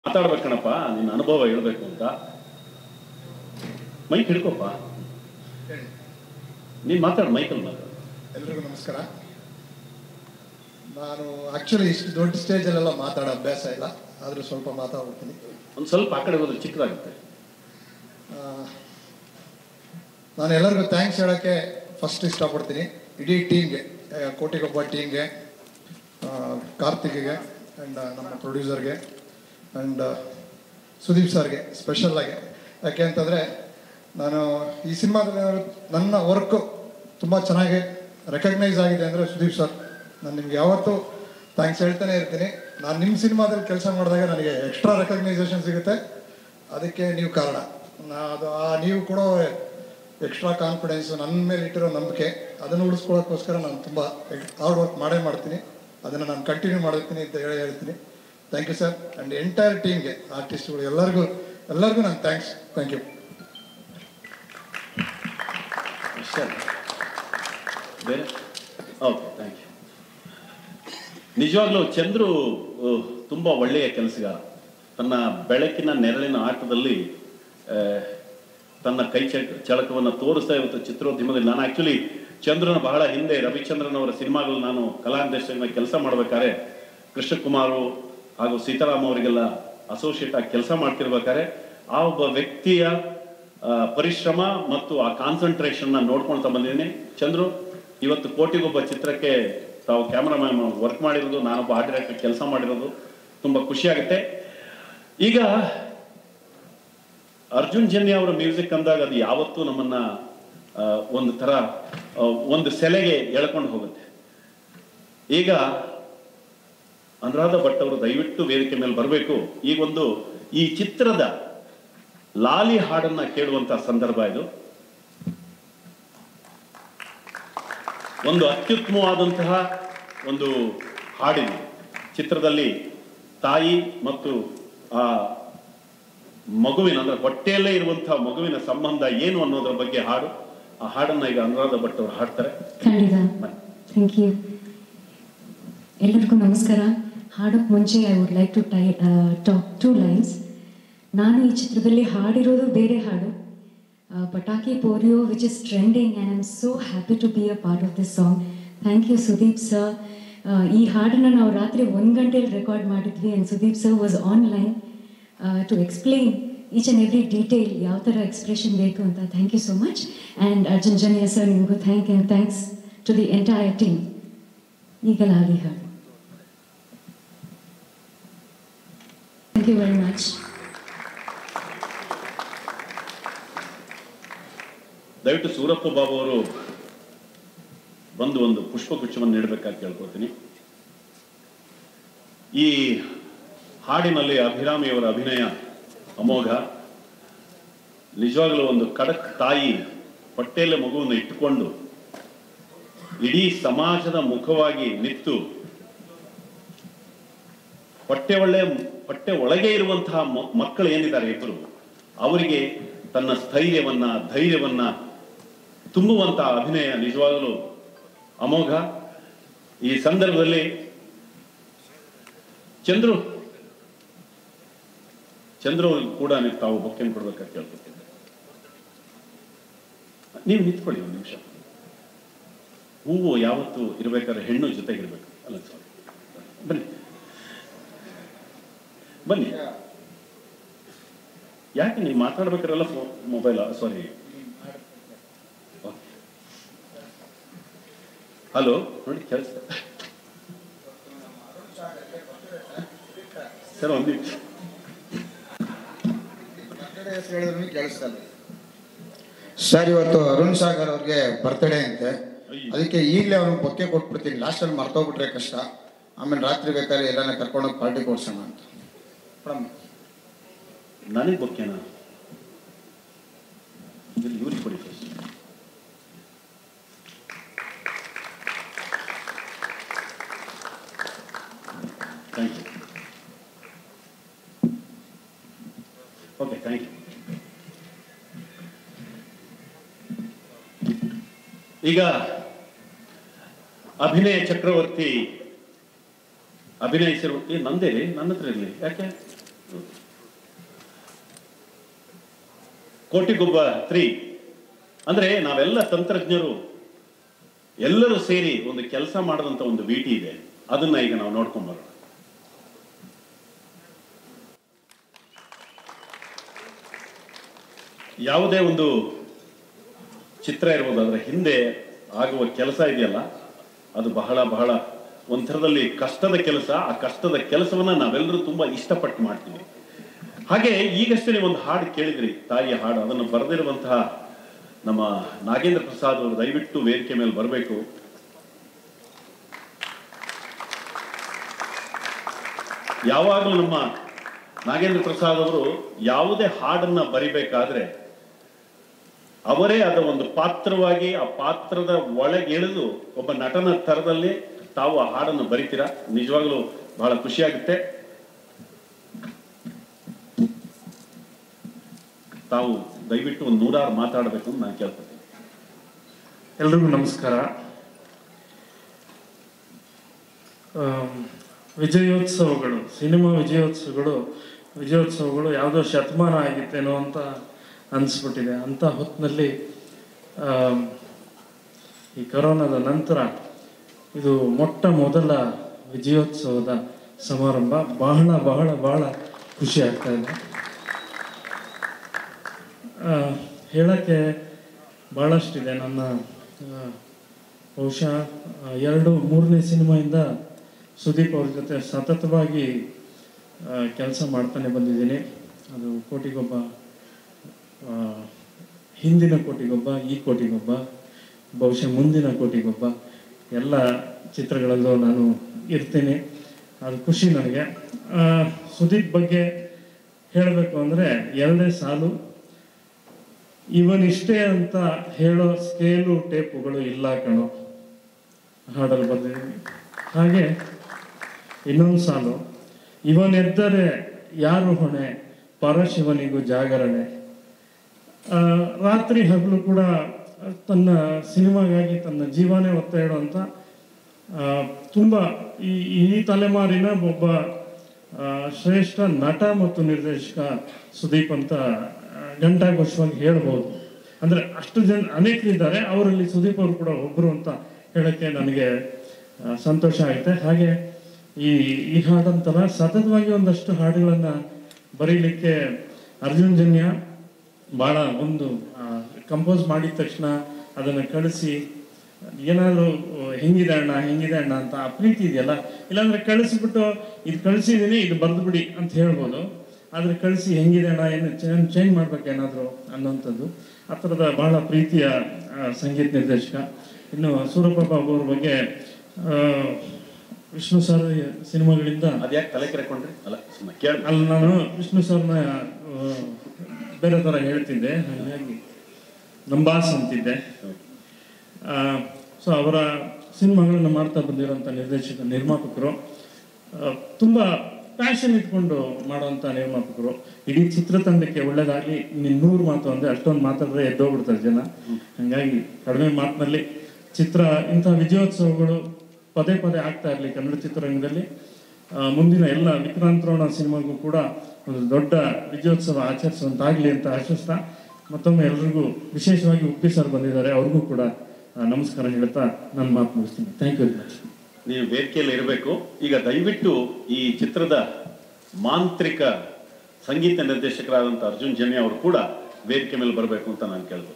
ಮಾತಾಡ್ಬೇಕಣಪ್ಪ ನಿನ್ನ ಅನುಭವ ಹೇಳ್ಬೇಕು ಅಂತ ಮೈಕ್ ಹಿಡ್ಕೊಪ್ಪ ನೀನ್ ಮಾತಾಡು ಮೈಕಲ್ಲಿ ಮಾತಾಡು ಎಲ್ರಿಗೂ ನಮಸ್ಕಾರ ನಾನು ಆಕ್ಚುಲಿ ಇಷ್ಟು ದೊಡ್ಡ ಸ್ಟೇಜಲ್ಲೆಲ್ಲ ಮಾತಾಡೋ ಅಭ್ಯಾಸ ಇಲ್ಲ ಆದರೂ ಸ್ವಲ್ಪ ಮಾತಾಡ್ಬಿಡ್ತೀನಿ ಒಂದ್ ಸ್ವಲ್ಪ ಆ ಕಡೆ ಹೋದ್ರೆ ಚಿಕ್ಕದಾಗುತ್ತೆ ಆ, ನಾನು ಎಲ್ಲರಿಗೂ ಥ್ಯಾಂಕ್ಸ್ ಹೇಳೋಕ್ಕೆ ಫಸ್ಟ್ ಇಷ್ಟಪಡ್ತೀನಿ ಇಡೀ ಟೀಮ್ಗೆ ಕೋಟಿಗೊಬ್ಬ ಟೀಮ್ಗೆ ಕಾರ್ತಿಕ್ಗೆ ಆ್ಯಂಡ್ ನಮ್ಮ ಪ್ರೊಡ್ಯೂಸರ್ಗೆ ಆ್ಯಂಡ್ ಸುದೀಪ್ ಸರ್ಗೆ ಸ್ಪೆಷಲ್ಲಾಗಿ ಯಾಕೆ ಅಂತಂದರೆ ನಾನು ಈ ಸಿನಿಮಾದಲ್ಲಿ ನನ್ನ ವರ್ಕು ತುಂಬ ಚೆನ್ನಾಗಿ ರೆಕಗ್ನೈಸ್ ಆಗಿದೆ ಅಂದರೆ ಸುದೀಪ್ ಸರ್ ನಾನು ನಿಮ್ಗೆ ಯಾವತ್ತೂ ಥ್ಯಾಂಕ್ಸ್ ಹೇಳ್ತಾನೆ ಇರ್ತೀನಿ ನಾನು ನಿಮ್ಮ ಸಿನಿಮಾದಲ್ಲಿ ಕೆಲಸ ಮಾಡಿದಾಗ ನನಗೆ ಎಕ್ಸ್ಟ್ರಾ ರೆಕಗ್ನೈಸೇಷನ್ ಸಿಗುತ್ತೆ ಅದಕ್ಕೆ ನೀವು ಕಾರಣ ನಾ ಅದು ಆ ನೀವು ಕೊಡೋ ಎಕ್ಸ್ಟ್ರಾ ಕಾನ್ಫಿಡೆನ್ಸ್ ನನ್ನ ಮೇಲೆ ಇಟ್ಟಿರೋ ನಂಬಿಕೆ ಅದನ್ನು ಉಳಿಸ್ಕೊಳ್ಳೋಕ್ಕೋಸ್ಕರ ನಾನು ತುಂಬ ಹಾರ್ಡ್ ವರ್ಕ್ ಮಾಡೇ ಮಾಡ್ತೀನಿ ಅದನ್ನು ನಾನು ಕಂಟಿನ್ಯೂ ಮಾಡ್ತೀನಿ ಅಂತ ಹೇಳಿ ಹೇಳ್ತೀನಿ thank you sir and entire ಟೀಮ್ಗೆ ಆರ್ಟಿಸ್ಟ್ಗಳು ಎಲ್ಲರಿಗೂ ಎಲ್ಲರಿಗೂ ನಾನು ಥ್ಯಾಂಕ್ಸ್ ಥ್ಯಾಂಕ್ ಯು ಅಷ್ಟೇ ಬೇರೆ ಓಕೆ ಥ್ಯಾಂಕ್ ಯು ನಿಜವಾಗ್ಲೂ ಚಂದ್ರು ಅಹ್, ತುಂಬಾ ಒಳ್ಳೆಯ ಕೆಲಸಗಾರ ತನ್ನ ಬೆಳಕಿನ ನೆರಳಿನ ಆಟದಲ್ಲಿ ಆ, ತನ್ನ ಕೈ ಚ ಚಳಕವನ್ನು ತೋರಿಸ್ತಾ ಇವತ್ತು ಚಿತ್ರೋದ್ಯಮದಲ್ಲಿ ನಾನು ಆಕ್ಚುಲಿ ಚಂದ್ರನ ಬಹಳ ಹಿಂದೆ ರವಿಚಂದ್ರನ್ ಅವರ ಸಿನಿಮಾಗಳು ನಾನು ಕಲಾ ನಿರ್ದೇಶಕನ ಕೆಲಸ ಮಾಡ್ಬೇಕಾದ್ರೆ ಕೃಷ್ಣಕುಮಾರು ಹಾಗೂ ಸೀತಾರಾಮ್ ಅವರಿಗೆಲ್ಲ ಅಸೋಸಿಯೇಟ್ ಆಗಿ ಕೆಲಸ ಮಾಡ್ತಿರ್ಬೇಕಾದ್ರೆ ಆ ಒಬ್ಬ ವ್ಯಕ್ತಿಯ ಆ, ಪರಿಶ್ರಮ ಮತ್ತು ಆ ಕಾನ್ಸಂಟ್ರೇಷನ್ ನೋಡ್ಕೊಳ್ತಾ ಬಂದಿದ್ದೀನಿ ಚಂದ್ರು ಇವತ್ತು ಕೋಟಿಗೊಬ್ಬ ಚಿತ್ರಕ್ಕೆ ತಾವು ಕ್ಯಾಮ್ರಾಮ್ಯಾನ್ ವರ್ಕ್ ಮಾಡಿರೋದು ನಾನೊಬ್ಬ ಆರ್ಟ್ ಡೈರೆಕ್ಟರ್ ಕೆಲಸ ಮಾಡಿರೋದು ತುಂಬಾ ಖುಷಿ ಆಗುತ್ತೆ ಈಗ ಅರ್ಜುನ್ ಜನ್ಯ ಅವರ ಮ್ಯೂಸಿಕ್ ಅಂದಾಗ ಅದು ಯಾವತ್ತೂ ನಮ್ಮನ್ನ ಆ, ಒಂದು ತರ ಆ, ಒಂದು ಸೆಲೆಗೆ ಎಳ್ಕೊಂಡು ಹೋಗುತ್ತೆ ಈಗ ಅನುರಾಧ ಭಟ್ ಅವರು ದಯವಿಟ್ಟು ವೇದಿಕೆ ಮೇಲೆ ಬರಬೇಕು ಈಗೊಂದು ಈ ಚಿತ್ರದ ಲಾಲಿ ಹಾಡನ್ನ ಕೇಳುವಂತ ಸಂದರ್ಭ ಇದು ಒಂದು ಅತ್ಯುತ್ತಮವಾದಂತಹ ಒಂದು ಹಾಡಿದೆ ಚಿತ್ರದಲ್ಲಿ ತಾಯಿ ಮತ್ತು ಆ ಮಗುವಿನ ಅಂದ್ರೆ ಹೊಟ್ಟೆಯಲ್ಲೇ ಇರುವಂತಹ ಮಗುವಿನ ಸಂಬಂಧ ಏನು ಅನ್ನೋದ್ರ ಬಗ್ಗೆ ಹಾಡು ಆ ಹಾಡನ್ನ ಈಗ ಅನುರಾಧ ಭಟ್ ಅವರು ಹಾಡ್ತಾರೆ ಖಂಡಿತ ಬನ್ನಿ. ಥ್ಯಾಂಕ್ ಯು ಎಲ್ಲರಿಗೂ ನಮಸ್ಕಾರ ಹಾಡೋಕ್ಕೆ ಮುಂಚೆ ಐ ವುಡ್ ಲೈಕ್ ಟು ಟೈ ಟಾಕ್ ಟೂ ಲೈನ್ಸ್ ನಾನು ಈ ಚಿತ್ರದಲ್ಲಿ ಹಾಡಿರೋದು ಬೇರೆ ಹಾಡು ಆ, Pataki Poriyo which is trending and I am so happy to be a part of this song thank you Sudeep sir ಈ ಹಾಡನ್ನು ನಾವು ರಾತ್ರಿ ಒಂದು ಗಂಟೆಯಲ್ಲಿ ರೆಕಾರ್ಡ್ ಮಾಡಿದ್ವಿ and Sudeep sir was online to explain each and every detail ಯಾವ ಥರ ಎಕ್ಸ್ಪ್ರೆಷನ್ ಬೇಕು ಅಂತ thank you so much and Arjun ಜನಿಯ sir ನಿಮಗೂ thank you thanks to the entire team ಈಗ ಲಾಲಿ ಹಾಡು ಥ್ಯಾಂಕ್ ಯು ವೆರಿ ಮಚ್ ದಯವಿಟ್ಟು ಸೂರಪ್ಪ ಬಾಬು ಅವರು ಬಂದು ಒಂದು ಪುಷ್ಪಗುಚ್ಛವನ್ನು ನೀಡಬೇಕಾಗಿ ಕೇಳ್ಕೊತೀನಿ ಈ ಹಾಡಿನಲ್ಲಿ ಅಭಿರಾಮಿಯವರ ಅಭಿನಯ ಅಮೋಘ ನಿಜವಾಗಲೂ ಒಂದು ಖಡಕ್ ತಾಯಿ ಹೊಟ್ಟೆಯಲ್ಲೇ ಮಗುವನ್ನು ಇಟ್ಟುಕೊಂಡು ಇಡೀ ಸಮಾಜದ ಮುಖವಾಗಿ ನಿಂತು ಹೊಟ್ಟೆ ಒಳ್ಳೆ ಹೊಟ್ಟೆ ಒಳಗೆ ಇರುವಂತಹ ಮ- ಮಕ್ಕಳು ಏನಿದ್ದಾರೆ ಇಬ್ಬರು ಅವರಿಗೆ ತನ್ನ ಸ್ಥೈರ್ಯವನ್ನ ಧೈರ್ಯವನ್ನ ತುಂಬುವಂತಹ ಅಭಿನಯ ನಿಜವಾಗಲೂ ಅಮೋಘ ಈ ಸಂದರ್ಭದಲ್ಲಿ ಚಂದ್ರು ಚಂದ್ರು ಅವ್ರಿಗೆ ಕೂಡ ನೀವು ತಾವು ಬೊಕ್ಕೆಯನ್ನು ಕೊಡ್ಬೇಕಾಗಿ ಕೇಳ್ಕೊತಿದ್ದೆ ನೀವು ನಿಂತ್ಕೊಳ್ಳಿ ಒಂದು ನಿಮಿಷ ಹೂವು ಯಾವತ್ತು ಇರ್ಬೇಕಾದ್ರೆ ಹೆಣ್ಣು ಜೊತೆಗಿರ್ಬೇಕು ಅಲ್ಲ ಸಾರಿ ಬನ್ನಿ ಬನ್ನಿ ಯಾಕೆ ನೀವು ಮಾತಾಡ್ಬೇಕಾರೆಲ್ಲ ಮೊಬೈಲ್ ಸಾರಿ ಹಲೋ ನೋಡಿ ಕೇಳಿಸ್ತ ಸರ್ ಒಂದು ನಿಮಿಷ ಹೆಸರು ಹೇಳಿದ್ರು ಕೇಳಿಸ್ತಲ್ಲ ಸರ್ ಇವತ್ತು ಅರುಣ್ ಸಾಗರ್ ಅವ್ರಿಗೆ ಬರ್ತ್ಡೇ ಅಂತೆ ಅಯ್ಯೋ. ಅದಕ್ಕೆ ಈಗಲೇ ಅವ್ರಿಗೆ ಬೊಕ್ಕೆ ಕೊಟ್ಬಿಡ್ತೀನಿ ಲಾಸ್ಟಲ್ಲಿ ಮರ್ತೋಗ್ಬಿಟ್ರೆ ಕಷ್ಟ ಆಮೇಲೆ ರಾತ್ರಿ ಬೇಕಾದ್ರೆ ಎಲ್ಲಾನ ಕರ್ಕೊಂಡೋಗಿ ಪಾರ್ಟಿ ಕೊಡ್ಸೋಣ ಅಂತ ಮೇಡಮ್ ನನಗೆ ಬೊಕ್ಕೆನಾ ಇಲ್ಲಿ ಇವ್ರಿಗೆ ಕೊಡಿ first thank you okay thank you ಈಗ ಅಭಿನಯ ಚಕ್ರವರ್ತಿ ಅಭಿನಯಿಸಿರುವ ಏ ನಂದೇ ರೀ ನನ್ನ ಹತ್ರ ಇರಲಿ ಯಾಕೆ ಕೋಟಿಗೊಬ್ಬ ತ್ರೀ ಅಂದ್ರೆ ನಾವೆಲ್ಲ ತಂತ್ರಜ್ಞರು ಎಲ್ಲರೂ ಸೇರಿ ಒಂದು ಕೆಲಸ ಮಾಡದಂತ ಒಂದು ವಿಟಿ ಇದೆ ಅದನ್ನ ಈಗ ನಾವು ನೋಡ್ಕೊಂಡ್ ಬರೋಣ ಯಾವುದೇ ಒಂದು ಚಿತ್ರ ಇರ್ಬೋದು ಅದರ ಹಿಂದೆ ಆಗುವ ಕೆಲಸ ಇದೆಯಲ್ಲ ಅದು ಬಹಳ ಬಹಳ ಒಂಥರದಲ್ಲಿ ಕಷ್ಟದ ಕೆಲಸ ಆ ಕಷ್ಟದ ಕೆಲಸವನ್ನ ನಾವೆಲ್ಲರೂ ತುಂಬಾ ಇಷ್ಟಪಟ್ಟು ಮಾಡ್ತೀವಿ ಹಾಗೆ ಈಗಷ್ಟೇ ನೀವು ಒಂದು ಹಾಡು ಕೇಳಿದ್ರಿ ತಾಯಿಯ ಹಾಡು ಅದನ್ನು ಬರೆದಿರುವಂತಹ ನಮ್ಮ ನಾಗೇಂದ್ರ ಪ್ರಸಾದ್ ಅವರು ದಯವಿಟ್ಟು ವೇದಿಕೆ ಮೇಲೆ ಬರಬೇಕು ಯಾವಾಗಲೂ ನಮ್ಮ ನಾಗೇಂದ್ರ ಪ್ರಸಾದ್ ಅವರು ಯಾವುದೇ ಹಾಡನ್ನ ಬರಿಬೇಕಾದ್ರೆ ಅವರೇ ಅದ ಒಂದು ಪಾತ್ರವಾಗಿ ಆ ಪಾತ್ರದ ಒಳಗಿಳಿದು ಒಬ್ಬ ನಟನ ತರದಲ್ಲಿ ತಾವು ಆ ಹಾಡನ್ನು ಬರಿತೀರಾ ನಿಜವಾಗ್ಲೂ ಬಹಳ ಖುಷಿಯಾಗುತ್ತೆ ತಾವು ದಯವಿಟ್ಟು ಒಂದು ನೂರಾರು ಮಾತಾಡಬೇಕು ಅಂತ ನಾನು ಕೇಳ್ಕೊತೀನಿ ಎಲ್ರಿಗೂ ನಮಸ್ಕಾರ ಆಮ್, ವಿಜಯೋತ್ಸವಗಳು ಸಿನಿಮಾ ವಿಜಯೋತ್ಸವಗಳು ವಿಜಯೋತ್ಸವಗಳು ಯಾವುದೋ ಶತಮಾನ ಆಗಿತ್ತೇನೋ ಅಂತ ಅನಿಸ್ಬಿಟ್ಟಿದೆ ಅಂಥ ಹೊತ್ತಿನಲ್ಲಿ ಆಮ್, ಈ ಕರೋನಾದ ನಂತರ ಇದು ಮೊಟ್ಟ ಮೊದಲ ವಿಜಯೋತ್ಸವದ ಸಮಾರಂಭ ಬಹಳ ಬಹಳ ಬಹಳ ಖುಷಿ ಆಗ್ತಾ ಇದೆ ಆ, ಹೇಳಕ್ಕೆ ಭಾಳಷ್ಟಿದೆ ನನ್ನ ಆ, ಬಹುಶಃ ಆ, ಎರಡು ಮೂರನೇ ಸಿನಿಮಾಯಿಂದ ಸುದೀಪ್ ಅವ್ರ ಜೊತೆ ಸತತವಾಗಿ ಕೆಲಸ ಮಾಡ್ತಾನೆ ಬಂದಿದ್ದೀನಿ ಅದು ಕೋಟಿಗೊಬ್ಬ ಆ, ಹಿಂದಿನ ಕೋಟಿಗೊಬ್ಬ ಈ ಕೋಟಿಗೊಬ್ಬ ಬಹುಶಃ ಮುಂದಿನ ಕೋಟಿಗೊಬ್ಬ ಎಲ್ಲ ಚಿತ್ರಗಳಲ್ಲೂ ನಾನು ಇರ್ತೀನಿ ಅದು ಖುಷಿ ನನಗೆ ಆ, ಸುದೀಪ್ ಬಗ್ಗೆ ಹೇಳಬೇಕು ಅಂದರೆ ಎರಡೇ ಸಾಲು ಇವನಿಷ್ಟೇ ಅಂತ ಹೇಳೋ ಸ್ಕೇಲು ಟೇಪುಗಳು ಇಲ್ಲ ಕಣೋ ಹಾಡಲು ಬಂದಿದ್ದೀನಿ ಹಾಗೆ ಇನ್ನೊಂದು ಸಾಲು ಇವನೆದ್ದರೆ ಯಾರು ಹೊಣೆ ಪರಶಿವನಿಗೂ ಜಾಗರಣೆ ಆ, ರಾತ್ರಿ ಹಗಲು ಕೂಡ ತನ್ನ ಸಿನಿಮಾಗಾಗಿ ತನ್ನ ಜೀವನೇ ಒತ್ತ ಇಡುವಂಥ ಆ, ತುಂಬ ಈ ಈ ತಲೆಮಾರಿನ ಒಬ್ಬ ಆ, ಶ್ರೇಷ್ಠ ನಟ ಮತ್ತು ನಿರ್ದೇಶಕ ಸುದೀಪ್ ಅಂತ ಆ, ಘಂಟಾಘೋಷವಾಗಿ ಹೇಳ್ಬೋದು ಅಂದ್ರೆ ಅಷ್ಟು ಜನ ಅನೇಕರಿದ್ದಾರೆ ಅವರಲ್ಲಿ ಸುದೀಪ್ ಅವರು ಕೂಡ ಒಬ್ಬರು ಅಂತ ಹೇಳಕ್ಕೆ ನನಗೆ ಆ, ಸಂತೋಷ ಆಗುತ್ತೆ ಹಾಗೆ ಈ ಈ ಹಾಡಂತರ ಸತತವಾಗಿ ಒಂದಷ್ಟು ಹಾಡುಗಳನ್ನ ಬರೀಲಿಕ್ಕೆ ಅರ್ಜುನ್ ಜನ್ಯ ಬಹಳ ಒಂದು ಕಂಪೋಸ್ ಮಾಡಿದ ತಕ್ಷಣ ಅದನ್ನು ಕಳಿಸಿ ಏನಾದರೂ ಹೆಂಗಿದೆ ಅಣ್ಣ ಹೆಂಗಿದೆ ಅಣ್ಣ ಅಂತ ಆ ಪ್ರೀತಿ ಇದೆಯಲ್ಲ ಇಲ್ಲಾಂದ್ರೆ ಕಳಿಸ್ಬಿಟ್ಟು ಇದು ಕಳಿಸಿದ್ದೀನಿ ಇದು ಬರೆದು ಬಿಡಿ ಅಂತ ಹೇಳ್ಬೋದು ಆದರೆ ಕಳಿಸಿ ಹೆಂಗಿದೆ ಅಣ್ಣ ಏನು ಚೇಂಜ್ ಮಾಡ್ಬೇಕೇನಾದರೂ ಅನ್ನೋಂಥದ್ದು ಆ ಥರದ ಬಹಳ ಪ್ರೀತಿಯ ಆ, ಸಂಗೀತ ನಿರ್ದೇಶಕ ಇನ್ನು ಸೂರಪ್ಪ ಬಾಬು ಅವ್ರ ಬಗ್ಗೆ ಆ, ವಿಷ್ಣು ಸರ್ ಸಿನಿಮಾಗಳಿಂದ ಅದ್ಯಾಕೆ ತಲೆ ಕೆರೆಕೊಂಡ್ರಿ ಅಲ್ಲ ಸುಮ್ಮನೆ ಕೇಳ ಅಲ್ಲಿ ನಾನು ವಿಷ್ಣು ಸರ್ನ ಆ, ಬೇರೆ ಥರ ಹೇಳ್ತಿದ್ದೆ ಹಾಗಾಗಿ ನಂಬಾಸ್ ಅಂತಿದ್ದೆ ಸೊ ಅವರ ಸಿನಿಮಾಗಳನ್ನ ಮಾಡ್ತಾ ಬಂದಿರೋಂಥ ನಿರ್ದೇಶಕ ನಿರ್ಮಾಪಕರು ಆ, ತುಂಬ ಪ್ಯಾಷನ್ ಇಟ್ಕೊಂಡು ಮಾಡುವಂಥ ನಿರ್ಮಾಪಕರು ಇಡೀ ಚಿತ್ರತಂಡಕ್ಕೆ ಒಳ್ಳೇದಾಗಲಿ ನೀನು ನೂರು ಮಾತು ಅಂದರೆ ಅಷ್ಟೊಂದು ಮಾತಾಡಿದ್ರೆ ಎದ್ದೋಗ್ಬಿಡ್ತಾರೆ ಜನ ಹಾಗಾಗಿ ಕಡಿಮೆ ಮಾತಿನಲ್ಲಿ ಚಿತ್ರ ಇಂಥ ವಿಜಯೋತ್ಸವಗಳು ಪದೇ ಪದೇ ಆಗ್ತಾ ಇರಲಿ ಕನ್ನಡ ಚಿತ್ರರಂಗದಲ್ಲಿ ಆ, ಮುಂದಿನ ಎಲ್ಲ ವಿಕ್ರಾಂತರೋಣ ಸಿನಿಮಾಗೂ ಕೂಡ ಒಂದು ದೊಡ್ಡ ವಿಜಯೋತ್ಸವ ಆಚರಿಸುವಂತಾಗಲಿ ಅಂತ ಆಶಿಸ್ತಾ ಮತ್ತೊಮ್ಮೆ ಎಲ್ರಿಗೂ ವಿಶೇಷವಾಗಿ ಉಪ್ಪಿ ಸರ್ ಬಂದಿದ್ದಾರೆ ಅವ್ರಿಗೂ ಕೂಡ ಆ, ನಮಸ್ಕಾರ ಹೇಳ್ತಾ ನನ್ನ ಮಾತು ಮುಗಿಸ್ತೀನಿ ಥ್ಯಾಂಕ್ ಯು ವೆರಿ ಮಚ್ ನೀವು ವೇದಿಕೆಯಲ್ಲಿ ಇರಬೇಕು ಈಗ ದಯವಿಟ್ಟು ಈ ಚಿತ್ರದ ಮಾಂತ್ರಿಕ ಸಂಗೀತ ನಿರ್ದೇಶಕರಾದಂಥ ಅರ್ಜುನ್ ಜನ್ಯ ಅವರು ಕೂಡ ವೇದಿಕೆ ಮೇಲೆ ಬರಬೇಕು ಅಂತ ನಾನು ಕೇಳ್ಬೋದು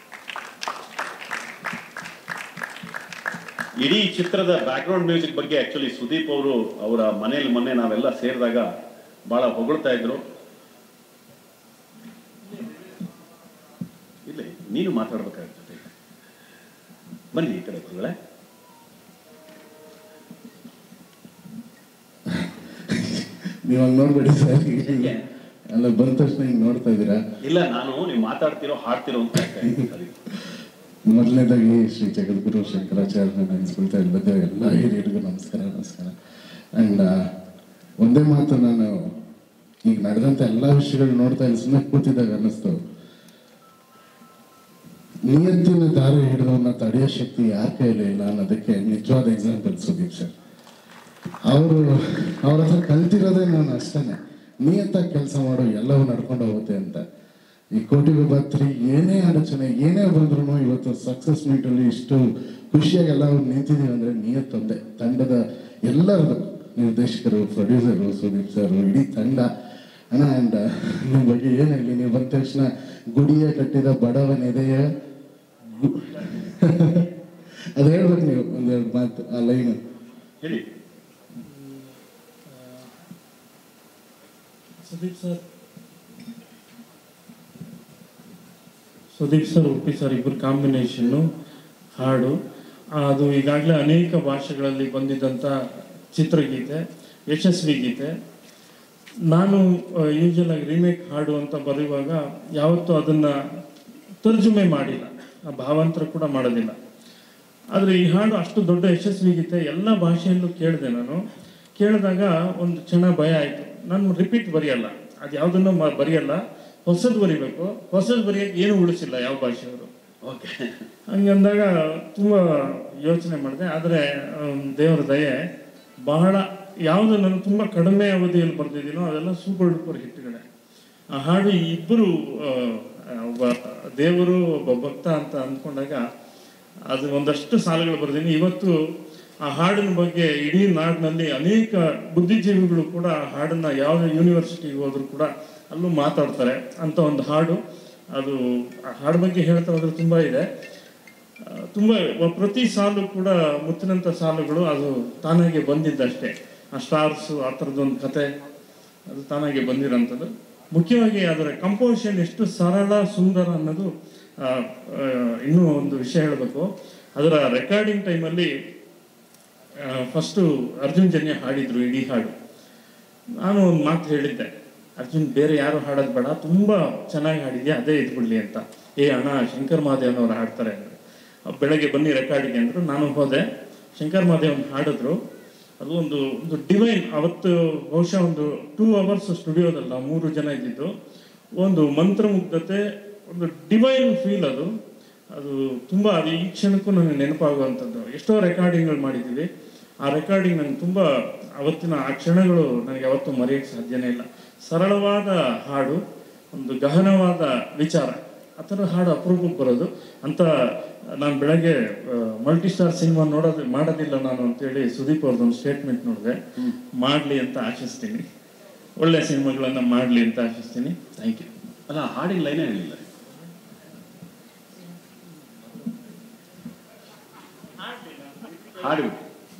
ಇಡೀ ಚಿತ್ರದ ಬ್ಯಾಕ್ಗ್ರೌಂಡ್ ಮ್ಯೂಸಿಕ್ ಬಗ್ಗೆ ಆಕ್ಚುಲಿ ಸುದೀಪ್ ಅವರು ಅವರ ಮನೆಯಲ್ಲಿ ಮೊನ್ನೆ ನಾವೆಲ್ಲ ಸೇರಿದಾಗ ಬಹಳ ಹೊಗಳ್ತಾ ಇದ್ರು ಇಲ್ಲ ನೀನು ಮಾತಾಡ್ಬೇಕಾಗುತ್ತೆ ಬನ್ನಿ ಈ ಕಡೆ ಗುರುಗಳೇ ನೀವು ಹಂಗೆ ನೋಡ್ಬೇಡಿ ಸರ್ ಅಲ್ಲ ಬಂದ ತಕ್ಷಣ ಹಿಂಗೆ ನೋಡ್ತಾ ಇದ್ದೀರಾ ಇಲ್ಲ ನಾನು ನೀವು ಮಾತಾಡ್ತಿರೋ ಹಾಡ್ತಿರೋ ಅಂತ ಹೇಳ್ತಾ ಇದ್ದೀನಿ. ಸರಿ. ಮೊದಲನೇದಾಗಿ ಶ್ರೀ ಜಗದ್ಗುರು ಶಂಕರಾಚಾರ್ಯ ನೆನೆಸ್ಕೊಳ್ತಾ ಇಲ್ಲಿ ಬಂದ ಎಲ್ಲ ಹಿರಿಯರಿಗೂ ನಮಸ್ಕಾರ ನಮಸ್ಕಾರ ಆ್ಯಂಡ್ ಒಂದೇ ಮಾತು ನಾನು ಈಗ ನಡೆದಂಥ ಎಲ್ಲ ವಿಷಯಗಳು ನೋಡ್ತಾ ಇಲ್ಲಿ ಸುಮ್ಮನೆ ಕೂತಿದ್ದಾಗ ಅನ್ನಿಸ್ತು ನಿಯತ್ತಿನ ದಾರಿ ಹಿಡಿದವನ್ನ ತಡೆಯೋ ಶಕ್ತಿ ಯಾರ ಕೈಲೂ ಇಲ್ಲ ಅನ್ನೋದಕ್ಕೆ ನಿಜವಾದ ಎಕ್ಸಾಂಪಲ್ ಸುದೀಪ್ ಸರ್ ಅವರು ಅವ್ರ ಹತ್ರ ಕಲ್ತಿರೋದೇ ನಾನು ಅಷ್ಟೇ ನಿಯತ್ತಾಗಿ ಕೆಲಸ ಮಾಡು ಎಲ್ಲವೂ ನಡ್ಕೊಂಡು ಹೋಗುತ್ತೆ ಅಂತ ಈ ಕೋಟಿಗೆ ಬತ್ರಿ ಏನೇ ಅಡಚಣೆ ಏನೇ ಬಂದ್ರು ಇವತ್ತು ಸಕ್ಸಸ್ ಮೀಟಲ್ಲಿ ಇಷ್ಟು ಖುಷಿಯಾಗಿ ಎಲ್ಲ ನಿಂತಿದ್ದೀವಿ ಅಂದರೆ ನಿಯತ್ತೊಂದೇ ತಂಡದ ಎಲ್ಲರದು ನಿರ್ದೇಶಕರು ಪ್ರೊಡ್ಯೂಸರು ಸುದೀಪ್ ಸರ್ ಇಡೀ ತಂಡ ಅಣ್ಣ ಆ್ಯಂಡ್ ನಿಮ್ಮ ಬಗ್ಗೆ ಏನು ಹೇಳಿ ನೀವು ಬಂದ ತಕ್ಷಣ ಗುಡಿಯ ಕಟ್ಟಿದ ಬಡವನೆದೆಯ ಗು- ಅದು ಹೇಳ್ಬೇಕು ನೀವು ಒಂದೆರಡು ಮಾತು ಆ ಲೈನು ಹೇಳಿ Sudeep sir Sudeep sir Uppi sir ಇಬ್ಬರು ಕಾಂಬಿನೇಷನ್ನು ಹಾಡು ಅದು ಈಗಾಗಲೇ ಅನೇಕ ಭಾಷೆಗಳಲ್ಲಿ ಬಂದಿದ್ದಂಥ ಚಿತ್ರಗೀತೆ ಯಶಸ್ವಿ ಗೀತೆ ನಾನು ಯೂಶಲ್ ಆಗಿ ರೀಮೇಕ್ ಹಾಡು ಅಂತ ಬರೆಯುವಾಗ ಯಾವತ್ತೂ ಅದನ್ನು ತರ್ಜುಮೆ ಮಾಡಿಲ್ಲ ಆ ಭಾವಾಂತರ ಕೂಡ ಮಾಡೋದಿಲ್ಲ ಆದರೆ ಈ ಹಾಡು ಅಷ್ಟು ದೊಡ್ಡ ಯಶಸ್ವಿ ಗೀತೆ ಎಲ್ಲ ಭಾಷೆಯಲ್ಲೂ ಕೇಳಿದೆ ನಾನು ಕೇಳಿದಾಗ ಒಂದು ಕ್ಷಣ ಭಯ ಆಯಿತು ನಾನು ರಿಪೀಟ್ ಬರೆಯಲ್ಲ ಅದು ಯಾವುದನ್ನು ಮ ಬರೆಯಲ್ಲ ಹೊಸದು ಬರಿಬೇಕು ಹೊಸದು ಬರೆಯೋಕೆ ಏನು ಉಳಿಸಿಲ್ಲ ಯಾವ ಭಾಷೆಯವರು ಓಕೆ ಹಂಗಂದಾಗ ತುಂಬ ಯೋಚನೆ ಮಾಡಿದೆ ಆದರೆ ದೇವರ ದಯೆ ಬಹಳ ಯಾವುದು ನಾನು ತುಂಬ ಕಡಿಮೆ ಅವಧಿಯಲ್ಲಿ ಬರೆದಿದ್ದೀನೋ ಅದೆಲ್ಲ ಸೂಪರ್ ಡೂಪರ್ ಹಿಟ್ಗಳೇ ಆ ಹಾಡು ಈ ಇಬ್ಬರು ಆ, ಒಬ್ಬ ದೇವರು ಒಬ್ಬ ಭಕ್ತ ಅಂತ ಅಂದ್ಕೊಂಡಾಗ ಅದು ಒಂದಷ್ಟು ಸಾಲುಗಳು ಬರೆದೀನಿ ಇವತ್ತು ಆ ಹಾಡಿನ ಬಗ್ಗೆ ಇಡೀ ನಾಡಿನಲ್ಲಿ ಅನೇಕ ಬುದ್ಧಿಜೀವಿಗಳು ಕೂಡ ಆ ಹಾಡನ್ನ ಯಾವುದೇ ಯೂನಿವರ್ಸಿಟಿಗೆ ಹೋದ್ರು ಕೂಡ ಅಲ್ಲೂ ಮಾತಾಡ್ತಾರೆ ಅಂತ ಒಂದು ಹಾಡು ಅದು ಆ ಹಾಡು ಬಗ್ಗೆ ಹೇಳ್ತಾ ಹೋದ್ರೆ ತುಂಬ ಇದೆ ಆ, ತುಂಬ ವ- ಪ್ರತಿ ಸಾಲು ಕೂಡ ಮುತ್ತಿನಂಥ ಸಾಲುಗಳು ಅದು ತಾನಾಗೆ ಬಂದಿದ್ದಷ್ಟೇ ಆ ಸ್ಟಾರ್ಸು ಆ ಥರದ್ದೊಂದು ಕತೆ ಅದು ತಾನಾಗೆ ಬಂದಿರೋಂಥದ್ದು ಮುಖ್ಯವಾಗಿ ಅದರ ಕಂಪೋಸಿಷನ್ ಎಷ್ಟು ಸರಳ ಸುಂದರ ಅನ್ನೋದು ಆ, ಆ, ಇನ್ನೂ ಒಂದು ವಿಷಯ ಹೇಳಬೇಕು ಅದರ ರೆಕಾರ್ಡಿಂಗ್ ಟೈಮಲ್ಲಿ ಫಸ್ಟು ಅರ್ಜುನ್ ಜನ್ಯ ಹಾಡಿದ್ರು ಇಡೀ ಹಾಡು ನಾನು ಒಂದು ಮಾತು ಹೇಳಿದ್ದೆ ಅರ್ಜುನ್ ಬೇರೆ ಯಾರು ಹಾಡೋದು ಬೇಡ ತುಂಬ ಚೆನ್ನಾಗಿ ಹಾಡಿದ್ಯಾ ಅದೇ ಇದ್ಬಿಡ್ಲಿ ಅಂತ ಏ ಅಣ್ಣ ಶಂಕರ್ ಮಹಾದೇವನವ್ರು ಹಾಡ್ತಾರೆ ಅಂದರೆ ಬೆಳಗ್ಗೆ ಬನ್ನಿ ರೆಕಾರ್ಡಿಗೆ ಅಂದರು ನಾನು ಹೋದೆ ಶಂಕರ್ ಮಹಾದೇವನ್ ಹಾಡಿದ್ರು ಅದು ಒಂದು ಒಂದು ಡಿವೈನ್ ಅವತ್ತು ಬಹುಶಃ ಒಂದು ಟೂ ಅವರ್ಸ್ ಸ್ಟುಡಿಯೋದಲ್ಲಿ ನಾವು ಮೂರು ಜನ ಇದ್ದಿದ್ದು ಒಂದು ಮಂತ್ರಮುಗ್ಧತೆ ಒಂದು ಡಿವೈನ್ ಫೀಲ್ ಅದು ಅದು ತುಂಬ ಅದು ಈ ಕ್ಷಣಕ್ಕೂ ನನಗೆ ನೆನಪಾಗುವಂಥದ್ದು ಎಷ್ಟೋ ರೆಕಾರ್ಡಿಂಗ್ಗಳು ಮಾಡಿದ್ದೀವಿ ಆ ರೆಕಾರ್ಡಿಂಗ್ ನನಗೆ ತುಂಬ ಅವತ್ತಿನ ಆ ಕ್ಷಣಗಳು ನನಗೆ ಯಾವತ್ತೂ ಮರೆಯೋಕ್ಕೆ ಸಾಧ್ಯನೇ ಇಲ್ಲ ಸರಳವಾದ ಹಾಡು ಒಂದು ಗಹನವಾದ ವಿಚಾರ ಆ ಥರ ಹಾಡು ಅಪರೂಪಕ್ಕೆ ಬರೋದು ಅಂತ ನಾನು ಬೆಳಗ್ಗೆ ಮಲ್ಟಿ ಸ್ಟಾರ್ ಸಿನಿಮಾ ನೋಡೋದು ಮಾಡೋದಿಲ್ಲ ನಾನು ಅಂತೇಳಿ ಸುದೀಪ್ ಅವ್ರದ್ದೊಂದು ಸ್ಟೇಟ್ಮೆಂಟ್ ನೋಡಿದೆ ಮಾಡಲಿ ಅಂತ ಆಶಿಸ್ತೀನಿ ಒಳ್ಳೆ ಸಿನಿಮಾಗಳನ್ನು ಮಾಡಲಿ ಅಂತ ಆಶಿಸ್ತೀನಿ ಥ್ಯಾಂಕ್ ಯು ಅಲ್ಲ ಹಾಡಿನ ಲೈನೇ ಹೇಳಿಲ್ಲ ಹಾಡು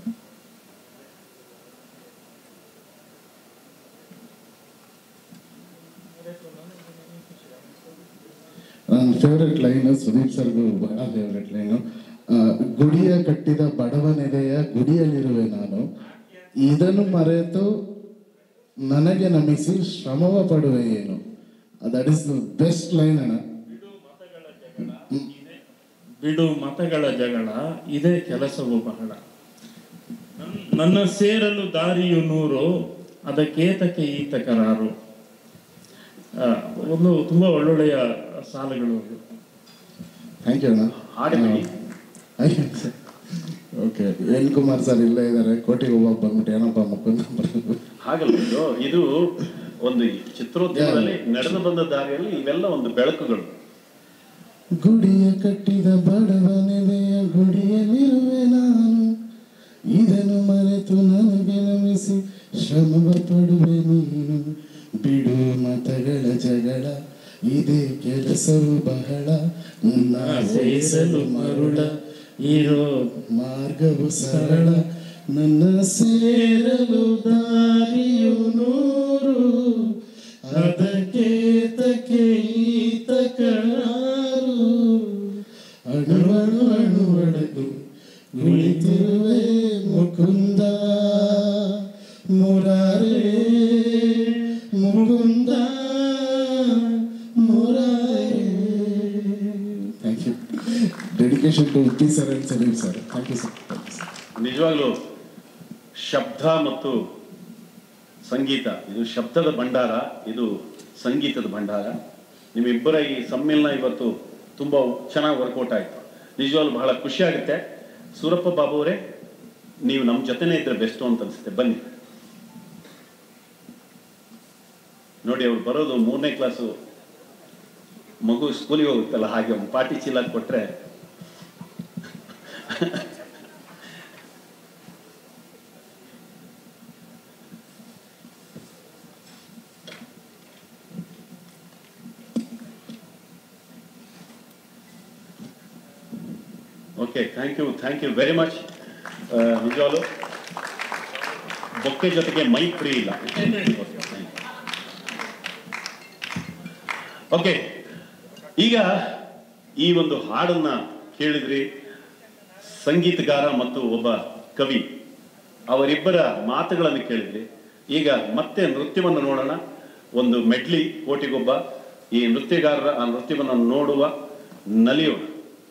ನನ್ನ ಫೇವ್ರೆಟ್ ಲೈನು ಸುದೀಪ್ ಸರ್ಗೂ ಬಹಳ ಫೇವ್ರೆಟ್ ಲೈನು ಗುಡಿಯ ಕಟ್ಟಿದ ಬಡವನೆದೆಯ ಗುಡಿಯಲ್ಲಿರುವೆ ನಾನು ಇದನ್ನು ಮರೆತು ನನಗೆ ನಮಿಸಿ ಶ್ರಮವ ಪಡುವೆ ಏನು that is the best line ಅಣ್ಣ ಬಿಡು ಮತಗಳ ಜಗಳ ಇದೇ ಕೆಲಸವು ಬಹಳ ನನ್- ನನ್ನ ಸೇರಲು ದಾರಿಯು ನೂರು ಅದಕ್ಕೇತಕ್ಕೆ ಈ ತಕರಾರು ಆ, ಒಂದು ತುಂಬಾ ಒಳ್ಳೊಳ್ಳೆಯ ಸಾಲುಗಳು ಅವು. ಥ್ಯಾಂಕ್ ಯು ಅಣ್ಣ ಹಾಡಿಬಿಡಿ ಓಕೆ ಎನ್ ಕುಮಾರ್ ಸರ್ ಇಲ್ಲೇ ಇದ್ದಾರೆ ಕೋಟಿಗೆ ಹೋಗಕ್ಕೆ ಬಂದ್ಬಿಟ್ಟು ಏನಪ್ಪ ಮುಖಂಡ ಬರೋದು ಹಾಗಲ್ಲ ಇದು ಇದು ಒಂದು ಚಿತ್ರೋದ್ಯಮದಲ್ಲಿ ನಡೆದು ಬಂದ ದಾರಿಯಲ್ಲಿ ಇವೆಲ್ಲ ಒಂದು ಬೆಳಕುಗಳು ಗುಡಿಯ ಕಟ್ಟಿದ ಬಡವನೆದೆಯ ಗುಡಿಯಲ್ಲಿರುವೆ ನಾನು ಇದನ್ನು ಮರೆತು ನನಗೆ ನಮಿಸಿ ಶ್ರಮವ ಪಡುವೆ ನೀನು ಬಿಡು ಮತಗಳ ಜಗಳ ಇದೇ ಕೆಲಸವು ಬಹಳ ನನ್ನ ಸೇರಲು ಮರುಳ ಇರೋ ಮಾರ್ಗವು ಸರಳ ನನ್ನ ಸೇರಲು ದಾರಿಯು ನೂರು ಅದಕ್ಕೆ ತಕ್ಕೆ ಈ ತಕರಾರು ಅಣುವಣು ಅಣುವಡಕು ಕುಳಿತಿರುವೆ Mukunda Murari Mukunda Murari thank you dedication to P sir and Salim sir thank you sir thank you sir ನಿಜವಾಗ್ಲೂ ಶಬ್ದ ಮತ್ತು ಸಂಗೀತ ಇದು ಶಬ್ದದ ಭಂಡಾರ ಇದು ಸಂಗೀತದ ಭಂಡಾರ ನಿಮ್ಮಿಬ್ಬರ ಈ ಸಮ್ಮಿಲನ ಇವತ್ತು ತುಂಬ ಚೆನ್ನಾಗಿ ವರ್ಕೌಟ್ ಆಯಿತು ನಿಜವಾಗ್ಲೂ ಬಹಳ ಖುಷಿ ಆಗುತ್ತೆ ಸೂರಪ್ಪ ಬಾಬು ಅವರೇ ನೀವು ನಮ್ಮ ಜೊತೆನೇ ಇದ್ರೆ ಬೆಸ್ಟು ಅಂತ ಅನಿಸುತ್ತೆ ಬನ್ನಿ ನೋಡಿ ಅವ್ರು ಬರೋದು ಮೂರನೇ ಕ್ಲಾಸು ಮಗು ಸ್ಕೂಲಿಗೆ ಹೋಗುತ್ತಲ್ಲ ಹಾಗೆ ಒಂದು ಪಾಟಿ ಚೀಲ ಕೊಟ್ರೆ okay thank you thank you very much ನಿಜವಾಗ್ಲು ಬೊಕ್ಕೆ ಜೊತೆಗೆ ಮೈಕ್ ಫ್ರೀ ಇಲ್ಲ ಓಕೆ ಈಗ ಈ ಒಂದು ಹಾಡನ್ನ ಕೇಳಿದ್ರಿ ಸಂಗೀತಗಾರ ಮತ್ತು ಒಬ್ಬ ಕವಿ ಅವರಿಬ್ಬರ ಮಾತುಗಳನ್ನು ಕೇಳಿದ್ರಿ ಈಗ ಮತ್ತೆ ನೃತ್ಯವನ್ನು ನೋಡೋಣ ಒಂದು ಮೆಡ್ಲಿ ಕೋಟಿಗೊಬ್ಬ ಈ ನೃತ್ಯಗಾರರ ಆ ನೃತ್ಯವನ್ನು ನೋಡುವ ನಲಿಯೋಣ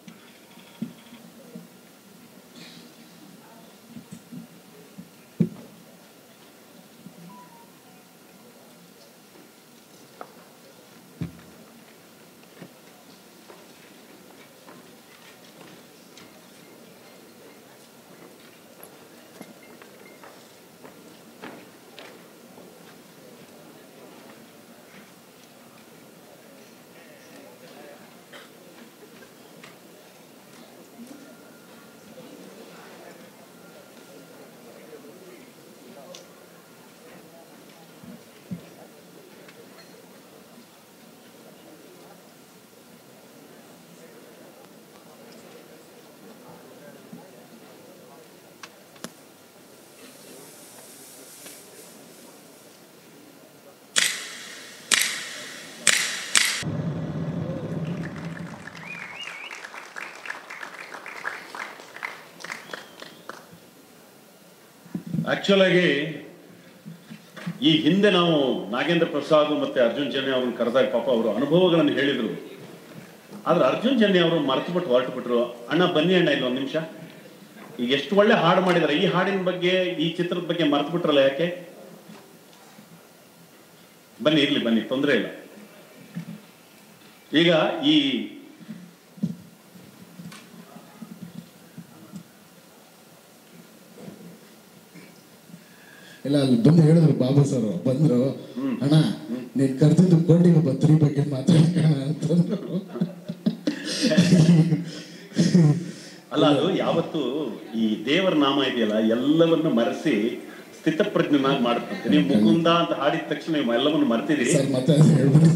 ಆಕ್ಚುಲ್ ಆಗಿ ಈ ಹಿಂದೆ ನಾವು ನಾಗೇಂದ್ರ ಪ್ರಸಾದ್ ಮತ್ತೆ ಅರ್ಜುನ್ ಜನ್ಯ ಅವ್ರನ್ನ ಕರೆದಾಗ ಪಾಪ ಅವರು ಅನುಭವಗಳನ್ನು ಹೇಳಿದ್ರು ಆದ್ರೆ ಅರ್ಜುನ್ ಜನ್ಯ ಅವರು ಮರೆತು ಬಿಟ್ಟು ಹೊರಟು ಬಿಟ್ರು ಅಣ್ಣ ಬನ್ನಿ ಅಣ್ಣ ಇಲ್ಲ ಒಂದು ನಿಮಿಷ ಈಗ ಎಷ್ಟು ಒಳ್ಳೆ ಹಾಡು ಮಾಡಿದಾರೆ ಈ ಹಾಡಿನ ಬಗ್ಗೆ ಈ ಚಿತ್ರದ ಬಗ್ಗೆ ಮರೆತು ಬಿಟ್ರಲ್ಲ ಯಾಕೆ ಬನ್ನಿ ಇರ್ಲಿ ಬನ್ನಿ ತೊಂದರೆ ಇಲ್ಲ ಈಗ ಈ ಇಲ್ಲ ಅಲ್ಲಿ ಬಂದು ಹೇಳಿದ್ರು ಬಾಬು ಸರ್ ಬಂದ್ರು ಅಣ್ಣ ನೀನ್ ಕರ್ದಿದ್ದು ಕೋಟಿಗೆ ಬತ್ರಿ ಬಗ್ಗೆ ಮಾತಾಡ್ಕೋಣ ಅಂತಂದ್ರು ಅಲ್ಲ ಅದು ಯಾವತ್ತು ಈ ದೇವರ ನಾಮ ಇದೆಯಲ್ಲ ಎಲ್ಲವನ್ನು ಮರೆಸಿ ಸ್ಥಿತಪ್ರಜ್ಞನಾಗಿ ಮಾಡುತ್ತೆ ನೀವು ಮುಕುಂದ ಅಂತ ಹಾಡಿದ ತಕ್ಷಣ ನೀವು ಎಲ್ಲವನ್ನು ಮರ್ತಿದ್ದೀರಿ ಸರ್ ಮತ್ತೆ ಅದು ಹೇಳ್ಬಿಡಿ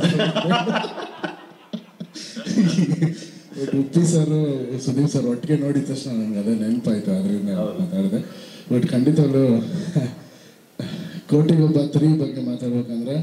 but Uppi sir Sudeep sir ಒಟ್ಟಿಗೆ ನೋಡಿದ ತಕ್ಷಣ ನನಗೆ ಅದೇ ನೆನಪಾಯ್ತು ಅದರಿಂದ ಮಾತಾಡಿದೆ ಬಟ್ ಖಂಡಿತವಾಗ್ಲೂ ಕೋಟಿಗೊಬ್ಬ ತ್ರೀ ಬಗ್ಗೆ ಮಾತಾಡ್ಬೇಕಂದ್ರೆ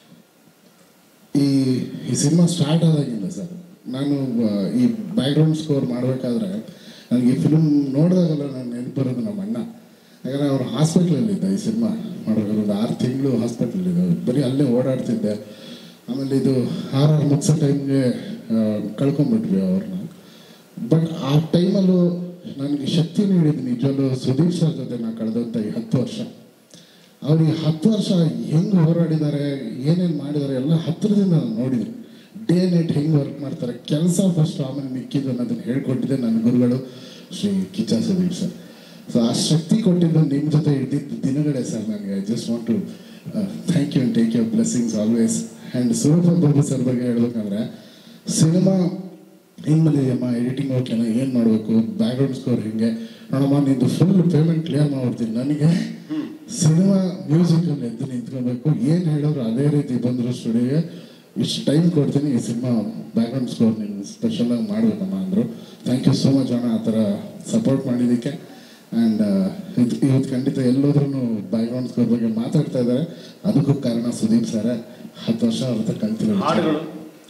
ಈ ಈ ಸಿನಿಮಾ ಸ್ಟಾರ್ಟ್ ಆದಾಗಿಂದ ಸರ್ ನಾನು ಆ, ಈ ಬ್ಯಾಕ್ಗ್ರೌಂಡ್ ಸ್ಕೋರ್ ಮಾಡಬೇಕಾದ್ರೆ ನನಗೆ ಈ ಫಿಲ್ಮ್ ನೋಡಿದಾಗೆಲ್ಲ ನಾನು ನೆನಪು ಬರೋದು ನಮ್ಮ ಅಣ್ಣ ಯಾಕಂದರೆ ಅವ್ರು ಹಾಸ್ಪಿಟ್ಲಲ್ಲಿದ್ದ ಈ ಸಿನಿಮಾ ಮಾಡಬೇಕಾದ್ರೆ ಒಂದು ಆರು ತಿಂಗಳು ಹಾಸ್ಪಿಟ್ಲಲ್ಲಿದ್ದ ಬರೀ ಅಲ್ಲೇ ಓಡಾಡ್ತಿದ್ದೆ ಆಮೇಲೆ ಇದು ಆರ್ ಆರ್ ಮುಗಿಸೋ ಟೈಮ್ಗೆ ಕಳ್ಕೊಂಡ್ಬಿಟ್ವಿ ಅವ್ರನ್ನ ಬಟ್ ಆ ಟೈಮಲ್ಲೂ ನನಗೆ ಶಕ್ತಿ ನೀಡಿದ್ದು ನಿಜವಲ್ಲೂ ಸುದೀಪ್ ಸರ್ ಜೊತೆ ನಾನು ಕಳೆದಂಥ ಈ ಹತ್ತು ವರ್ಷ ಅವ್ರು ಈ ಹತ್ತು ವರ್ಷ ಹೆಂಗೆ ಹೋರಾಡಿದ್ದಾರೆ ಏನೇನು ಮಾಡಿದ್ದಾರೆ ಎಲ್ಲ ಹತ್ತಿರದಿಂದ ನಾನು ನೋಡಿದ್ದೀನಿ ಡೇ ನೈಟ್ ಹೆಂಗೆ ವರ್ಕ್ ಮಾಡ್ತಾರೆ ಕೆಲಸ ಫಸ್ಟ್ ಆಮೇಲೆ ಮಿಕ್ಕಿದ್ದು ಅನ್ನೋದನ್ನ ಹೇಳ್ಕೊಟ್ಟಿದ್ದೆ ನನ್ನ ಗುರುಗಳು ಶ್ರೀ ಕಿಚ್ಚ ಸುದೀಪ್ ಸರ್ ಸೊ ಆ ಶಕ್ತಿ ಕೊಟ್ಟಿದ್ದು ನಿಮ್ಮ ಜೊತೆ ಇದ್ದಿದ್ದು ದಿನಗಳೇ ಸರ್ ನನಗೆ I just want to thank you and take your blessings always and Surappa Babu sir ಬಗ್ಗೆ ಹೇಳ್ಬೇಕಂದ್ರೆ ಸಿನಿಮಾ ಹೆಂಗೆ ಬಂದಿದೆಯಮ್ಮ ಎಡಿಟಿಂಗ್ ಓಕೆನಾ ಏನು ಮಾಡಬೇಕು ಬ್ಯಾಕ್ಗ್ರೌಂಡ್ ಸ್ಕೋರ್ ಹಿಂಗೆ ನೋಡಮ್ಮ ನಿಂದು ಫುಲ್ ಪೇಮೆಂಟ್ ಕ್ಲಿಯರ್ ಮಾಡ್ಬಿಡ್ತೀನಿ ನನಗೆ ಸಿನಿಮಾ ಮ್ಯೂಸಿಕಲ್ಲಿ ಎದ್ದು ನಿಂತ್ಕೋಬೇಕು ಏನು ಹೇಳಿದ್ರು ಅದೇ ರೀತಿ ಬಂದರು ಸ್ಟುಡಿಯೋಗೆ ಇಷ್ಟು ಟೈಮ್ ಕೊಡ್ತೀನಿ ಈ ಸಿನಿಮಾ ಬ್ಯಾಕ್ಗ್ರೌಂಡ್ ಸ್ಕೋರ್ ನೀನು ಸ್ಪೆಷಲಾಗಿ ಮಾಡಬೇಕಮ್ಮ ಅಂದರು ಥ್ಯಾಂಕ್ ಯು ಸೋ ಮಚ್ ಅಣ್ಣ ಆ ಥರ ಸಪೋರ್ಟ್ ಮಾಡಿದ್ದಕ್ಕೆ ಆ್ಯಂಡ್ ಇದು ಇವತ್ತು ಖಂಡಿತ ಎಲ್ಲೋದ್ರೂ ಬ್ಯಾಕ್ಗ್ರೌಂಡ್ ಸ್ಕೋರ್ ಬಗ್ಗೆ ಮಾತಾಡ್ತಾ ಇದ್ದಾರೆ ಅದಕ್ಕೂ ಕಾರಣ ಸುದೀಪ್ ಸರ್ ಹತ್ತು ವರ್ಷ ಅವ್ರ ಹತ್ರ ಕಲ್ತಿರೋ ಹಾಡುಗಳು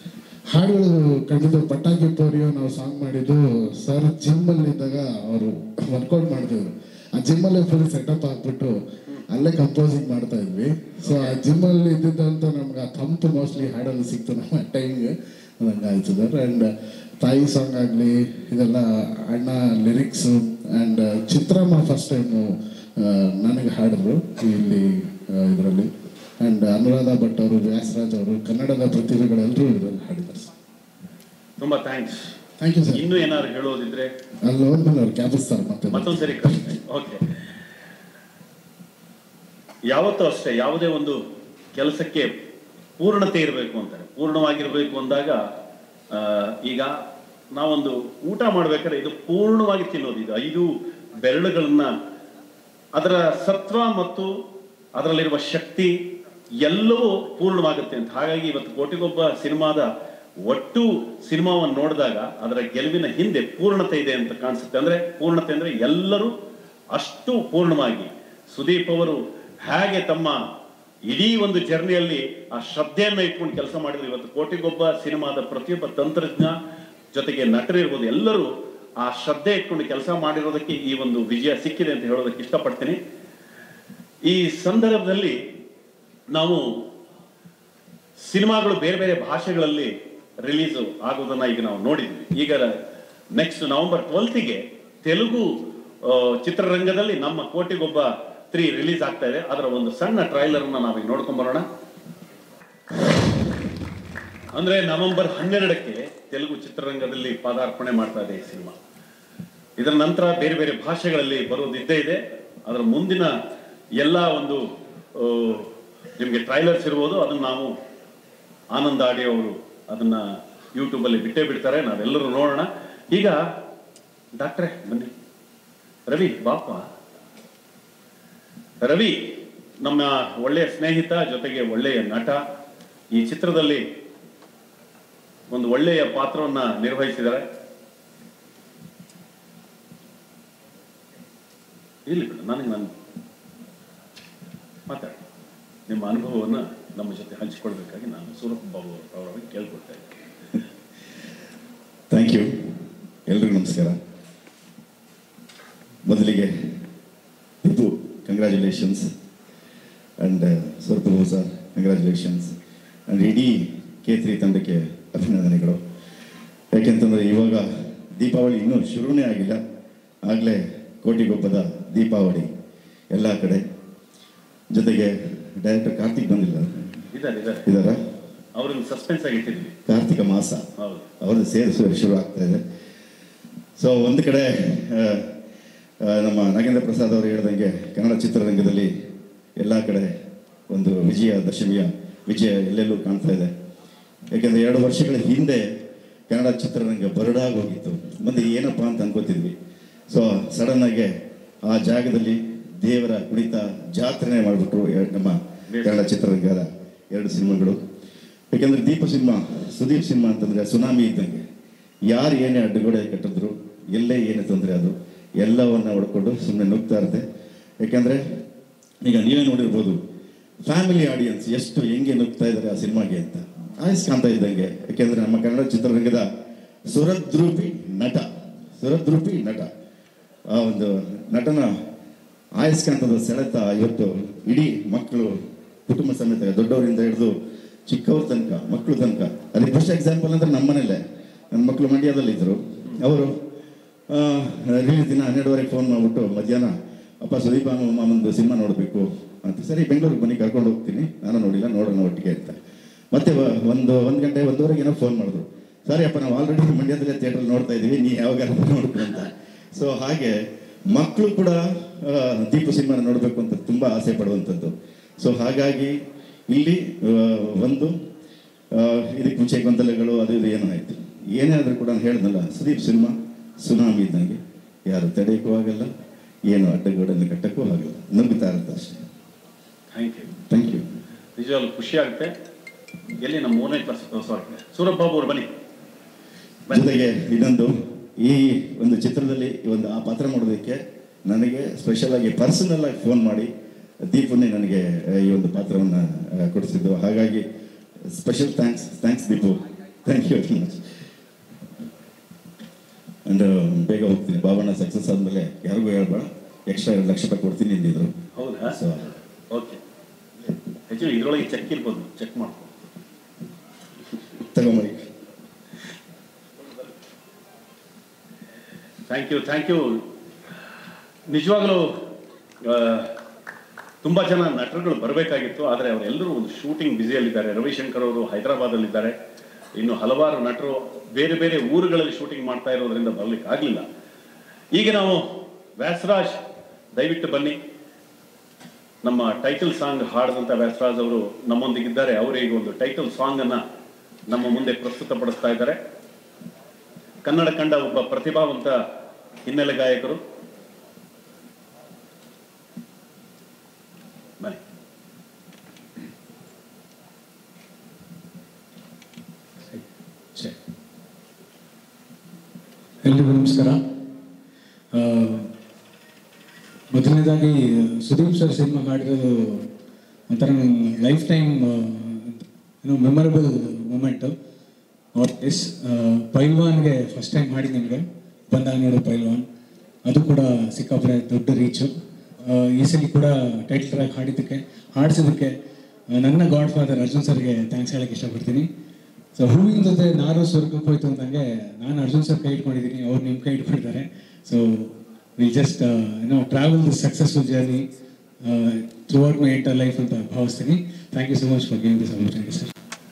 ಹಾಡುಗಳು ಖಂಡಿತ ಪಟಾಕಿ ಪೋರಿಯೋ ನಾವು ಸಾಂಗ್ ಮಾಡಿದ್ದು ಸರ್ ಜಿಮ್ಮಲ್ಲಿ ಇದ್ದಾಗ ಅವರು ವರ್ಕೌಟ್ ಮಾಡ್ತಿದ್ರು ಆ ಜಿಮ್ಮಲ್ಲೇ ಫುಲ್ ಸೆಟಪ್ ಹಾಕ್ಬಿಟ್ಟು ಅಲ್ಲೇ ಕಂಪೋಸಿಂಗ್ ಮಾಡ್ತಾ ಇದ್ವಿ ಸೊ ಆ ಜಿಮ್ಮಲ್ಲಿ ಇದ್ದಿದ್ದಂತ ನಮ್ಗೆ ಆ ತಂಪು ಮೋಸ್ಟ್ಲಿ ಹಾಡಲ್ಲಿ ಸಿಕ್ತು ನಮ್ಮ ಟೈಮ್ಗೆ ಅದಂಗೆ ಆಯ್ತು ಸರ್ ಆ್ಯಂಡ್ ತಾಯಿ ಸಾಂಗ್ ಆಗಲಿ ಇದೆಲ್ಲ ಅಣ್ಣ ಲಿರಿಕ್ಸು ಆ್ಯಂಡ್ ಚಿತ್ರಮ್ಮ ಫಸ್ಟ್ ಟೈಮು ನನಗೆ ಹಾಡಿದ್ರು ಇಲ್ಲಿ ಇದರಲ್ಲಿ ಆ್ಯಂಡ್ ಅನುರಾಧ ಭಟ್ ಅವರು ವ್ಯಾಸರಾಜ್ ಅವರು ಕನ್ನಡದ ಪ್ರತಿಭೆಗಳೆಲ್ಲರೂ ಇದರಲ್ಲಿ ಹಾಡಿದ್ದಾರೆ ಸರ್ ತುಂಬಾ ಥ್ಯಾಂಕ್ಸ್ ಥ್ಯಾಂಕ್ ಯು ಸರ್ ಇನ್ನೂ ಏನಾದ್ರು ಹೇಳೋದಿದ್ರೆ ಅಲ್ಲಿ ಹೋದ್ಮೇಲೆ ಅವ್ರು ಕ್ಯಾಪಿಸ್ತಾರೆ ಮತ್ತೆ ಮತ್ತೊಂದ್ಸರಿ ಓಕೆ ಯಾವತ್ತೂ ಅಷ್ಟೇ ಯಾವುದೇ ಒಂದು ಕೆಲಸಕ್ಕೆ ಪೂರ್ಣತೆ ಇರಬೇಕು ಅಂತಾರೆ ಪೂರ್ಣವಾಗಿರಬೇಕು ಅಂದಾಗ ಆ, ಈಗ ನಾವೊಂದು ಊಟ ಮಾಡ್ಬೇಕಾದ್ರೆ ಇದು ಪೂರ್ಣವಾಗಿ ತಿನ್ನೋದು ಇದು ಐದು ಬೆರಳುಗಳನ್ನ ಅದರ ಸತ್ವ ಮತ್ತು ಅದರಲ್ಲಿರುವ ಶಕ್ತಿ ಎಲ್ಲವೂ ಪೂರ್ಣವಾಗುತ್ತೆ ಅಂತ ಹಾಗಾಗಿ ಇವತ್ತು ಕೋಟಿಗೊಬ್ಬ ಸಿನಿಮಾದ ಒಟ್ಟು ಸಿನಿಮಾವನ್ನು ನೋಡಿದಾಗ ಅದರ ಗೆಲುವಿನ ಹಿಂದೆ ಪೂರ್ಣತೆ ಇದೆ ಅಂತ ಕಾಣಿಸುತ್ತೆ ಅಂದ್ರೆ ಪೂರ್ಣತೆ ಅಂದ್ರೆ ಎಲ್ಲರೂ ಅಷ್ಟು ಪೂರ್ಣವಾಗಿ ಸುದೀಪ್ ಅವರು ಹೇಗೆ ತಮ್ಮ ಇಡೀ ಒಂದು ಜರ್ನಿಯಲ್ಲಿ ಆ ಶ್ರದ್ಧೆಯನ್ನ ಇಟ್ಕೊಂಡು ಕೆಲಸ ಮಾಡಿದ್ರು ಇವತ್ತು ಕೋಟಿಗೊಬ್ಬ ಸಿನಿಮಾದ ಪ್ರತಿಯೊಬ್ಬ ತಂತ್ರಜ್ಞ ಜೊತೆಗೆ ನಟರಿರ್ಬೋದು ಎಲ್ಲರೂ ಆ ಶ್ರದ್ಧೆ ಇಟ್ಕೊಂಡು ಕೆಲಸ ಮಾಡಿರೋದಕ್ಕೆ ಈ ಒಂದು ವಿಜಯ ಸಿಕ್ಕಿದೆ ಅಂತ ಹೇಳೋದಕ್ಕೆ ಇಷ್ಟಪಡ್ತೀನಿ ಈ ಸಂದರ್ಭದಲ್ಲಿ ನಾವು ಸಿನಿಮಾಗಳು ಬೇರೆ ಬೇರೆ ಭಾಷೆಗಳಲ್ಲಿ ರಿಲೀಸ್ ಆಗೋದನ್ನ ಈಗ ನಾವು ನೋಡಿದ್ವಿ ಈಗ ನೆಕ್ಸ್ಟ್ ನವೆಂಬರ್ ಟ್ವೆಲ್ತಿಗೆ ತೆಲುಗು ಆ, ಚಿತ್ರರಂಗದಲ್ಲಿ ನಮ್ಮ ಕೋಟಿಗೊಬ್ಬ ತ್ರೀ ರಿಲೀಸ್ ಆಗ್ತಾ ಇದೆ ಅದರ ಒಂದು ಸಣ್ಣ ಟ್ರೈಲರ್ ನಾವೀಗ ನೋಡ್ಕೊಂಡ್ ಬರೋಣ ಅಂದ್ರೆ ನವೆಂಬರ್ ಹನ್ನೆರಡಕ್ಕೆ ತೆಲುಗು ಚಿತ್ರರಂಗದಲ್ಲಿ ಪಾದಾರ್ಪಣೆ ಮಾಡ್ತಾ ಇದೆ ಈ ಸಿನಿಮಾ ಇದರ ನಂತರ ಬೇರೆ ಬೇರೆ ಭಾಷೆಗಳಲ್ಲಿ ಬರೋದು ಇದ್ದೇ ಇದೆ ಅದರ ಮುಂದಿನ ಎಲ್ಲ ಒಂದು ಆ, ನಿಮಗೆ ಟ್ರೈಲರ್ಸ್ ಇರ್ಬೋದು ಅದನ್ನ ನಾವು ಆನಂದ ಆಡಿಯೋ ಅವರು ಅದನ್ನ ಯೂಟ್ಯೂಬಲ್ಲಿ ಬಿಟ್ಟೇ ಬಿಡ್ತಾರೆ ನಾವೆಲ್ಲರೂ ನೋಡೋಣ ಈಗ ಡಾಕ್ಟ್ರೇ ಬನ್ನಿ ರವಿ ಬಾಪ ರವಿ ನಮ್ಮ ಒಳ್ಳೆಯ ಸ್ನೇಹಿತ ಜೊತೆಗೆ ಒಳ್ಳೆಯ ನಟ ಈ ಚಿತ್ರದಲ್ಲಿ ಒಂದು ಒಳ್ಳೆಯ ಪಾತ್ರವನ್ನ ನಿರ್ವಹಿಸಿದ್ದಾರೆ ಇಲ್ಲಿ ಬಿಡು ನನಗೆ ನಾನು ಮಾತಾಡಿ ನಿಮ್ಮ ಅನುಭವವನ್ನು ನಮ್ಮ ಜೊತೆ ಹಂಚಿಕೊಳ್ಬೇಕಾಗಿ ನಾನು ಸೂರತ್ ಬಾಬು ಅವರವರಿಗೆ ಕೇಳ್ಕೊಳ್ತಾ ಇದ್ದೀನಿ ಥ್ಯಾಂಕ್ ಯು ಎಲ್ರಿಗೂ ನಮಸ್ಕಾರ ಮೊದಲಿಗೆ Tippu congratulations and Swarpu sir congratulations and ಇಡೀ ಕೆ ತ್ರಿ ತಂಡಕ್ಕೆ ಅಭಿನಂದನೆಗಳು ಯಾಕೆಂತಂದರೆ ಇವಾಗ ದೀಪಾವಳಿ ಇನ್ನೂ ಶುರುವೇ ಆಗಿಲ್ಲ ಆಗಲೇ ಕೋಟಿಗೊಬ್ಬದ ದೀಪಾವಳಿ ಎಲ್ಲ ಕಡೆ ಜೊತೆಗೆ ಡೈರೆಕ್ಟರ್ ಕಾರ್ತಿಕ್ ಬಂದಿಲ್ಲ ಇದ್ದಾರೆ ಇದ್ದಾರೆ ಇದಾರ ಅವ್ರನ್ನ ಸಸ್ಪೆನ್ಸ್ ಆಗಿ ಇಟ್ಟಿದ್ವಿ ಕಾರ್ತಿಕ ಮಾಸ ಹೌದು ಅವ್ರದ್ದು ಸೇರಿಸುವ ಶುರು ಆಗ್ತಾ ಇದೆ ಸೊ ಒಂದು ಕಡೆ ಆ, ಆ, ನಮ್ಮ ನಾಗೇಂದ್ರ ಪ್ರಸಾದ್ ಅವರು ಹೇಳ್ದಂಗೆ ಕನ್ನಡ ಚಿತ್ರರಂಗದಲ್ಲಿ ಎಲ್ಲ ಕಡೆ ಒಂದು ವಿಜಯ ದಶಮಿಯ ವಿಜಯ ಎಲ್ಲೆಲ್ಲೂ ಕಾಣ್ತಾ ಇದೆ ಯಾಕೆಂದರೆ ಎರಡು ವರ್ಷಗಳ ಹಿಂದೆ ಕನ್ನಡ ಚಿತ್ರರಂಗ ಬರಡಾಗಿ ಹೋಗಿತ್ತು ಮುಂದೆ ಏನಪ್ಪ ಅಂತ ಅನ್ಕೋತಿದ್ವಿ ಸೊ ಸಡನ್ನಾಗಿ ಆ ಜಾಗದಲ್ಲಿ ದೇವರ ಕುಣಿತ ಜಾತ್ರೆನೇ ಮಾಡಿಬಿಟ್ರು ನಮ್ಮ ಕನ್ನಡ ಚಿತ್ರರಂಗದ ಎರಡು ಸಿನಿಮಾಗಳು ಯಾಕೆಂದ್ರೆ ದೀಪ ಸಿನಿಮಾ ಸುದೀಪ್ ಸಿನಿಮಾ ಅಂತಂದ್ರೆ ಸುನಾಮಿ ಇದ್ದಂಗೆ ಯಾರು ಏನೇ ಅಡ್ಡಗೋಡೆ ಕಟ್ಟಿದ್ರು ಎಲ್ಲೇ ಏನೇ ತೊಂದರೆ ಅದು ಎಲ್ಲವನ್ನ ಹೊಡ್ಕೊಂಡು ಸುಮ್ಮನೆ ನುಗ್ತಾ ಇರುತ್ತೆ ಯಾಕೆಂದ್ರೆ ಈಗ ನೀವೇ ನೋಡಿರ್ಬೋದು ಫ್ಯಾಮಿಲಿ ಆಡಿಯನ್ಸ್ ಎಷ್ಟು ಹೆಂಗೆ ನುಗ್ತಾ ಇದ್ದಾರೆ ಆ ಸಿನಿಮಾಗೆ ಅಂತ ಆಯ್ಸ್ಕಾಂತ ಇದ್ದಂಗೆ ಯಾಕೆಂದ್ರೆ ನಮ್ಮ ಕನ್ನಡ ಚಿತ್ರರಂಗದ ಸುರದ್ರೂಪಿ ನಟ ಸುರದ್ರೂಪಿ ನಟ ಆ ಒಂದು ನಟನ ಆಯಸ್ಕಾಂತದ ಸೆಳೆತ ಇವತ್ತು ಇಡೀ ಮಕ್ಕಳು ಕುಟುಂಬ ಸಮೇತ ದೊಡ್ಡವರಿಂದ ಹಿಡಿದು ಚಿಕ್ಕವ್ರ ತನಕ ಮಕ್ಕಳು ತನಕ ಅದಕ್ಕೆ ಬೆಸ್ಟ್ ಎಕ್ಸಾಂಪಲ್ ಅಂದ್ರೆ ನಮ್ಮನೇಲೆ ನನ್ನ ಮಕ್ಕಳು ಮಂಡ್ಯದಲ್ಲಿದ್ದರು ಅವರು ರಿಲೀಸ್ ದಿನ ಹನ್ನೆರಡುವರೆಗೆ ಫೋನ್ ಮಾಡಿಬಿಟ್ಟು ಮಧ್ಯಾಹ್ನ ಅಪ್ಪ ಸುದೀಪ ಮಾಮಂದು ಸಿನಿಮಾ ನೋಡಬೇಕು ಅಂತ ಸರಿ ಬೆಂಗಳೂರಿಗೆ ಬನ್ನಿ ಕರ್ಕೊಂಡು ಹೋಗ್ತೀನಿ ನಾನು ನೋಡಿಲ್ಲ ನೋಡೋಣ ಒಟ್ಟಿಗೆ ಅಂತ ಮತ್ತೆ ವ- ಒಂದು ಒಂದು ಗಂಟೆ ಒಂದೂವರೆಗೆ ಏನೋ ಫೋನ್ ಮಾಡಿದ್ರು ಸರಿ ಅಪ್ಪ ನಾವು ಆಲ್ರೆಡಿ ಮಂಡ್ಯದಲ್ಲೇ ಥಿಯೇಟ್ರಲ್ಲಿ ನೋಡ್ತಾ ಇದ್ದೀವಿ ನೀ ಯಾವಾಗ ನೋಡ್ಬೇಕು ಅಂತ ಸೊ ಹಾಗೆ ಮಕ್ಕಳು ಕೂಡ ಆ, ದೀಪ ಸಿನಿಮಾನ ನೋಡಬೇಕು ಅಂತ ತುಂಬ ಆಸೆ ಪಡುವಂಥದ್ದು ಸೊ ಹಾಗಾಗಿ ಇಲ್ಲಿ ಆ, ಒಂದು ಆ, ಇದಕ್ಕೆ ಮುಂಚೆ ಗೊಂದಲಗಳು ಅದು ಇದು ಏನೋ ಆಯಿತು ಏನೇ ಆದರೂ ಕೂಡ ನಾನು ಹೇಳ್ದಲ್ಲ ಸುದೀಪ್ ಸಿನಿಮಾ ಸುನಾಮಿ ಇದ್ದಂಗೆ ಯಾರು ತಡೆಯೋಕ್ಕೂ ಆಗಲ್ಲ ಏನು ಅಡ್ಡಗೋಡೆಯನ್ನು ಕಟ್ಟಕ್ಕೂ ಆಗಲ್ಲ ನುಗ್ಗುತ್ತಾ ಇರುತ್ತೆ ಅಷ್ಟೇ ಥ್ಯಾಂಕ್ ಯು ಥ್ಯಾಂಕ್ ಯು ನಿಜವಾಗ್ಲೂ ಖುಷಿ ಆಗುತ್ತೆ ಎಲ್ಲಿ ನಮ್ಮ ಮೂರನೇ ಕ್ಲಾಸ್ ಸಾರಿ ಸೂರತ್ ಬಾಬು ಅವ್ರು ಬನ್ನಿ ಬನ್ನಿ ಜೊತೆಗೆ ಇನ್ನೊಂದು ಈ ಒಂದು ಚಿತ್ರದಲ್ಲಿ ಈ ಒಂದು ಆ ಪಾತ್ರ ಮಾಡೋದಕ್ಕೆ ನನಗೆ ಸ್ಪೆಷಲ್ ಆಗಿ ಪರ್ಸನಲ್ ಆಗಿ ಫೋನ್ ಮಾಡಿ ದೀಪನ್ನೇ ನನಗೆ ಆ, ಈ ಒಂದು ಪಾತ್ರವನ್ನು ಕೊಡಿಸಿದ್ದು ಹಾಗಾಗಿ special thanks thanks Deepu thank you very much and ಬೇಗ ಹೋಗ್ತೀನಿ ಬಾಬಣ್ಣ ಸಕ್ಸಸ್ ಆದಮೇಲೆ ಯಾರಿಗೂ ಹೇಳ್ಬೇಡ ಎಕ್ಸ್ಟ್ರಾ ಎರಡು ಲಕ್ಷ ರೂಪಾಯಿ ಕೊಡ್ತೀನಿ ಅಂದಿದ್ರು ಹೌದಾ ಸೊ ಓಕೆ ಆ್ಯಕ್ಚುಲಿ ಇದರೊಳಗೆ ಚೆಕ್ ಇರ್ಬೋದು ಚೆಕ್ ಮಾಡ್ಕೊ ತಗೊಂಬರಿ ಥ್ಯಾಂಕ್ ಯು ಥ್ಯಾಂಕ್ ಯು ನಿಜವಾಗ್ಲೂ ಆ, ತುಂಬ ಜನ ನಟರುಗಳು ಬರಬೇಕಾಗಿತ್ತು ಆದರೆ ಅವರೆಲ್ಲರೂ ಒಂದು ಶೂಟಿಂಗ್ ಬ್ಯುಸಿಯಲ್ಲಿದ್ದಾರೆ ರವಿಶಂಕರ್ ಅವರು ಹೈದರಾಬಾದಲ್ಲಿದ್ದಾರೆ ಇನ್ನು ಹಲವಾರು ನಟರು ಬೇರೆ ಬೇರೆ ಊರುಗಳಲ್ಲಿ ಶೂಟಿಂಗ್ ಮಾಡ್ತಾ ಇರೋದ್ರಿಂದ ಬರ್ಲಿಕ್ಕೆ ಆಗಲಿಲ್ಲ ಈಗ ನಾವು ವ್ಯಾಸರಾಜ್ ದಯವಿಟ್ಟು ಬನ್ನಿ ನಮ್ಮ ಟೈಟಲ್ ಸಾಂಗ್ ಹಾಡಿದಂಥ ವ್ಯಾಸರಾಜ್ ಅವರು ನಮ್ಮೊಂದಿಗಿದ್ದಾರೆ ಅವರೇ ಈಗ ಒಂದು ಟೈಟಲ್ ಸಾಂಗ್ ಅನ್ನ ನಮ್ಮ ಮುಂದೆ ಪ್ರಸ್ತುತಪಡಿಸ್ತಾ ಇದ್ದಾರೆ ಕನ್ನಡ ಕಂಡ ಒಬ್ಬ ಪ್ರತಿಭಾವಂತ ಹಿನ್ನೆಲೆ ಗಾಯಕರು ಬನ್ನಿ ಎಲ್ರಿಗೂ ನಮಸ್ಕಾರ ಆ, ಮೊದಲನೇದಾಗಿ ಸುದೀಪ್ ಸರ್ ಸಿನಿಮಾ ಮಾಡಿರೋದು ಒಂಥರ ನನ್ನ ಲೈಫ್ ಟೈಮ್ ಏನೋ ಮೆಮೊರಬಲ್ ಮೂಮೆಂಟು ಎಸ್ ಪೈಲ್ವಾನ್ಗೆ ಫಸ್ಟ್ ಟೈಮ್ ಮಾಡಿ ನಿಮಗೆ ಬಂದಾಗ ನೋಡೋ ಪೈಲ್ವಾನ್ ಅದು ಕೂಡ ಸಿಕ್ಕಾಪಟ್ಟೆ ದೊಡ್ಡ ರೀಚು ಈ ಸಲ ಕೂಡ ಟೈಟಲ್ ಟ್ರ್ಯಾಕ್ ಹಾಡಿದ್ದಕ್ಕೆ ಹಾಡಿಸಿದ್ದಕ್ಕೆ ಆ, ನನ್ನ ಗಾಡ್ ಫಾದರ್ ಅರ್ಜುನ್ ಸರ್ಗೆ ಥ್ಯಾಂಕ್ಸ್ ಹೇಳಕ್ಕೆ ಇಷ್ಟಪಡ್ತೀನಿ ಸೊ ಹೂವಿನ ಜೊತೆ ನಾರು ಸ್ವರ್ಗಕ್ಕೆ ಹೋಯ್ತು ಅಂದಂಗೆ ನಾನು ಅರ್ಜುನ್ ಸರ್ ಕೈ ಇಟ್ಕೊಂಡಿದ್ದೀನಿ ಅವ್ರು ನಿಮ್ಮ ಕೈ ಇಟ್ಕೊಂಡಿದ್ದಾರೆ ಸೊ ವಿಲ್ ಜಸ್ಟ್ ಏನೋ travel the successful journey throughout my entire life ಅಂತ ಭಾವಿಸ್ತೀನಿ thank you so much for giving this opportunity sir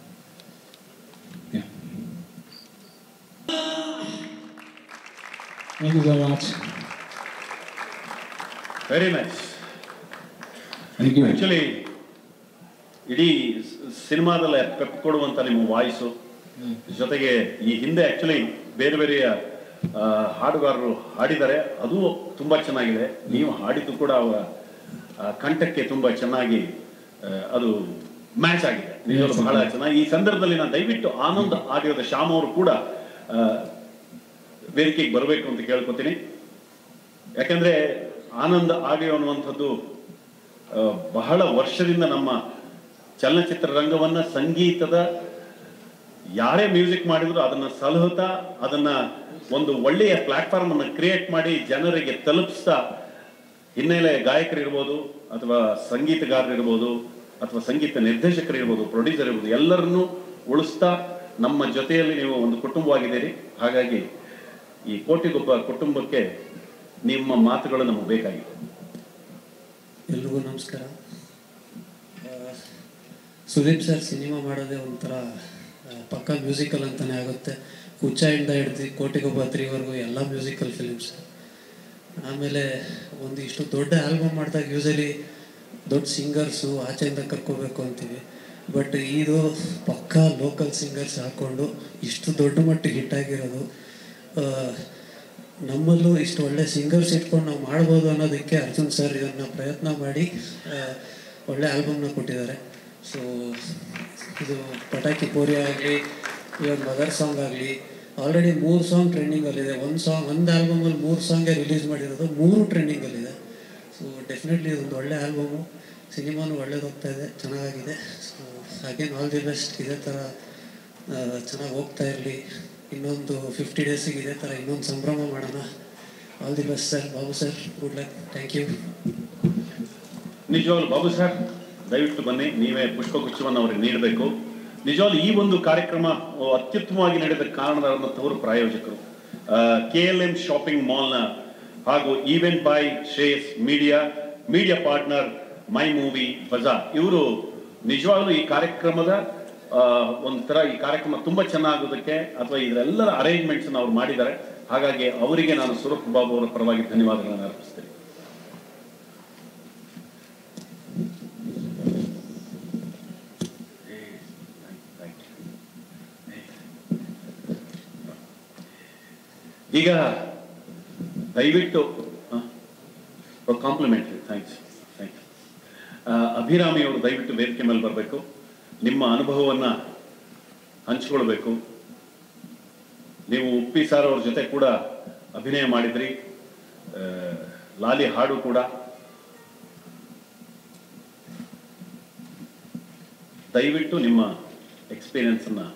thank you so much very nice thank you actually ಇಡೀ ಸಿನಿಮಾದಲ್ಲೇ ಪೆಪ್ ಕೊಡುವಂತ ನಿಮ್ಮ voice ಜೊತೆಗೆ ಈ ಹಿಂದೆ ಆಕ್ಚುಲಿ ಬೇರೆ ಬೇರೆಯ ಆ, ಹಾಡುಗಾರರು ಹಾಡಿದ್ದಾರೆ ಅದು ತುಂಬಾ ಚೆನ್ನಾಗಿದೆ ನೀವು ಹಾಡಿದ್ದು ಕೂಡ ಅವರ ಆ, ಕಂಠಕ್ಕೆ ತುಂಬಾ ಚೆನ್ನಾಗಿ ಆ, ಅದು ಮ್ಯಾಚ್ ಆಗಿದೆ ನಿಜವಾಗ್ಲೂ ಬಹಳ ಚೆನ್ನಾಗಿ ಈ ಸಂದರ್ಭದಲ್ಲಿ ನಾನು ದಯವಿಟ್ಟು ಆನಂದ್ ಆಡಿಯೋದ ಶ್ಯಾಮ್ ಅವರು ಕೂಡ ಆ, ವೇದಿಕೆಗೆ ಬರಬೇಕು ಅಂತ ಕೇಳ್ಕೊತೀನಿ ಯಾಕಂದ್ರೆ ಆನಂದ ಆಡಿಯೋ ಅನ್ನುವಂಥದ್ದು ಆ, ಬಹಳ ವರ್ಷದಿಂದ ನಮ್ಮ ಚಲನಚಿತ್ರ ರಂಗವನ್ನ ಸಂಗೀತದ ಯಾರೇ ಮ್ಯೂಸಿಕ್ ಮಾಡಿದ್ರು ಅದನ್ನ ಸಲಹುತ್ತಾ ಅದನ್ನ ಒಂದು ಒಳ್ಳೆಯ ಪ್ಲಾಟ್ಫಾರ್ಮ್ ಅನ್ನು ಕ್ರಿಯೇಟ್ ಮಾಡಿ ಜನರಿಗೆ ತಲುಪಿಸ್ತಾ ಹಿನ್ನೆಲೆ ಗಾಯಕರಿರ್ಬೋದು ಅಥವಾ ಸಂಗೀತಗಾರರಿರ್ಬೋದು ಅಥವಾ ಸಂಗೀತ ನಿರ್ದೇಶಕರಿರ್ಬೋದು ಪ್ರೊಡ್ಯೂಸರ್ ಇರ್ಬೋದು ಎಲ್ಲರನ್ನೂ ಉಳಿಸ್ತಾ ನಮ್ಮ ಜೊತೆಯಲ್ಲಿ ನೀವು ಒಂದು ಕುಟುಂಬವಾಗಿದ್ದೀರಿ ಹಾಗಾಗಿ ಈ ಕೋಟಿಗೊಬ್ಬ ಕುಟುಂಬಕ್ಕೆ ನಿಮ್ಮ ಮಾತುಗಳು ನಮಗೆ ಬೇಕಾಗಿದೆ ಎಲ್ರಿಗೂ ನಮಸ್ಕಾರ ಆ, ಸುದೀಪ್ ಸರ್ ಸಿನಿಮಾ ಮಾಡೋದೇ ಒಂಥರ ಆ, ಪಕ್ಕಾ ಮ್ಯೂಸಿಕಲ್ ಅಂತಲೇ ಆಗುತ್ತೆ ಹುಚ್ಚಾಯಿಂದ ಹಿಡ್ದು ಕೋಟಿಗೊಬ್ಬ ತ್ರೀವರೆಗೂ ಎಲ್ಲ ಮ್ಯೂಸಿಕಲ್ ಫಿಲಿಮ್ಸ್ ಆಮೇಲೆ ಒಂದು ಇಷ್ಟು ದೊಡ್ಡ ಆಲ್ಬಮ್ ಮಾಡಿದಾಗ ಯೂಸಲಿ ದೊಡ್ಡ ಸಿಂಗರ್ಸು ಆಚೆಯಿಂದ ಕರ್ಕೋಬೇಕು ಅಂತೀವಿ ಬಟ್ ಇದು ಪಕ್ಕಾ ಲೋಕಲ್ ಸಿಂಗರ್ಸ್ ಹಾಕ್ಕೊಂಡು ಇಷ್ಟು ದೊಡ್ಡ ಮಟ್ಟಿಗೆ ಹಿಟ್ ಆಗಿರೋದು ಆ, ನಮ್ಮಲ್ಲೂ ಇಷ್ಟು ಒಳ್ಳೆ ಸಿಂಗರ್ಸ್ ಇಟ್ಕೊಂಡು ನಾವು ಮಾಡ್ಬೋದು ಅನ್ನೋದಕ್ಕೆ ಅರ್ಜುನ್ ಸರ್ ಇದನ್ನ ಪ್ರಯತ್ನ ಮಾಡಿ ಆ, ಒಳ್ಳೆ ಆಲ್ಬಮ್ನ ಕೊಟ್ಟಿದ್ದಾರೆ ಸೊ ಇದು ಪಟಾಕಿ ಪೋರಿ ಆಗಲಿ ಇವಾಗ ಮದರ್ ಸಾಂಗ್ ಆಗಲಿ ಆಲ್ರೆಡಿ ಮೂರು ಸಾಂಗ್ ಟ್ರೆಂಡಿಂಗಲ್ಲಿದೆ ಒಂದು ಸಾಂಗ್ ಒಂದು ಆಲ್ಬಮಲ್ಲಿ ಮೂರು ಸಾಂಗೇ ರಿಲೀಸ್ ಮಾಡಿರೋದು ಮೂರು ಟ್ರೆಂಡಿಂಗಲ್ಲಿದೆ ಸೊ ಡೆಫಿನೆಟ್ಲಿ ಇದೊಂದು ಒಳ್ಳೆ ಆಲ್ಬಮು ಸಿನಿಮಾನು ಒಳ್ಳೇದು ಹೋಗ್ತಾ ಇದೆ ಚೆನ್ನಾಗಿದೆ so again all the best ಇದೇ ಥರ ಚೆನ್ನಾಗಿ ಹೋಗ್ತಾ ಇರಲಿ ಇನ್ನೊಂದು ಫಿಫ್ಟಿ ಡೇಸಿಗೆ ಇದೇ ಥರ ಇನ್ನೊಂದು ಸಂಭ್ರಮ ಮಾಡೋಣ all the best sir Babu sir good luck thank you ನಿಜವಾಗ್ಲು ಬಾಬು ಸರ್ ದಯವಿಟ್ಟು ಬನ್ನಿ ನೀವೇ ಪುಷ್ಪಗುಚ್ಛವನ್ನು ಅವರಿಗೆ ನೀಡಬೇಕು ನಿಜವಾಗ್ಲು ಈ ಒಂದು ಕಾರ್ಯಕ್ರಮ ಆ, ಅತ್ಯುತ್ತಮವಾಗಿ ನಡೆದ ಕಾರಣದಂಥವರು ಪ್ರಾಯೋಜಕರು ಕೆ ಎಲ್ ಎಂ ಶಾಪಿಂಗ್ ಮಾಲ್ನ ಹಾಗೂ event by Shreyas media media partner my movie bazaar ಇವರು ನಿಜವಾಗ್ಲೂ ಈ ಕಾರ್ಯಕ್ರಮದ ಆ, ಒಂಥರ ಈ ಕಾರ್ಯಕ್ರಮ ತುಂಬಾ ಚೆನ್ನಾಗೋದಕ್ಕೆ ಅಥವಾ ಇದರೆಲ್ಲರ ಅರೇಂಜ್ಮೆಂಟ್ಸ್ ಅವ್ರು ಮಾಡಿದ್ದಾರೆ ಹಾಗಾಗಿ ಅವರಿಗೆ ನಾನು ಸುರತ್ ಬಾಬು ಅವರ ಪರವಾಗಿ ಧನ್ಯವಾದಗಳನ್ನು ಅರ್ಪಿಸ್ತೇನೆ ಈಗ ದಯವಿಟ್ಟು ಕಾಂಪ್ಲಿಮೆಂಟ್ರಿ ಥ್ಯಾಂಕ್ಸ್ ಥ್ಯಾಂಕ್ಸ್ ಅಭಿರಾಮಿ ಅವರು ದಯವಿಟ್ಟು ವೇದಿಕೆ ಮೇಲೆ ಬರಬೇಕು ನಿಮ್ಮ ಅನುಭವವನ್ನು ಹಂಚ್ಕೊಳ್ಬೇಕು ನೀವು ಉಪ್ಪಿ ಸಾರ್ ಅವ್ರ ಜೊತೆ ಕೂಡ ಅಭಿನಯ ಮಾಡಿದ್ರಿ ಆ, ಲಾಲಿ ಹಾಡು ಕೂಡ ದಯವಿಟ್ಟು ನಿಮ್ಮ ಎಕ್ಸ್ಪೀರಿಯನ್ಸನ್ನು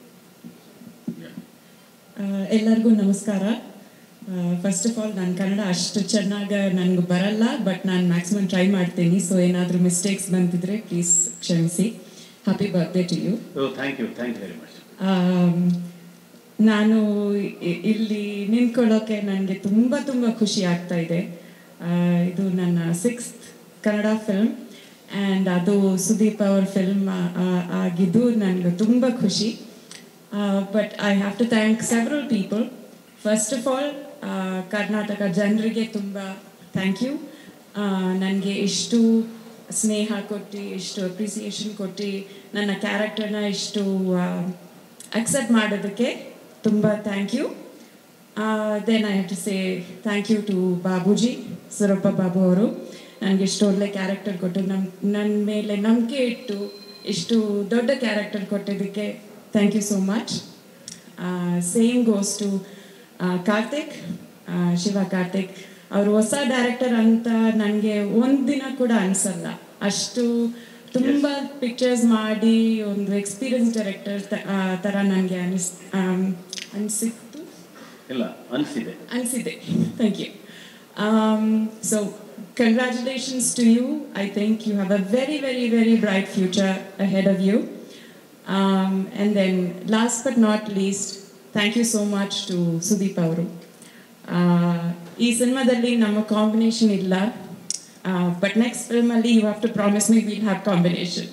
ಆ, ಎಲ್ಲರಿಗೂ ನಮಸ್ಕಾರ ಫಸ್ಟ್ ಆಫ್ ಆಲ್ ನಾನು ಕನ್ನಡ ಅಷ್ಟು ಚೆನ್ನಾಗಿ ನನಗೆ ಬರಲ್ಲ ಬಟ್ ನಾನು ಮ್ಯಾಕ್ಸಿಮಮ್ ಟ್ರೈ ಮಾಡ್ತೀನಿ ಸೊ ಏನಾದರೂ ಮಿಸ್ಟೇಕ್ಸ್ ಬಂದಿದ್ರೆ ಪ್ಲೀಸ್ ಕ್ಷಮಿಸಿ happy birthday to you thank you thank you very much um, ನಾನು ಇ- ಇಲ್ಲಿ ನಿಂತ್ಕೊಳ್ಳೋಕೆ ನನಗೆ ತುಂಬ ತುಂಬ ಖುಷಿ ಆಗ್ತಾ ಇದೆ ಆ, ಇದು ನನ್ನ ಸಿಕ್ಸ್ತ್ ಕನ್ನಡ ಫಿಲ್ಮ್ ಆ್ಯಂಡ್ ಅದು ಸುದೀಪ್ ಅವ್ರ ಫಿಲ್ಮ್ ಆಗಿದ್ದು ನನಗೆ ತುಂಬ ಖುಷಿ but I have to thank several people first of all Karnataka ಜನರಿಗೆ ತುಂಬ ಥ್ಯಾಂಕ್ ಯು ನನಗೆ ಇಷ್ಟು ಸ್ನೇಹ ಕೊಟ್ಟು ಇಷ್ಟು ಅಪ್ರಿಸಿಯೇಷನ್ ಕೊಟ್ಟು ನನ್ನ ಕ್ಯಾರೆಕ್ಟರ್ನ ಇಷ್ಟು ಅಕ್ಸೆಪ್ಟ್ ಮಾಡೋದಕ್ಕೆ ತುಂಬ thank you then I have to say thank you to Babuji Surappa Babu ಅವರು ನನಗೆ ಇಷ್ಟು ಒಳ್ಳೆ ಕ್ಯಾರೆಕ್ಟರ್ ಕೊಟ್ಟು ನನ್ನ ನನ್ನ ಮೇಲೆ ನಂಬಿಕೆ ಇಟ್ಟು ಇಷ್ಟು ದೊಡ್ಡ ಕ್ಯಾರೆಕ್ಟರ್ ಕೊಟ್ಟಿದ್ದಕ್ಕೆ thank you so much same goes to Karthik ಆ, ಶಿವ ಕಾರ್ತಿಕ್ ಅವರು ಹೊಸ ಡೈರೆಕ್ಟರ್ ಅಂತ ನನಗೆ ಒಂದಿನ ಕೂಡ ಅನ್ಸಲ್ಲ ಅಷ್ಟು ತುಂಬ ಪಿಕ್ಚರ್ಸ್ ಮಾಡಿ ಒಂದು ಎಕ್ಸ್ಪೀರಿಯನ್ಸ್ ಡೈರೆಕ್ಟರ್ ಥರ ನನಗೆ ಅನಿಸ್ ಆಮ್, ಅನಿಸಿತ್ತು ಇಲ್ಲ ಅನಿಸಿದೆ ಅನಿಸಿದೆ thank you so congratulations to you I think you have a very very very bright future ahead of you and then last but not least thank you so much to Sudeep ಅವರು ಈ ಸಿನಿಮಾದಲ್ಲಿ ನಮ್ಮ combination ಇಲ್ಲ but next ಫಿಲ್ಮಲ್ಲಿ you have to promise me will have combination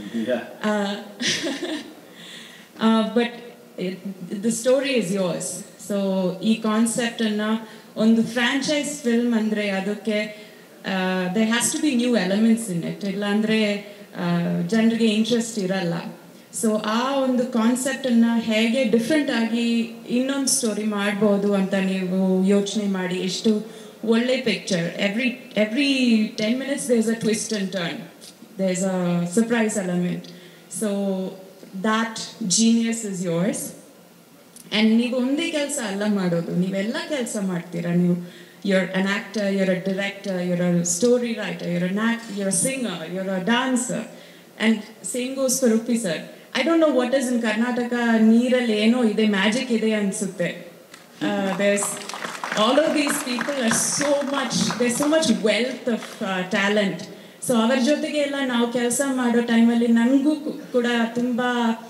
but the story is yours so ಈ ಕಾನ್ಸೆಪ್ಟನ್ನು ಒಂದು franchise film ಅಂದರೆ ಅದಕ್ಕೆ they has to be new elements in it ಇಲ್ಲಾಂದರೆ ಜನರಿಗೆ ಇಂಟ್ರೆಸ್ಟ್ ಇರಲ್ಲ ಸೊ ಆ ಒಂದು ಕಾನ್ಸೆಪ್ಟನ್ನು ಹೇಗೆ ಡಿಫ್ರೆಂಟ್ ಆಗಿ ಇನ್ನೊಂದು ಸ್ಟೋರಿ ಮಾಡ್ಬೋದು ಅಂತ ನೀವು ಯೋಚನೆ ಮಾಡಿ ಎಷ್ಟು ಒಳ್ಳೆ picture every every ten minutes there is a twist and turn there is a surprise element so that genius is yours and ನೀವು ಒಂದೇ ಕೆಲಸ ಅಲ್ಲ ಮಾಡೋದು ನೀವೆಲ್ಲ ಕೆಲಸ ಮಾಡ್ತೀರಾ ನೀವು you're an actor, you're a director, you're a story writer, you're an act, you're a singer, you're a dancer. And same goes for Rupi sir. I don't know what is in Karnataka, ನೀರಲ್ಲಿ ಏನೋ ಇದೆ magic ಇದೆ ಅನ್ಸುತ್ತೆ there's all of these people are so much there's so much wealth of uh, talent so ಅವರ ಜೊತೆಗೆ ಎಲ್ಲ ನಾವು ಕೆಲಸ ಮಾಡೋ ಟೈಮಲ್ಲಿ ನನಗೂ ಕೂಡ ತುಂಬ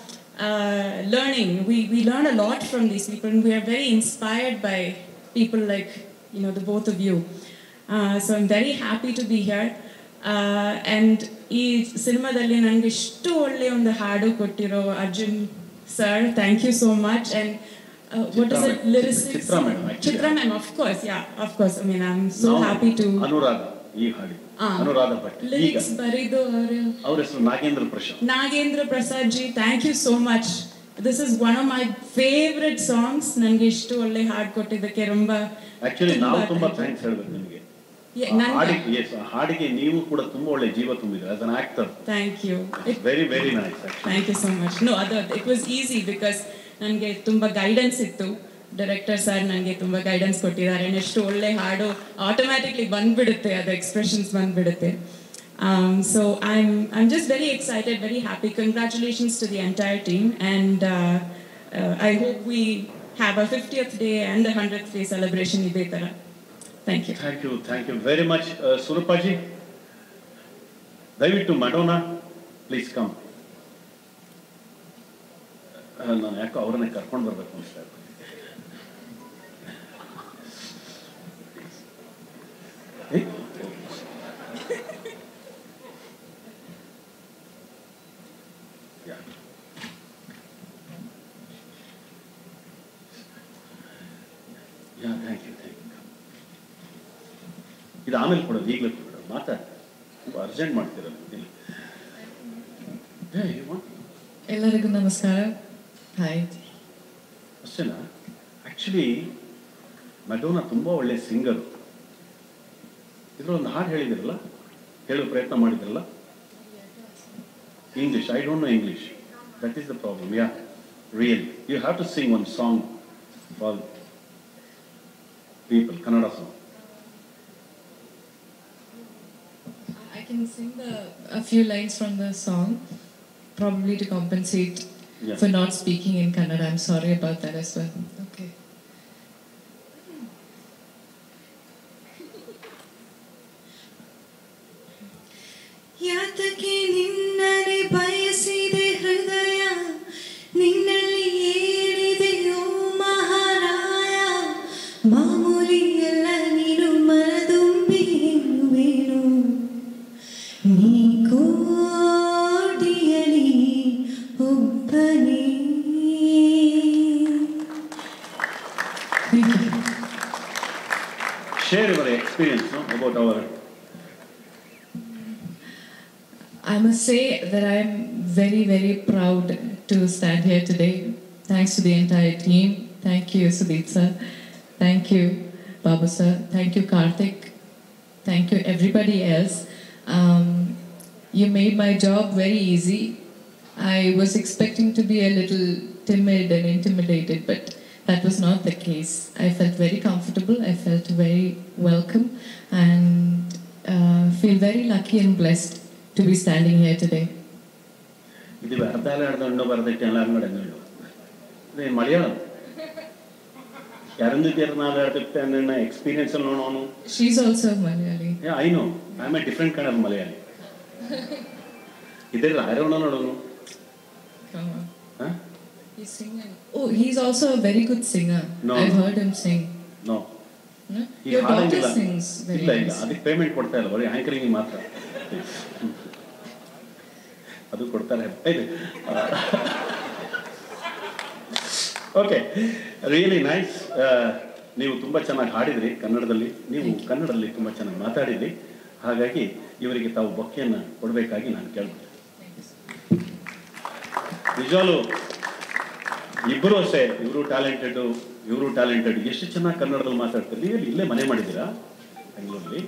learning we, we learn a lot from these people and we are very inspired by people like you know the both of you uh, so i'm very happy to be here uh, and ಈ ಸಿನಿಮಾದಲ್ಲಿ ನನಗೆ ಇಷ್ಟು ಒಳ್ಳೆ ಒಂದು ಹಾಡು ಕೊಟ್ಟಿರೋ Arjun sir thank you so much and what is it lyrics Chitra madam, actually. Chitra ma'am of course yeah of course I mean I am so ನಾವು happy to Anuradha ಈ ಹಾಡಿ ಆ. ಅನುರಾಧ ಭಟ್ ಈಗ ಲಿರಿಕ್ಸ್ ಬರೆದು ಅವರು ಅವ್ರ ಹೆಸರು Nagendra Prashant Nagendra Prasad ji thank you so much this is one of my favourite songs ನನಗೆ ಇಷ್ಟು ಒಳ್ಳೆ ಹಾಡು ಕೊಟ್ಟಿದ್ದಕ್ಕೆ ತುಂಬ ಆಕ್ಚುಲಿ ನಾವು ತುಂಬಾ ತುಂಬಾ thank you. ಥ್ಯಾಂಕ್ಸ್ ಹೇಳ್ಬೇಕು ನಿಮಗೆ Yeah, ನನ್ಗೆ- ಹಾಡಿಗೆ yes, ಆ ಹಾಡಿಗೆ ನೀವು ಕೂಡ ತುಂಬಾ ಒಳ್ಳೆ ಜೀವ ತುಂಬಿದ್ರೆ as an actor thank you very very nice thank you so much no ಅದು ಇಟ್ ವಾಸ್ ಈಸಿ ಬಿಕಾಸ್ ನನಗೆ ತುಂಬ ಗೈಡೆನ್ಸ್ ಇತ್ತು ಡೈರೆಕ್ಟರ್ ಸರ್ ನನಗೆ ತುಂಬ ಗೈಡೆನ್ಸ್ ಕೊಟ್ಟಿದ್ದಾರೆ And ಎಷ್ಟು ಒಳ್ಳೆ ಹಾಡು ಆಟೋಮ್ಯಾಟಿಕ್ಲಿ ಬಂದ್ಬಿಡುತ್ತೆ ಅದು ಎಕ್ಸ್ಪ್ರೆಷನ್ಸ್ ಬಂದ್ಬಿಡುತ್ತೆ so I am I am just very excited very happy congratulations to the entire team and I hope we have a fiftieth day and hundred day celebration ಇದೇ ಥರ thank you thank you thank you very much ಸುರಪಾಜಿ ದಯವಿಟ್ಟು Madonna please come ನಾನು ಯಾಕೋ ಅವರನ್ನೇ ಕರ್ಕೊಂಡು ಬರ್ಬೇಕು ಅನಿಸ್ತಾ ಇದೆ ಏ? Yeah. Yeah, thank you, thank you. ಇದು ಆಮೇಲೆ ಕೊಡೋದು ಈಗಲೇ ಕೊಡೋದು ಮಾತಾಡಿ ತುಂಬ ಅರ್ಜೆಂಟ್ ಮಾಡ್ತೀರಲ್ಲ ಇಲ್ಲಿ ಏ, you want- ಎಲ್ಲರಿಗೂ ನಮಸ್ಕಾರ ಹಾಯ್ ಅಷ್ಟೇನಾ ಆ್ಯಕ್ಚುಲಿ ಮಡೋನಾ ತುಂಬ ಒಳ್ಳೆ ಸಿಂಗರು ಇದರೊಂದು ಹಾಡು ಹೇಳಿದಿರಲ್ಲ ಹೇಳೋ ಪ್ರಯತ್ನ ಮಾಡಿದ್ರಲ್ಲ English I don't know English that is the problem ya really you have to sing one song for people Kannada song I can sing the, a few lines from the song, probably to compensate Yeah. for not speaking in Kannada. I'm sorry about that as well. Okay. ಯಾತಕ್ಕೆ ನಿನ್ನನೆ ಬಯಸಿದೆ ಹೃದಯ ನಿನ್ನಲ್ಲಿ ಏನಿದೆಯೋ ಮಹಾರಾಯ ಮಾಮೂಲಿ ಎಲ್ಲ ನೀನು ಮನದುಂಬಿ ಹೇಳುವೇನು ನೀ ಕೋಟಿಯಲಿ ಒಬ್ಬನೇ I must say that I'm very, very proud to stand here today. Thanks to the entire team. Thank you, Sudeep sir. Thank you, Babu sir. Thank you, Karthik. Thank you, everybody else. Um, you made my job very easy. I was expecting to be a little timid and intimidated, but that was not the case. I felt very comfortable, I felt very welcome, and uh, feel very lucky and blessed to be standing here today. ഇത് വെറുതെ നടന്നുണ്ടോ പറഞ്ഞിട്ട് എല്ലാവരും കൂടെ എങ്ങനെയുണ്ടോ ഇത് മലയാളം ಯಾರೊಂದು ನಾಳೆ ಆಡ್ತಿರ್ತೆ ನನ್ನ experience ಅಲ್ಲಿ ನೋಡೋನು She's also Malayali. I know I am a different kind of Malayali ಇದೇ ಆರೋಣ ನೋಡೋನು Come on. Huh? He's singing. Oh, he's also a very good singer. No. I've heard him sing. No No? ಈಗ Your daughter ಹಾಡಂಗಿಲ್ಲ sings very ಇಲ್ಲ ಇಲ್ಲ nice. ಅದಕ್ಕೆ payment ಕೊಡ್ತಾ ಇಲ್ಲ ಬರೀ ಆಂಕರಿಂಗ್ ಮಾತ್ರ ಅದು ಕೊಡ್ತಾರೆ ಇದೆ ಓಕೆ ರಿಯಲಿ ನೈಸ್ ನೀವು ತುಂಬ ಚೆನ್ನಾಗಿ ಹಾಡಿದ್ರಿ ಕನ್ನಡದಲ್ಲಿ ನೀವು ಕನ್ನಡದಲ್ಲಿ ತುಂಬ ಚೆನ್ನಾಗಿ ಮಾತಾಡಿದ್ರಿ ಹಾಗಾಗಿ ಇವರಿಗೆ ತಾವು ಬೊಕ್ಕೆಯನ್ನು ಕೊಡಬೇಕಾಗಿ ನಾನು ಕೇಳ್ತೀನಿ ನಿಜವಾಗ್ಲೂ ಇಬ್ಬರು ಅಷ್ಟೇ ಇವರು ಟ್ಯಾಲೆಂಟೆಡ್ ಇವರು ಟ್ಯಾಲೆಂಟೆಡ್ ಎಷ್ಟು ಚೆನ್ನಾಗಿ ಕನ್ನಡದಲ್ಲಿ ಮಾತಾಡ್ತಾರೆ ನೀವು ಇಲ್ಲೇ ಮನೆ ಮಾಡಿದ್ದೀರಾ ಬೆಂಗಳೂರಲ್ಲಿ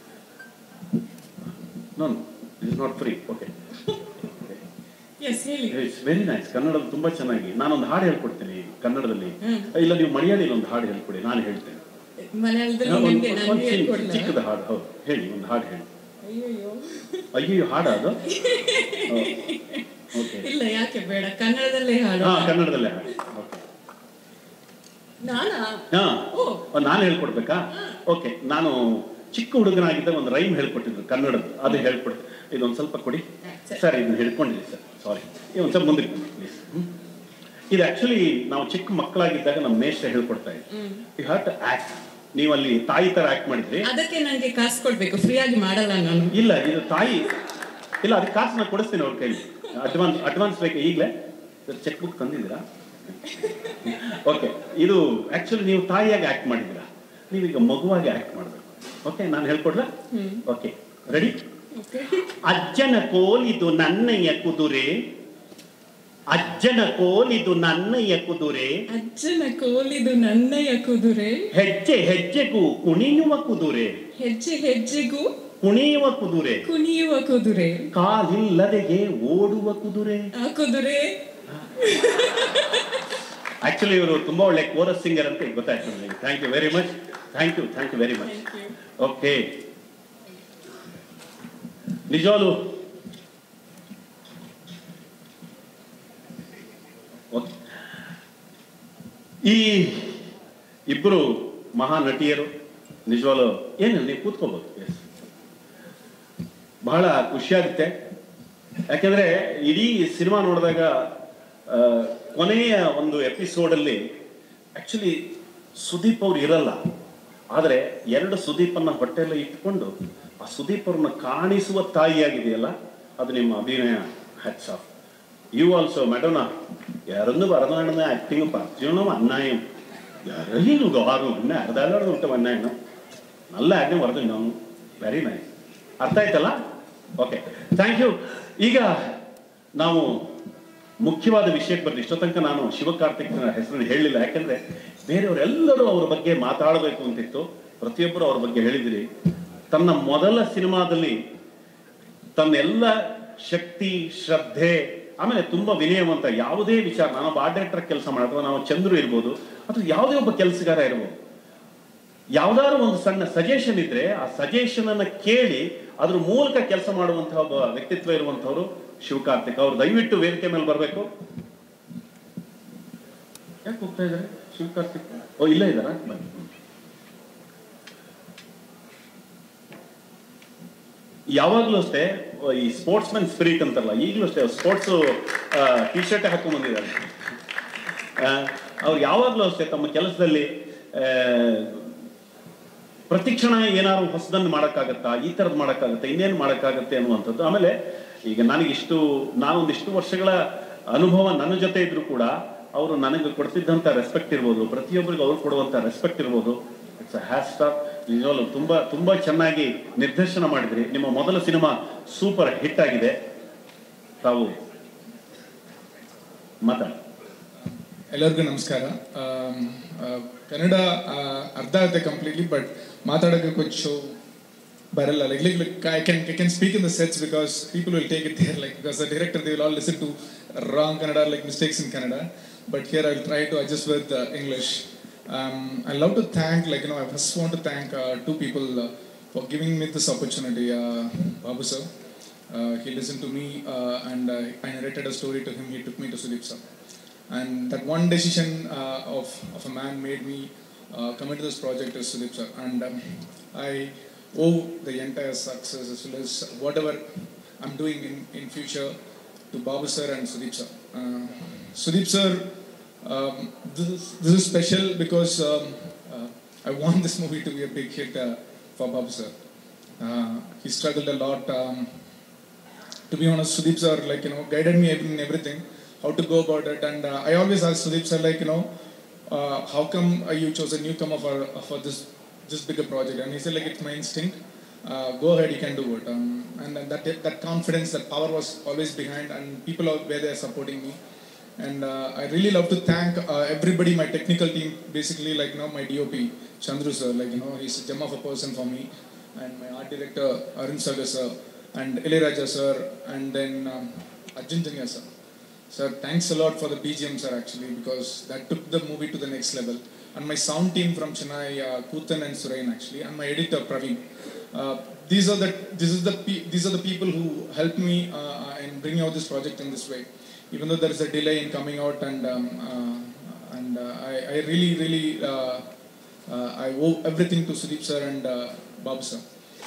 no is not free okay Yes, ಹೇಳಿ ಇಟ್ಸ್ ವೆರಿ ನೈಸ್ ಕನ್ನಡದಲ್ಲಿ ತುಂಬಾ ಚೆನ್ನಾಗಿ ನಾನೊಂದು ಹಾಡು ಹೇಳ್ಕೊಡ್ತೀನಿ ಕನ್ನಡದಲ್ಲಿ ಹ್ಮ್. ಇಲ್ಲ ನೀವು ಮಲಯಾಳಿಲಿ ಒಂದು ಹಾಡು ಹೇಳ್ಕೊಡಿ ನಾನು ಹೇಳ್ತೇನೆ ಮಲಯಾಳದಲ್ಲಿ ಒಂದು- ನಿಮ್ಗೆ ಒಂದು ನಾನು ಚಿಕ್ಕ- ಹೇಳ್ಕೊಡ್ಲಾ? ಚಿಕ್ಕದ ಹಾಡು ಹೌದು ಹೇಳಿ ಒಂದು ಹಾಡು ಹೇಳಿ ಅಯ್ಯಯ್ಯೋ. ಅಯ್ಯೋ ಹಾಡ ಅದು ಓಕೆ ಇಲ್ಲ ಯಾಕೆ ಬೇಡ ಕನ್ನಡದಲ್ಲೇ ಹಾಡು ಹಾ ಕನ್ನಡದಲ್ಲೇ ಹಾಡಿ ಓಕೆ ನಾನಾ ಹಾ ಓ ನಾನು ಹೇಳ್ಕೊಡ್ಬೇಕಾ ಓಕೆ ನಾನು ಚಿಕ್ಕ ಹುಡುಗನಾಗಿದ್ದಾಗ ಒಂದು ರೈಮ್ ಹೇಳ್ಕೊಟ್ಟಿದ್ರು ಕನ್ನಡದ ಅದು ಹೇಳ್ಕೊಡ್ತೀನಿ ಇದೊಂದು ಸ್ವಲ್ಪ ಕೊಡಿ ಸರ್ ಇದನ್ನ ಹಿಡ್ಕೊಂಡಿರಿ ಸರ್ ಸಾರಿ ಒಂದು ಸ್ವಲ್ಪ ಮುಂದಕ್ಕೆ ಪ್ಲೀಸ್ ಇದು ಆಕ್ಚುಲಿ ನಾವು ಚಿಕ್ಕ ಮಕ್ಕಳಾಗಿದ್ದಾಗ ನಮ್ಮ ಮೇಷ್ಟ್ರ ಹೇಳ್ಕೊಡ್ತಾ ಇದ್ರು hmm. You have to act ನೀವು ಅಲ್ಲಿ ತಾಯಿ ತರ ಆಕ್ಟ್ ಮಾಡಿದ್ರಿ ಅದಕ್ಕೆ ನನಗೆ ಕಾಸು ಕೊಡ್ಬೇಕು ಫ್ರೀ ಆಗಿ ಮಾಡಲ್ಲ ನಾನು ಇಲ್ಲ ಇದು ತಾಯಿ ಇಲ್ಲ ಅದಕ್ಕೆ ಕಾಸು ನಾನು ಕೊಡಿಸ್ತೀನಿ ಅವ್ರ ಕೈಲಿ ಅಡ್ವಾನ್ಸ್ ಅಡ್ವಾನ್ಸ್ ಬೇಕು ಈಗಲೇ ಚೆಕ್ ಬುಕ್ ತಂದಿದ್ದೀರಾ ಓಕೆ ಇದು ಆಕ್ಚುಲಿ ನೀವು ತಾಯಿಯಾಗಿ ಆಕ್ಟ್ ಮಾಡಿದ್ದೀರಾ ನೀವೀಗ ಮಗುವಾಗಿ ಆಕ್ಟ್ ಮಾಡಬೇಕು ಓಕೆ ನಾನು ಹೇಳ್ಕೊಡ್ಲಾ ಹ್ಮ್. ಓಕೆ ರೆಡಿ ಅಜ್ಜನ ಕೋಲಿದು ನನ್ನಯ್ಯ ಕುದುರೆ ಅಜ್ಜನ ಕೋಲಿದು ನನ್ನಯ್ಯ ಕುದುರೆ ಅಜ್ಜನ ಕೋಲಿದು ನನ್ನಯ್ಯ ಕುದುರೆ ಹೆಜ್ಜೆ ಹೆಜ್ಜೆಗೂ ಕುಣಿಯುವ ಕುದುರೆ ಹೆಜ್ಜೆ ಹೆಜ್ಜೆಗೂ ಕುಣಿಯುವ ಕುದುರೆ ಕುಣಿಯುವ ಕುದುರೆ ಕಾಲಿಲ್ಲದೆಗೆ ಓಡುವ ಕುದುರೆ ಆ ಕುದುರೆ ಆಕ್ಚುಲಿ ಇವರು ತುಂಬಾ ಒಳ್ಳೆ ಕೋರಸ್ ಸಿಂಗರ್ ಅಂತ ಈಗ ಗೊತ್ತಾಯ್ತು ನನಗೆ thank you very much thank you thank you very much okay ನಿಜವಾಗ್ಲು ಓಕೆ. ಈ ಇಬ್ಬರು ಮಹಾ ನಟಿಯರು ನಿಜವಾಗ್ಲು ಏನಿಲ್ಲ ನೀವು ಕೂತ್ಕೋಬಹುದು ಎಸ್ ಬಹಳ ಖುಷಿಯಾಗುತ್ತೆ ಯಾಕೆಂದ್ರೆ ಇಡೀ ಸಿನಿಮಾ ನೋಡಿದಾಗ ಆ, ಕೊನೆಯ ಒಂದು ಎಪಿಸೋಡಲ್ಲಿ ಆಕ್ಚುಲಿ ಸುದೀಪ್ ಅವ್ರು ಇರಲ್ಲ ಆದರೆ ಎರಡು ಸುದೀಪನ್ನ ಹೊಟ್ಟೆಲ್ಲ ಇಟ್ಕೊಂಡು ಆ ಸುದೀಪ್ ಅವ್ರನ್ನ ಕಾಣಿಸುವ ತಾಯಿಯಾಗಿದೆಯಲ್ಲ ಅದು ನಿಮ್ಮ ಅಭಿನಯ hats off you also Madonna ഇറന്ന് പറഞ്ഞാണെന്ന് ആക്ടിങ് പറിച്ചോണം അന്നായം ಯಾರಿಗೂ ಗಾರು ಅನ್ನ ಅರ್ಧಾಡು ಊಟ ಅನ್ನಾಯನ ನಲ್ಲ ಆಜ್ಞೆ ಬರ್ತೀನಿ ನಾನು ವೆರಿ ನೈಸ್ ಅರ್ಥ ಆಯ್ತಲ್ಲ ಓಕೆ ಥ್ಯಾಂಕ್ ಯು ಈಗ ನಾವು ಮುಖ್ಯವಾದ ವಿಷಯಕ್ಕೆ ಬರ್ತೀವಿ ಇಷ್ಟೋ ತನಕ ನಾನು ಶಿವಕಾರ್ತಿಕ್ನ ಹೆಸರನ್ನು ಹೇಳಲಿಲ್ಲ ಯಾಕಂದ್ರೆ ಬೇರೆಯವರೆಲ್ಲರೂ ಅವ್ರ ಬಗ್ಗೆ ಮಾತಾಡಬೇಕು ಅಂತಿತ್ತು ಪ್ರತಿಯೊಬ್ಬರು ಅವ್ರ ಬಗ್ಗೆ ಹೇಳಿದಿರಿ ತನ್ನ ಮೊದಲ ಸಿನಿಮಾದಲ್ಲಿ ತನ್ನೆಲ್ಲ ಶಕ್ತಿ ಶ್ರದ್ಧೆ ಆಮೇಲೆ ತುಂಬಾ ವಿನಯವಂತ ಯಾವುದೇ ವಿಚಾರ ನಾನೊಬ್ಬ ಆರ್ಟ್ ಡೈರೆಕ್ಟರ್ ಕೆಲಸ ಮಾಡಿ ಅಥವಾ ನಾವು ಚಂದ್ರು ಇರ್ಬೋದು ಅಥವಾ ಯಾವುದೇ ಒಬ್ಬ ಕೆಲಸಗಾರ ಇರ್ಬೋದು ಯಾವ್ದಾದ್ರು ಒಂದು ಸಣ್ಣ ಸಜೆಷನ್ ಇದ್ರೆ ಆ ಸಜೆಷನ್ ಅನ್ನ ಕೇಳಿ ಅದ್ರ ಮೂಲಕ ಕೆಲಸ ಮಾಡುವಂತಹ ಒಬ್ಬ ವ್ಯಕ್ತಿತ್ವ ಇರುವಂತವ್ರು ಶಿವಕಾರ್ತಿಕ್ ಅವ್ರು ದಯವಿಟ್ಟು ವೇದಿಕೆ ಮೇಲೆ ಬರಬೇಕು ಯಾಕೆ ಹೋಗ್ತಾ ಇದ್ದಾರೆ ಶಿವಕಾರ್ತಿಕ್ ಓ ಇಲ್ಲೇ ಇದ್ದಾರಾ ಬನ್ನಿ ಯಾವಾಗಲೂ ಅಷ್ಟೇ ಈ ಸ್ಪೋರ್ಟ್ಸ್ ಮ್ಯಾನ್ ಸ್ಪಿರಿಟ್ ಅಂತಲ್ಲ ಈಗಲೂ ಅಷ್ಟೇ ಸ್ಪೋರ್ಟ್ಸ್ ಟಿ ಶರ್ಟ್ ಹಾಕೊಂಡ್ ಬಂದಿದ್ದಾರೆ ಅವ್ರು ಯಾವಾಗಲೂ ಅಷ್ಟೇ ತಮ್ಮ ಕೆಲಸದಲ್ಲಿ ಆ, ಪ್ರತಿಕ್ಷಣ ಏನಾದ್ರು ಹೊಸದನ್ನು ಮಾಡೋಕ್ಕಾಗತ್ತಾ ಈ ಥರದ್ದು ಮಾಡೋಕ್ಕಾಗತ್ತಾ ಇನ್ನೇನು ಮಾಡೋಕ್ಕಾಗತ್ತೆ ಅನ್ನುವಂಥದ್ದು ಆಮೇಲೆ ಈಗ ನನಗಿಷ್ಟು ನಾನೊಂದಿಷ್ಟು ವರ್ಷಗಳ ಅನುಭವ ನನ್ನ ಜೊತೆ ಇದ್ರು ಕೂಡ ಅವರು ನನಗೆ ಕೊಡ್ತಿದ್ದಂಥ ರೆಸ್ಪೆಕ್ಟ್ ಇರ್ಬೋದು ಪ್ರತಿಯೊಬ್ಬರಿಗೂ ಅವ್ರು ಕೊಡುವಂಥ ರೆಸ್ಪೆಕ್ಟ್ ಇರ್ಬೋದು ಇಟ್ಸ್ ಹ್ಯಾಸ್ ಸ್ಟಾಪ್ ನಿಜವಾಗ್ಲೂ ತುಂಬಾ ತುಂಬಾ ಚೆನ್ನಾಗಿ ನಿರ್ದೇಶನ ಮಾಡಿದ್ರಿ ನಿಮ್ಮ ಮೊದಲ ಸಿನಿಮಾ ಸೂಪರ್ ಹಿಟ್ ಆಗಿದೆ ತಾವು ಮಾತಾಡಿ ಎಲ್ಲರಿಗೂ ನಮಸ್ಕಾರ ಆಮ್, ಆ, ಕನ್ನಡ ಆ, ಅರ್ಧ ಆಗುತ್ತೆ ಕಂಪ್ಲೀಟ್ಲಿ ಬಟ್ ಮಾತಾಡೋಕ್ಕೆ ಕೊಂಚು ಬರಲ್ಲ like like like I can I can speak in the sets because people will take it there like because the director they will all listen to wrong Kannada like mistakes in Kannada but here I will try to adjust with English I love to thank like you know I first want to thank to people for giving me this opportunity Babu sir Uh, he listened to me uh, and uh, I narrated a story to him. He took me to Sudeep sir. And that one decision uh, of, of a man made me uh, come into this project is Sudeep sir. And um, I owe the entire success as well as whatever I'm doing in, in future to Babu sir and Sudeep sir. Uh, Sudeep sir, um, this, is, this is special because um, uh, I want this movie to be a big hit uh, for Babu sir. Uh, he struggled a lot. Um, to be honest, Sudeep sir, like, you know, guided me in everything, how to go about it. And uh, I always ask Sudeep sir, like, you know, uh, how come uh, you chose a newcomer for, for this, this bigger project? And he said, like, it's my instinct. Uh, go ahead, you can do it. Um, and then that, that confidence, that power was always behind, and people are where they are supporting me. And uh, I really love to thank uh, everybody, my technical team, basically, like, you know, my DOP, Chandru sir, like, you know, he's a gem of a person for me. And my art director, Arun Sagar sir, and Ilayaraja sir, and then um, Arjun Janya sir. Sir, thanks a lot for the BGM sir actually because that took the movie to the next level. And my sound team from Chennai, uh, Kutan and Surain actually, and my editor Praveen. Uh, these are the this is the pe- these are the people who helped me uh, in bringing out this project in this way. Even though there is a delay in coming out, and um, uh, and uh, I, I really really uh, uh, I owe everything to Sudeep sir and uh, Babu sir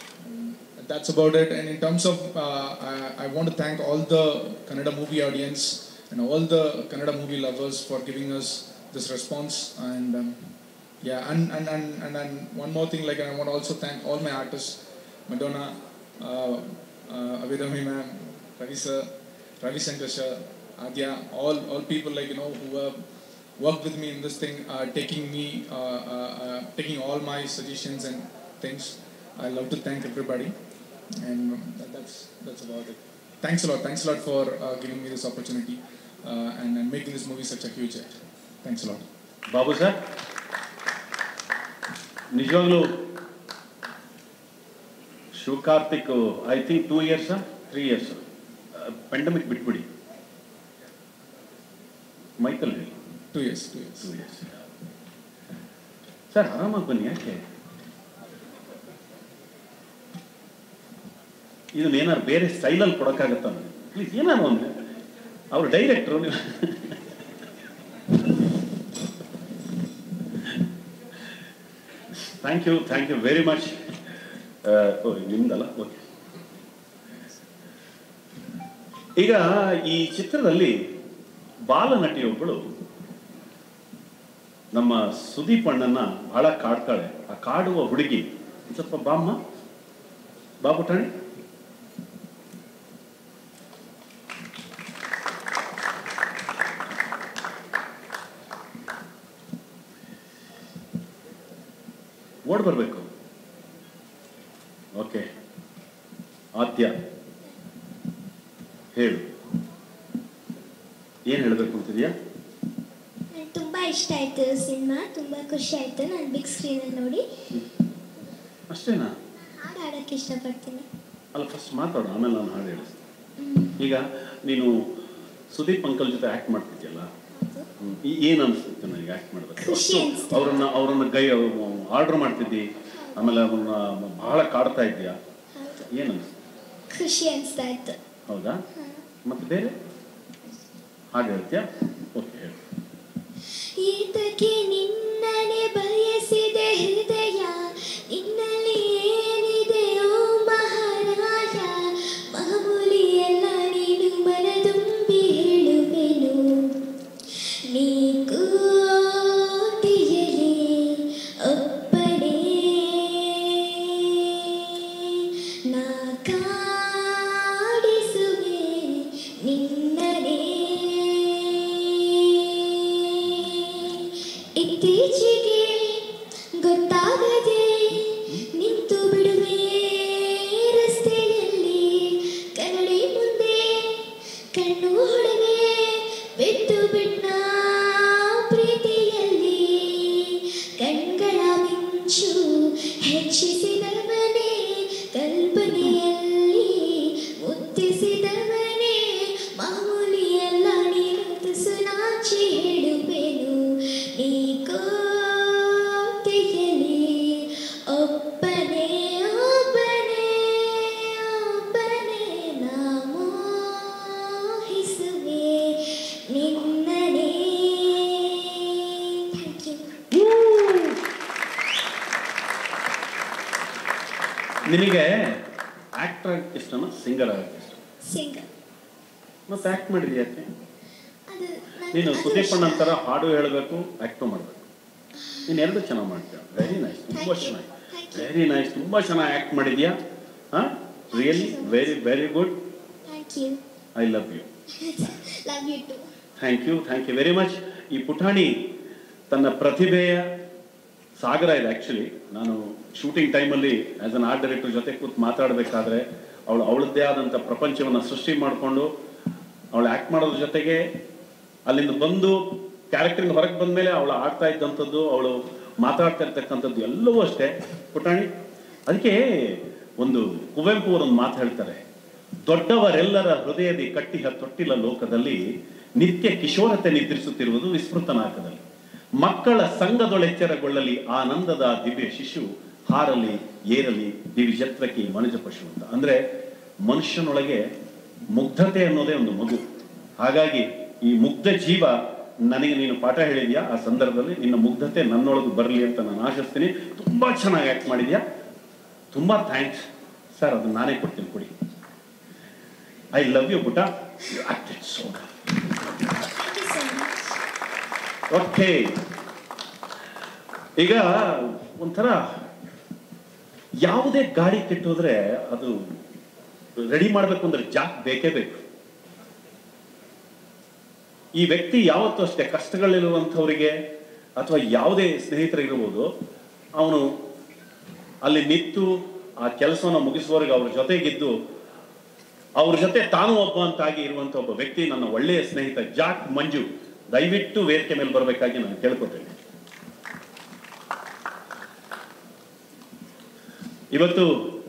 that's about it. And in terms of, uh, I, I want to thank all the Kannada movie audience and all the Kannada movie lovers for giving us this response. And um, yeah, and, and, and, and, and one more thing, like I want to also thank all my artists, Madonna, uh, uh, Avidami ma'am, Ravi sir, Ravi Shankar sir, Adya, all, all people like, you know, who have worked with me in this thing, uh, taking me, uh, uh, uh, taking all my suggestions and things. I love to thank everybody, and um, that, that's that's about it. Thanks a lot. Thanks a lot for uh, giving me this opportunity uh, and, and making this movie such a huge hit. Thanks a lot. Babu sir ನಿಜವಾಗ್ಲೂ Shivakarthik I think two years three years pandemic ಬಿಟ್ಬಿಡಿ Michael ಹೇಳಿ Two years. Two years. Two years sir ಆರಾಮಾಗಿ ಬನ್ನಿ ಯಾಕೆ ಇದನ್ನ ಏನಾರು ಬೇರೆ ಸ್ಟೈಲಲ್ಲಿ ಕೊಡೋಕ್ಕಾಗತ್ತ ಪ್ಲೀಸ್ ಏನಾರು ಒಂದು ಅವ್ರು ಡೈರೆಕ್ಟ್ರು ನೀವು thank you thank you very much oh ನಿಮ್ದಲ್ಲ ಓಕೆ ಈಗ ಈ ಚಿತ್ರದಲ್ಲಿ ಬಾಲನಟಿಯೊಬ್ಬಳು ನಮ್ಮ ಸುದೀಪ್ ಅಣ್ಣನ ಬಹಳ ಕಾಡ್ತಾಳೆ ಆ ಕಾಡುವ ಹುಡುಗಿ ಒಂದ್ ಸ್ವಲ್ಪ ಬಾಮ್ಮ ಬಾಬುಟಾಣಿ ಓಡ್ ಬರಬೇಕು ಓಕೆ ಆದ್ಯ ಹೇಳು ಏನು ಹೇಳಬೇಕು ಅಂತಿದ್ಯಾ ನಂಗೆ ತುಂಬ ಇಷ್ಟ ಆಯಿತು ಸಿನಿಮಾ ತುಂಬ ಖುಷಿ ಆಯಿತು ನಾನು ಬಿಗ್ ಸ್ಕ್ರೀನಲ್ಲಿ ನೋಡಿ ಅಷ್ಟೇನಾ ಹಾಡು ಹಾಡೋಕ್ಕೆ ಇಷ್ಟಪಡ್ತೀನಿ ಅಲ್ಲ ಫಸ್ಟ್ ಮಾತಾಡು ಆಮೇಲೆ ನಾನು ಹಾಡು ಹೇಳಿಸ್ತೀನಿ ಈಗ ನೀನು ಸುದೀಪ್ ಅಂಕಲ್ ಜೊತೆ ಆ್ಯಕ್ಟ್ ಮಾಡ್ತಿದ್ಯಲ್ಲ ಹ್ಮ್. ಈ- ಏನ್ ಅನ್ಸುತ್ತೆ ನನಗೆ ಆ್ಯಕ್ಟ್ ಮಾಡ್ಬೇಕು ಖುಷಿ ಅನ್ಸುತ್ತೆ. ಅವ್ರನ್ನ ಅವ್ರನ್ನ ಗೈ ಆರ್ಡರ್ ಮಾಡ್ತಿದ್ದಿ ಆಮೇಲೆ ಅವ್ರನ್ನ ಬಹಳ ಕಾಡ್ತಾ ಇದ್ಯಾ ಏನ್ ಅನ್ಸುತ್ತೆ ಖುಷಿ ಅನಿಸ್ತಾ ಇತ್ತು ಹೌದಾ ಮತ್ತೆ ಬೇರೆ ಹಾಗೆ ಹೇಳ್ತೀಯಾ ಓಕೆ ಹೇಳು ಈತಕ್ಕೆ ನಿನ್ನನೆ ಬಯಸಿದೆ ಹೃದಯ ನಿನ್ನಲ್ಲಿ ಏನಿದೆ ಓ ಮಹಾರಾಜ ಮಾಮೂಲಿ ಎಲ್ಲ ನೀನು ಮನದುಂಬಿ ಹೇಳುವೆನು ನೀ ಕೋಟೆಯಲಿ ಒಪ್ಪನೆ ನಾ ಕಾಡಿಸುವೆ ನಿನ್ನನೇ ಇತ್ತೀಚೆಗೆ ಗೊತ್ತಾಗದೆ ನಿಂತು ಬಿಡುವೆ ರಸ್ತೆಯಲ್ಲಿ ಕನ್ನಡಿ ಮುಂದೆ ಕಣ್ಣು ಹೊಳಗೆ ಬಿದ್ದು ಬಿಟ್ಟ ಪ್ರೀತಿಯಲ್ಲಿ ಕಣ್ಗಳ ಮಿಂಚು ಹೆಚ್ಚಿಸಿದವನೇ ಕಲ್ಪನೆಯಲ್ಲಿ ಮುತ್ತಿಸಿದವನೇ ಮಾಮೂಲಿಯಲ್ಲ ನೀನು ತುಸು ನಾಚಿ ಹೇಳುವೆನು ನೀ ಕೋಟೆಯಲ್ಲಿ ಒಬ್ಬನೇ ಒಬ್ಬನೇ ಒಬ್ಬನೇ ನಾ ಮೋಹಿಸುವೆ ನಿನ್ನನೇ ಥ್ಯಾಂಕ್ ಯು ನಿನಗೆ ಆಕ್ಟರ್ ಇಷ್ಟನಾ ಸಿಂಗರ್ ಆಗಕ್ಕೆ ಇಷ್ಟ ಸಿಂಗರ್ ಮತ್ತೆ ಆಕ್ಟ್ ಮಾಡಿದ್ಯಾ ಯಾಕೆ ಅದು ನೀನು ಸುದೀಪಣ್ಣ ಥರ ಹಾಡು ಹೇಳಬೇಕು ಆಕ್ಟು ಮಾಡಬೇಕು ನೀನು ಎರಡು ಚೆನ್ನಾಗಿ ಮಾಡ್ತೀಯ ವೆರಿ ನೈಸ್ ತುಂಬ ಚೆನ್ನಾಗಿ ವೆರಿ ನೈಸ್ ತುಂಬ ಚೆನ್ನಾಗಿ ಆ್ಯಕ್ಟ್ ಮಾಡಿದ್ಯಾ ಹಾಂ really very very good thank you I love you love you too thank you thank you very much ಈ ಪುಟಾಣಿ ತನ್ನ ಪ್ರತಿಭೆಯ ಸಾಗರ ಇದೆ ಆ್ಯಕ್ಚುಲಿ ನಾನು ಶೂಟಿಂಗ್ ಟೈಮಲ್ಲಿ ಆ್ಯಸ್ ಅನ್ ಆರ್ಟ್ ಡೈರೆಕ್ಟರ್ ಜೊತೆ ಕೂತು ಮಾತಾಡಬೇಕಾದ್ರೆ ಅವಳು ಅವಳದ್ದೇ ಆದಂಥ ಪ್ರಪಂಚವನ್ನು ಸೃಷ್ಟಿ ಮಾಡಿಕೊಂಡು ಅವಳು ಆ್ಯಕ್ಟ್ ಮಾಡೋದ್ರ ಜೊತೆಗೆ ಅಲ್ಲಿಂದ ಬಂದು ಕ್ಯಾರೆಕ್ಟರಿಂದ ಹೊರಗೆ ಬಂದ ಮೇಲೆ ಅವಳು ಆಡ್ತಾ ಇದ್ದಂಥದ್ದು ಅವಳು ಮಾತಾಡ್ತಾ ಇರ್ತಕ್ಕಂಥದ್ದು ಎಲ್ಲವೂ ಅಷ್ಟೇ ಪುಟಾಣಿ ಅದಕ್ಕೆ ಒಂದು ಕುವೆಂಪು ಅವರೊಂದು ಮಾತು ಹೇಳ್ತಾರೆ ದೊಡ್ಡವರೆಲ್ಲರ ಹೃದಯದಿ ಕಟ್ಟಿಹ ತೊಟ್ಟಿಲ ಲೋಕದಲ್ಲಿ ನಿತ್ಯ ಕಿಶೋರತೆ ನಿದ್ರಿಸುತ್ತಿರುವುದು ವಿಸ್ಮೃತನಾಕದಲ್ಲಿ ಮಕ್ಕಳ ಸಂಘದೊಳೆಚ್ಚರಗೊಳ್ಳಲಿ ಆನಂದದ ದಿವ್ಯ ಶಿಶು ಹಾರಲಿ ಏರಲಿ ದಿವಿಜತ್ವಕ್ಕೆ ಮನುಜ ಪಶು ಅಂತ ಅಂದ್ರೆ ಮನುಷ್ಯನೊಳಗೆ ಮುಗ್ಧತೆ ಅನ್ನೋದೇ ಒಂದು ಮಗು ಹಾಗಾಗಿ ಈ ಮುಗ್ಧ ಜೀವ ನನಗೆ ನೀನು ಪಾಠ ಹೇಳಿದ್ಯಾ ಆ ಸಂದರ್ಭದಲ್ಲಿ ನಿನ್ನ ಮುಗ್ಧತೆ ನನ್ನೊಳಗೆ ಬರಲಿ ಅಂತ ನಾನು ಆಶಿಸ್ತೀನಿ ತುಂಬಾ ಚೆನ್ನಾಗಿ ಆಕ್ಟ್ ಮಾಡಿದ್ಯಾ ತುಂಬಾ ಥ್ಯಾಂಕ್ಸ್ ಸರ್ ಅದನ್ನ ನಾನೇ ಕೊಡ್ತೀನಿ ಕೊಡಿ ಐ ಲವ್ ಯು ಪುಟ ಆಕ್ಟೆಡ್ ಸೋ ಓಕೆ ಈಗ ಒಂಥರ ಯಾವುದೇ ಗಾಡಿ ಕೆಟ್ಟೋದ್ರೆ ಅದು ರೆಡಿ ಮಾಡಬೇಕು ಅಂದ್ರೆ ಜಾಕ್ ಬೇಕೇ ಬೇಕು ಈ ವ್ಯಕ್ತಿ ಯಾವತ್ತೂ ಅಷ್ಟೇ ಕಷ್ಟಗಳಿರುವಂಥವರಿಗೆ ಅಥವಾ ಯಾವುದೇ ಸ್ನೇಹಿತರಿರ್ಬೋದು ಅವನು ಅಲ್ಲಿ ನಿಂತು ಆ ಕೆಲಸವನ್ನು ಮುಗಿಸುವವರೆಗೆ ಅವ್ರ ಜೊತೆಗಿದ್ದು ಅವ್ರ ಜೊತೆ ತಾನು ಒಬ್ಬ ಅಂತಾಗಿ ಇರುವಂತ ಒಬ್ಬ ವ್ಯಕ್ತಿ ನನ್ನ ಒಳ್ಳೆಯ ಸ್ನೇಹಿತ ಜಾಕ್ ಮಂಜು ದಯವಿಟ್ಟು ವೇದಿಕೆ ಮೇಲೆ ಬರಬೇಕಾಗಿ ನಾನು ಕೇಳ್ಕೊತೇನೆ ಇವತ್ತು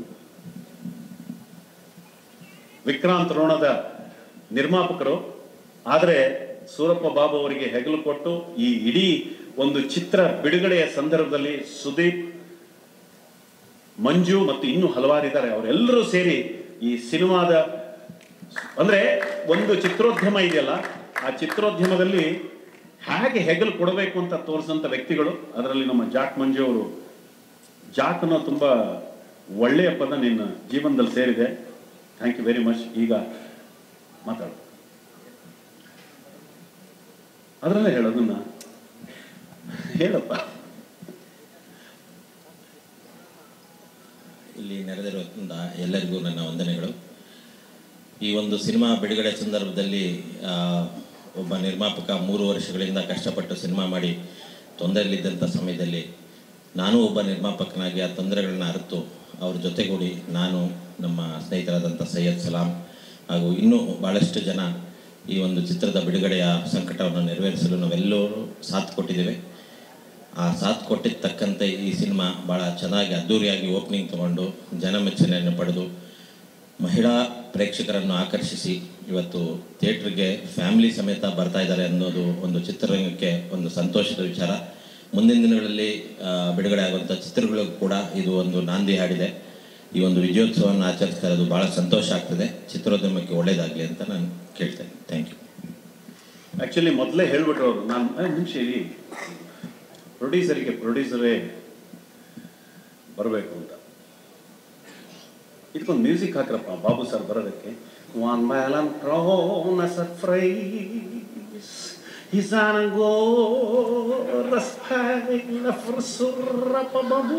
ವಿಕ್ರಾಂತ್ ರೋಣದ ನಿರ್ಮಾಪಕರು ಆದರೆ ಸೂರಪ್ಪ ಬಾಬು ಅವರಿಗೆ ಹೆಗಲು ಕೊಟ್ಟು ಈ ಇಡೀ ಒಂದು ಚಿತ್ರ ಬಿಡುಗಡೆಯ ಸಂದರ್ಭದಲ್ಲಿ ಸುದೀಪ್ ಮಂಜು ಮತ್ತು ಇನ್ನೂ ಹಲವಾರಿದ್ದಾರೆ ಅವರೆಲ್ಲರೂ ಸೇರಿ ಈ ಸಿನಿಮಾದ ಅಂದ್ರೆ ಒಂದು ಚಿತ್ರೋದ್ಯಮ ಇದೆಯಲ್ಲ ಆ ಚಿತ್ರೋದ್ಯಮದಲ್ಲಿ ಹೇಗೆ ಹೆಗಲು ಕೊಡಬೇಕು ಅಂತ ತೋರಿಸಿದಂಥ ವ್ಯಕ್ತಿಗಳು ಅದರಲ್ಲಿ ನಮ್ಮ ಜಾಕ್ ಮಂಜು ಅವರು ಜಾಕ್ ಅನ್ನೋ ತುಂಬಾ ಒಳ್ಳೆಯ ಪದ ನಿನ್ನ ಜೀವನದಲ್ಲಿ ಸೇರಿದೆ ಥ್ಯಾಂಕ್ ಯು ವೆರಿ ಮಚ್ ಈಗ ಮಾತಾಡು ಅದರಲ್ಲೇ ಹೇಳೋದನ್ನ ಹೇಳಪ್ಪ ಇಲ್ಲಿ ನೆರೆದಿರುವಂಥ ಎಲ್ಲರಿಗೂ ನನ್ನ ವಂದನೆಗಳು ಈ ಒಂದು ಸಿನಿಮಾ ಬಿಡುಗಡೆ ಸಂದರ್ಭದಲ್ಲಿ ಆ, ಒಬ್ಬ ನಿರ್ಮಾಪಕ ಮೂರು ವರ್ಷಗಳಿಂದ ಕಷ್ಟಪಟ್ಟು ಸಿನಿಮಾ ಮಾಡಿ ತೊಂದರೆಯಲ್ಲಿದ್ದಂಥ ಸಮಯದಲ್ಲಿ ನಾನು ಒಬ್ಬ ನಿರ್ಮಾಪಕನಾಗಿ ಆ ತೊಂದರೆಗಳನ್ನ ಅರಿತು ಅವ್ರ ಜೊತೆಗೂಡಿ ನಾನು ನಮ್ಮ ಸ್ನೇಹಿತರಾದಂಥ ಸೈಯದ್ ಸಲಾಂ ಹಾಗೂ ಇನ್ನೂ ಭಾಳಷ್ಟು ಜನ ಈ ಒಂದು ಚಿತ್ರದ ಬಿಡುಗಡೆಯ ಸಂಕಟವನ್ನು ನೆರವೇರಿಸಲು ನಾವೆಲ್ಲರೂ ಸಾಥ್ ಕೊಟ್ಟಿದ್ದೇವೆ ಆ ಸಾಥ್ ಕೊಟ್ಟಿದ್ದ ತಕ್ಕಂತೆ ಈ ಸಿನಿಮಾ ಭಾಳ ಚೆನ್ನಾಗಿ ಅದ್ಧೂರಿಯಾಗಿ ಓಪನಿಂಗ್ ತಗೊಂಡು ಜನಮೆಚ್ಚನೆಯನ್ನು ಪಡೆದು ಮಹಿಳಾ ಪ್ರೇಕ್ಷಕರನ್ನು ಆಕರ್ಷಿಸಿ ಇವತ್ತು ಥಿಯೇಟ್ರಿಗೆ ಫ್ಯಾಮಿಲಿ ಸಮೇತ ಬರ್ತಾ ಇದ್ದಾರೆ ಅನ್ನೋದು ಒಂದು ಚಿತ್ರರಂಗಕ್ಕೆ ಒಂದು ಸಂತೋಷದ ವಿಚಾರ ಮುಂದಿನ ದಿನಗಳಲ್ಲಿ ಆ, ಬಿಡುಗಡೆ ಆಗುವಂಥ ಚಿತ್ರಗಳು ಕೂಡ ಇದು ಒಂದು ನಾಂದಿ ಹಾಡಿದೆ ಈ ಒಂದು ವಿಜಯೋತ್ಸವವನ್ನು ಆಚರಿಸ್ತಾ ಇರೋದು ಭಾಳ ಸಂತೋಷ ಆಗ್ತದೆ ಚಿತ್ರೋದ್ಯಮಕ್ಕೆ ಒಳ್ಳೇದಾಗಲಿ ಅಂತ ನಾನು ಕೇಳ್ತೇನೆ ಥ್ಯಾಂಕ್ ಯು ಆಕ್ಚುಲಿ ಮೊದಲೇ ಹೇಳ್ಬಿಟ್ರು ಅವರು ನಾನು "ಏ, ನಿಮಿಷ ಇರಿ ಪ್ರೊಡ್ಯೂಸರಿಗೆ ಪ್ರೊಡ್ಯೂಸರೇ ಬರಬೇಕು ಅಂತ ಇದಕ್ಕೊಂದು ಮ್ಯೂಸಿಕ್ ಹಾಕ್ರಪ್ಪ ಬಾಬು ಸರ್ ಬರೋದಕ್ಕೆ ಒನ್ ಬ್ಯಾಲನ್ ಕ್ರೌನ್ surprise He's on a go, respect for Surapa Babu.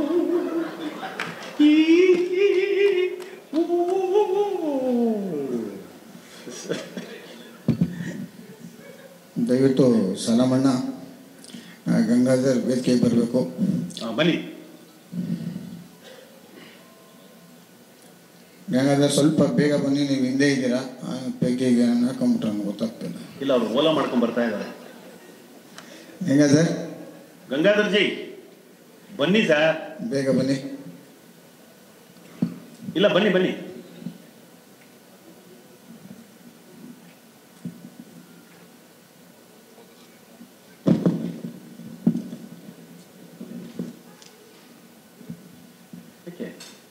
ದಯವಿಟ್ಟು ಸಲಾಮಣ್ಣ ಆ, ಗಂಗಾಧರ್ ವೇದಿಕೆಗೆ ಬರಬೇಕು ಬನ್ನಿ ಹೆಂಗಾದ್ರೆ ಸ್ವಲ್ಪ ಬೇಗ ಬನ್ನಿ ನೀವು ಹಿಂದೆ ಇದ್ದೀರಾ ಪೆಗ್ಗಿಗೆ ಹಾಕೊಂಬಿಟ್ರೆ ನನಗೆ ಗೊತ್ತಾಗ್ತಿಲ್ಲ ಇಲ್ಲ ಅವರು ಓಲಾ ಮಾಡ್ಕೊಂಡು ಬರ್ತಾ ಇದ್ದಾರೆ ಹೆಂಗ ಸರ್ ಗಂಗಾಧರ್ ಜಿ ಬನ್ನಿ ಸರ್ ಬೇಗ ಬನ್ನಿ ಇಲ್ಲ ಬನ್ನಿ ಬನ್ನಿ ಯಾಕೆ?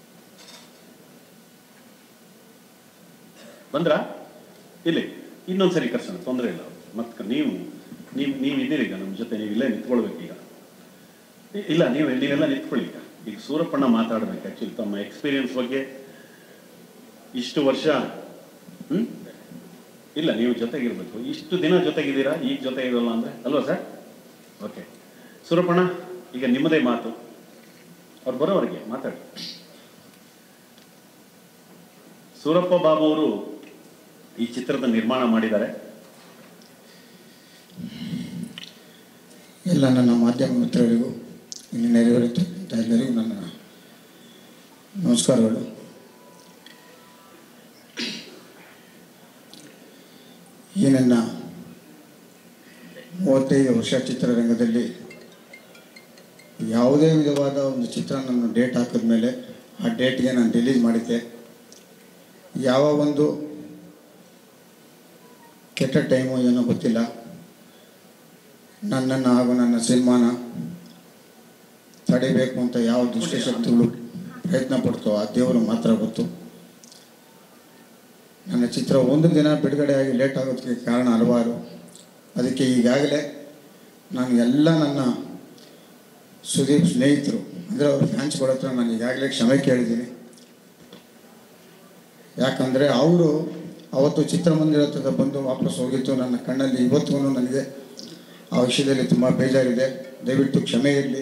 ಬಂದ್ರಾ ಇಲ್ಲಿ ಇನ್ನೊಂದ್ಸರಿ ಕರ್ಸೋಣ ತೊಂದರೆ ಇಲ್ಲ ಮತ್ತೆ ನೀವು ನೀವು ನೀವು ಇದ್ದೀರಿ ಈಗ ನಮ್ಮ ಜೊತೆ ನೀವು ಇಲ್ಲೇ ನಿಂತ್ಕೊಳ್ಬೇಕೀಗ ಇ- ಇಲ್ಲ ನೀವು ನೀವೆಲ್ಲ ನಿಂತ್ಕೊಳ್ಳಿ ಈಗ ಈಗ ಸೂರಪ್ಪಣ್ಣ ಮಾತಾಡ್ಬೇಕು ಆ್ಯಕ್ಚುಲಿ ತಮ್ಮ ಎಕ್ಸ್ಪೀರಿಯನ್ಸ್ ಬಗ್ಗೆ ಇಷ್ಟು ವರ್ಷ ಹ್ಮ್ ಇಲ್ಲ ನೀವು ಜೊತೆಗಿರ್ಬೇಕು ಇಷ್ಟು ದಿನ ಜೊತೆಗಿದ್ದೀರಾ ಈಗ ಜೊತೆ ಇರಲ್ಲ ಅಂದ್ರೆ ಅಲ್ವಾ ಸರ್ ಓಕೆ ಸೂರಪ್ಪಣ್ಣ ಈಗ ನಿಮ್ಮದೇ ಮಾತು ಅವ್ರು ಬರೋವರೆಗೆ ಮಾತಾಡಿ ಸೂರಪ್ಪ ಬಾಬು ಅವರು ಈ ಚಿತ್ರದ ನಿರ್ಮಾಣ ಮಾಡಿದ್ದಾರೆ ಎಲ್ಲ ನನ್ನ ಮಾಧ್ಯಮ ಮಿತ್ರರಿಗೂ ಇಲ್ಲಿ ನೆರವೇರುತ್ತಿದ್ದ ಎಲ್ಲರಿಗೂ ನನ್ನ ನಮಸ್ಕಾರಗಳು ಈ ನನ್ನ ಮೂವತ್ತೈದು ವರ್ಷ ಚಿತ್ರರಂಗದಲ್ಲಿ ಯಾವುದೇ ವಿಧವಾದ ಒಂದು ಚಿತ್ರ ನನ್ನ ಡೇಟ್ ಹಾಕಿದ ಮೇಲೆ ಆ ಡೇಟ್ಗೆ ನಾನು ರಿಲೀಸ್ ಮಾಡಿದ್ದೆ ಯಾವ ಒಂದು ಕೆಟ್ಟ ಟೈಮು ಏನೋ ಗೊತ್ತಿಲ್ಲ ನನ್ನನ್ನು ಹಾಗೂ ನನ್ನ ಸಿನಿಮಾನ ತಡಿಬೇಕು ಅಂತ ಯಾವ ದುಷ್ಟಶಕ್ತಿಗಳು ಪ್ರಯತ್ನ ಪಡ್ತೋ ಆ ದೇವರು ಮಾತ್ರ ಗೊತ್ತು ನನ್ನ ಚಿತ್ರ ಒಂದು ದಿನ ಬಿಡುಗಡೆಯಾಗಿ ಲೇಟ್ ಆಗೋದಕ್ಕೆ ಕಾರಣ ಹಲವಾರು ಅದಕ್ಕೆ ಈಗಾಗಲೇ ನಾನು ಎಲ್ಲ ನನ್ನ ಸುದೀಪ್ ಸ್ನೇಹಿತರು ಅಂದರೆ ಅವ್ರ ಫ್ಯಾನ್ಸ್ಗಳ ಹತ್ರ ನಾನು ಈಗಾಗಲೇ ಕ್ಷಮೆ ಕೇಳಿದ್ದೀನಿ ಯಾಕಂದರೆ ಅವರು ಅವತ್ತು ಚಿತ್ರಮಂದಿರ ಹತ್ರ ಬಂದು ವಾಪಸ್ ಹೋಗಿತ್ತು ನನ್ನ ಕಣ್ಣಲ್ಲಿ ಇವತ್ತಿಗೂ ನನಗೆ ಆ ವಿಷಯದಲ್ಲಿ ತುಂಬ ಬೇಜಾರಿದೆ ದಯವಿಟ್ಟು ಕ್ಷಮೆ ಇರಲಿ